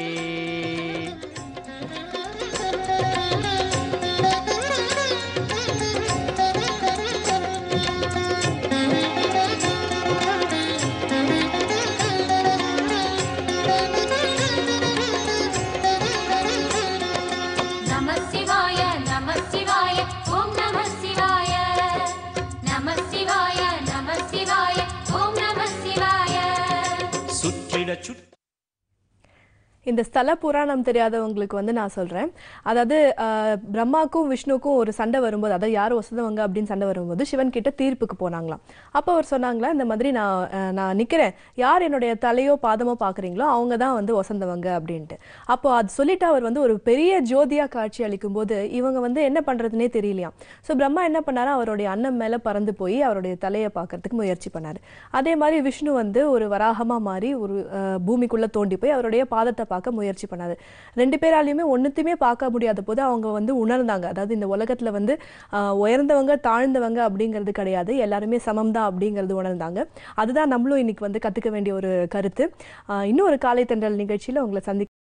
நம சிவாய நம சிவாய ஓம் நம சிவாய நம சிவாய நம சிவாய ஓம் நம சிவாய சுற்றிட சுற்றி இந்த ஸ்தல புராணம் தெரியாதவங்களுக்கு வந்து நான் சொல்றேன் அதாவது ஆஹ், பிரம்மாக்கும் விஷ்ணுக்கும் ஒரு சண்டை வரும்போது அதாவது யார் வசந்தவங்க அப்படின்னு சண்டை வரும்போது சிவன் கிட்ட தீர்ப்புக்கு போனாங்களாம் அப்போ அவர் சொன்னாங்களா இந்த மாதிரி நான் ஆஹ், நான் நிக்கிறேன் யார் என்னுடைய தலையோ பாதமோ பாக்குறீங்களோ அவங்க தான் வந்து வசந்தவங்க அப்படின்ட்டு அப்போ அது சொல்லிட்டு அவர் வந்து ஒரு பெரிய ஜோதியா காட்சி அளிக்கும் போது இவங்க வந்து என்ன பண்றதுனே தெரியலையாம் ஸோ பிரம்மா என்ன பண்ணாரு அவருடைய அன்னம் மேல பறந்து போய் அவருடைய தலையை பார்க்கறதுக்கு முயற்சி பண்ணாரு அதே மாதிரி விஷ்ணு வந்து ஒரு வராகமா மாறி ஒரு ஆஹ், பூமிக்குள்ள தோண்டி போய் அவருடைய பாதத்தை பார்க்க முயற்சி பண்ணாரு ரெண்டு பேராலையுமே ஒன்றுத்தையுமே பார்க்க முடியாத போது அவங்க வந்து உணர்ந்தாங்க அதாவது இந்த உலகத்துல வந்து ஆஹ், உயர்ந்தவங்க தாழ்ந்தவங்க அப்படிங்கிறது கிடையாது எல்லாருமே சமம் தான் அப்படிங்கிறது உணர்ந்தாங்க அதுதான் நம்மளும் இன்னைக்கு வந்து கத்துக்க வேண்டிய ஒரு கருத்து ஆஹ், இன்னும் ஒரு காலை தென்றல் நிகழ்ச்சியில உங்களை சந்தி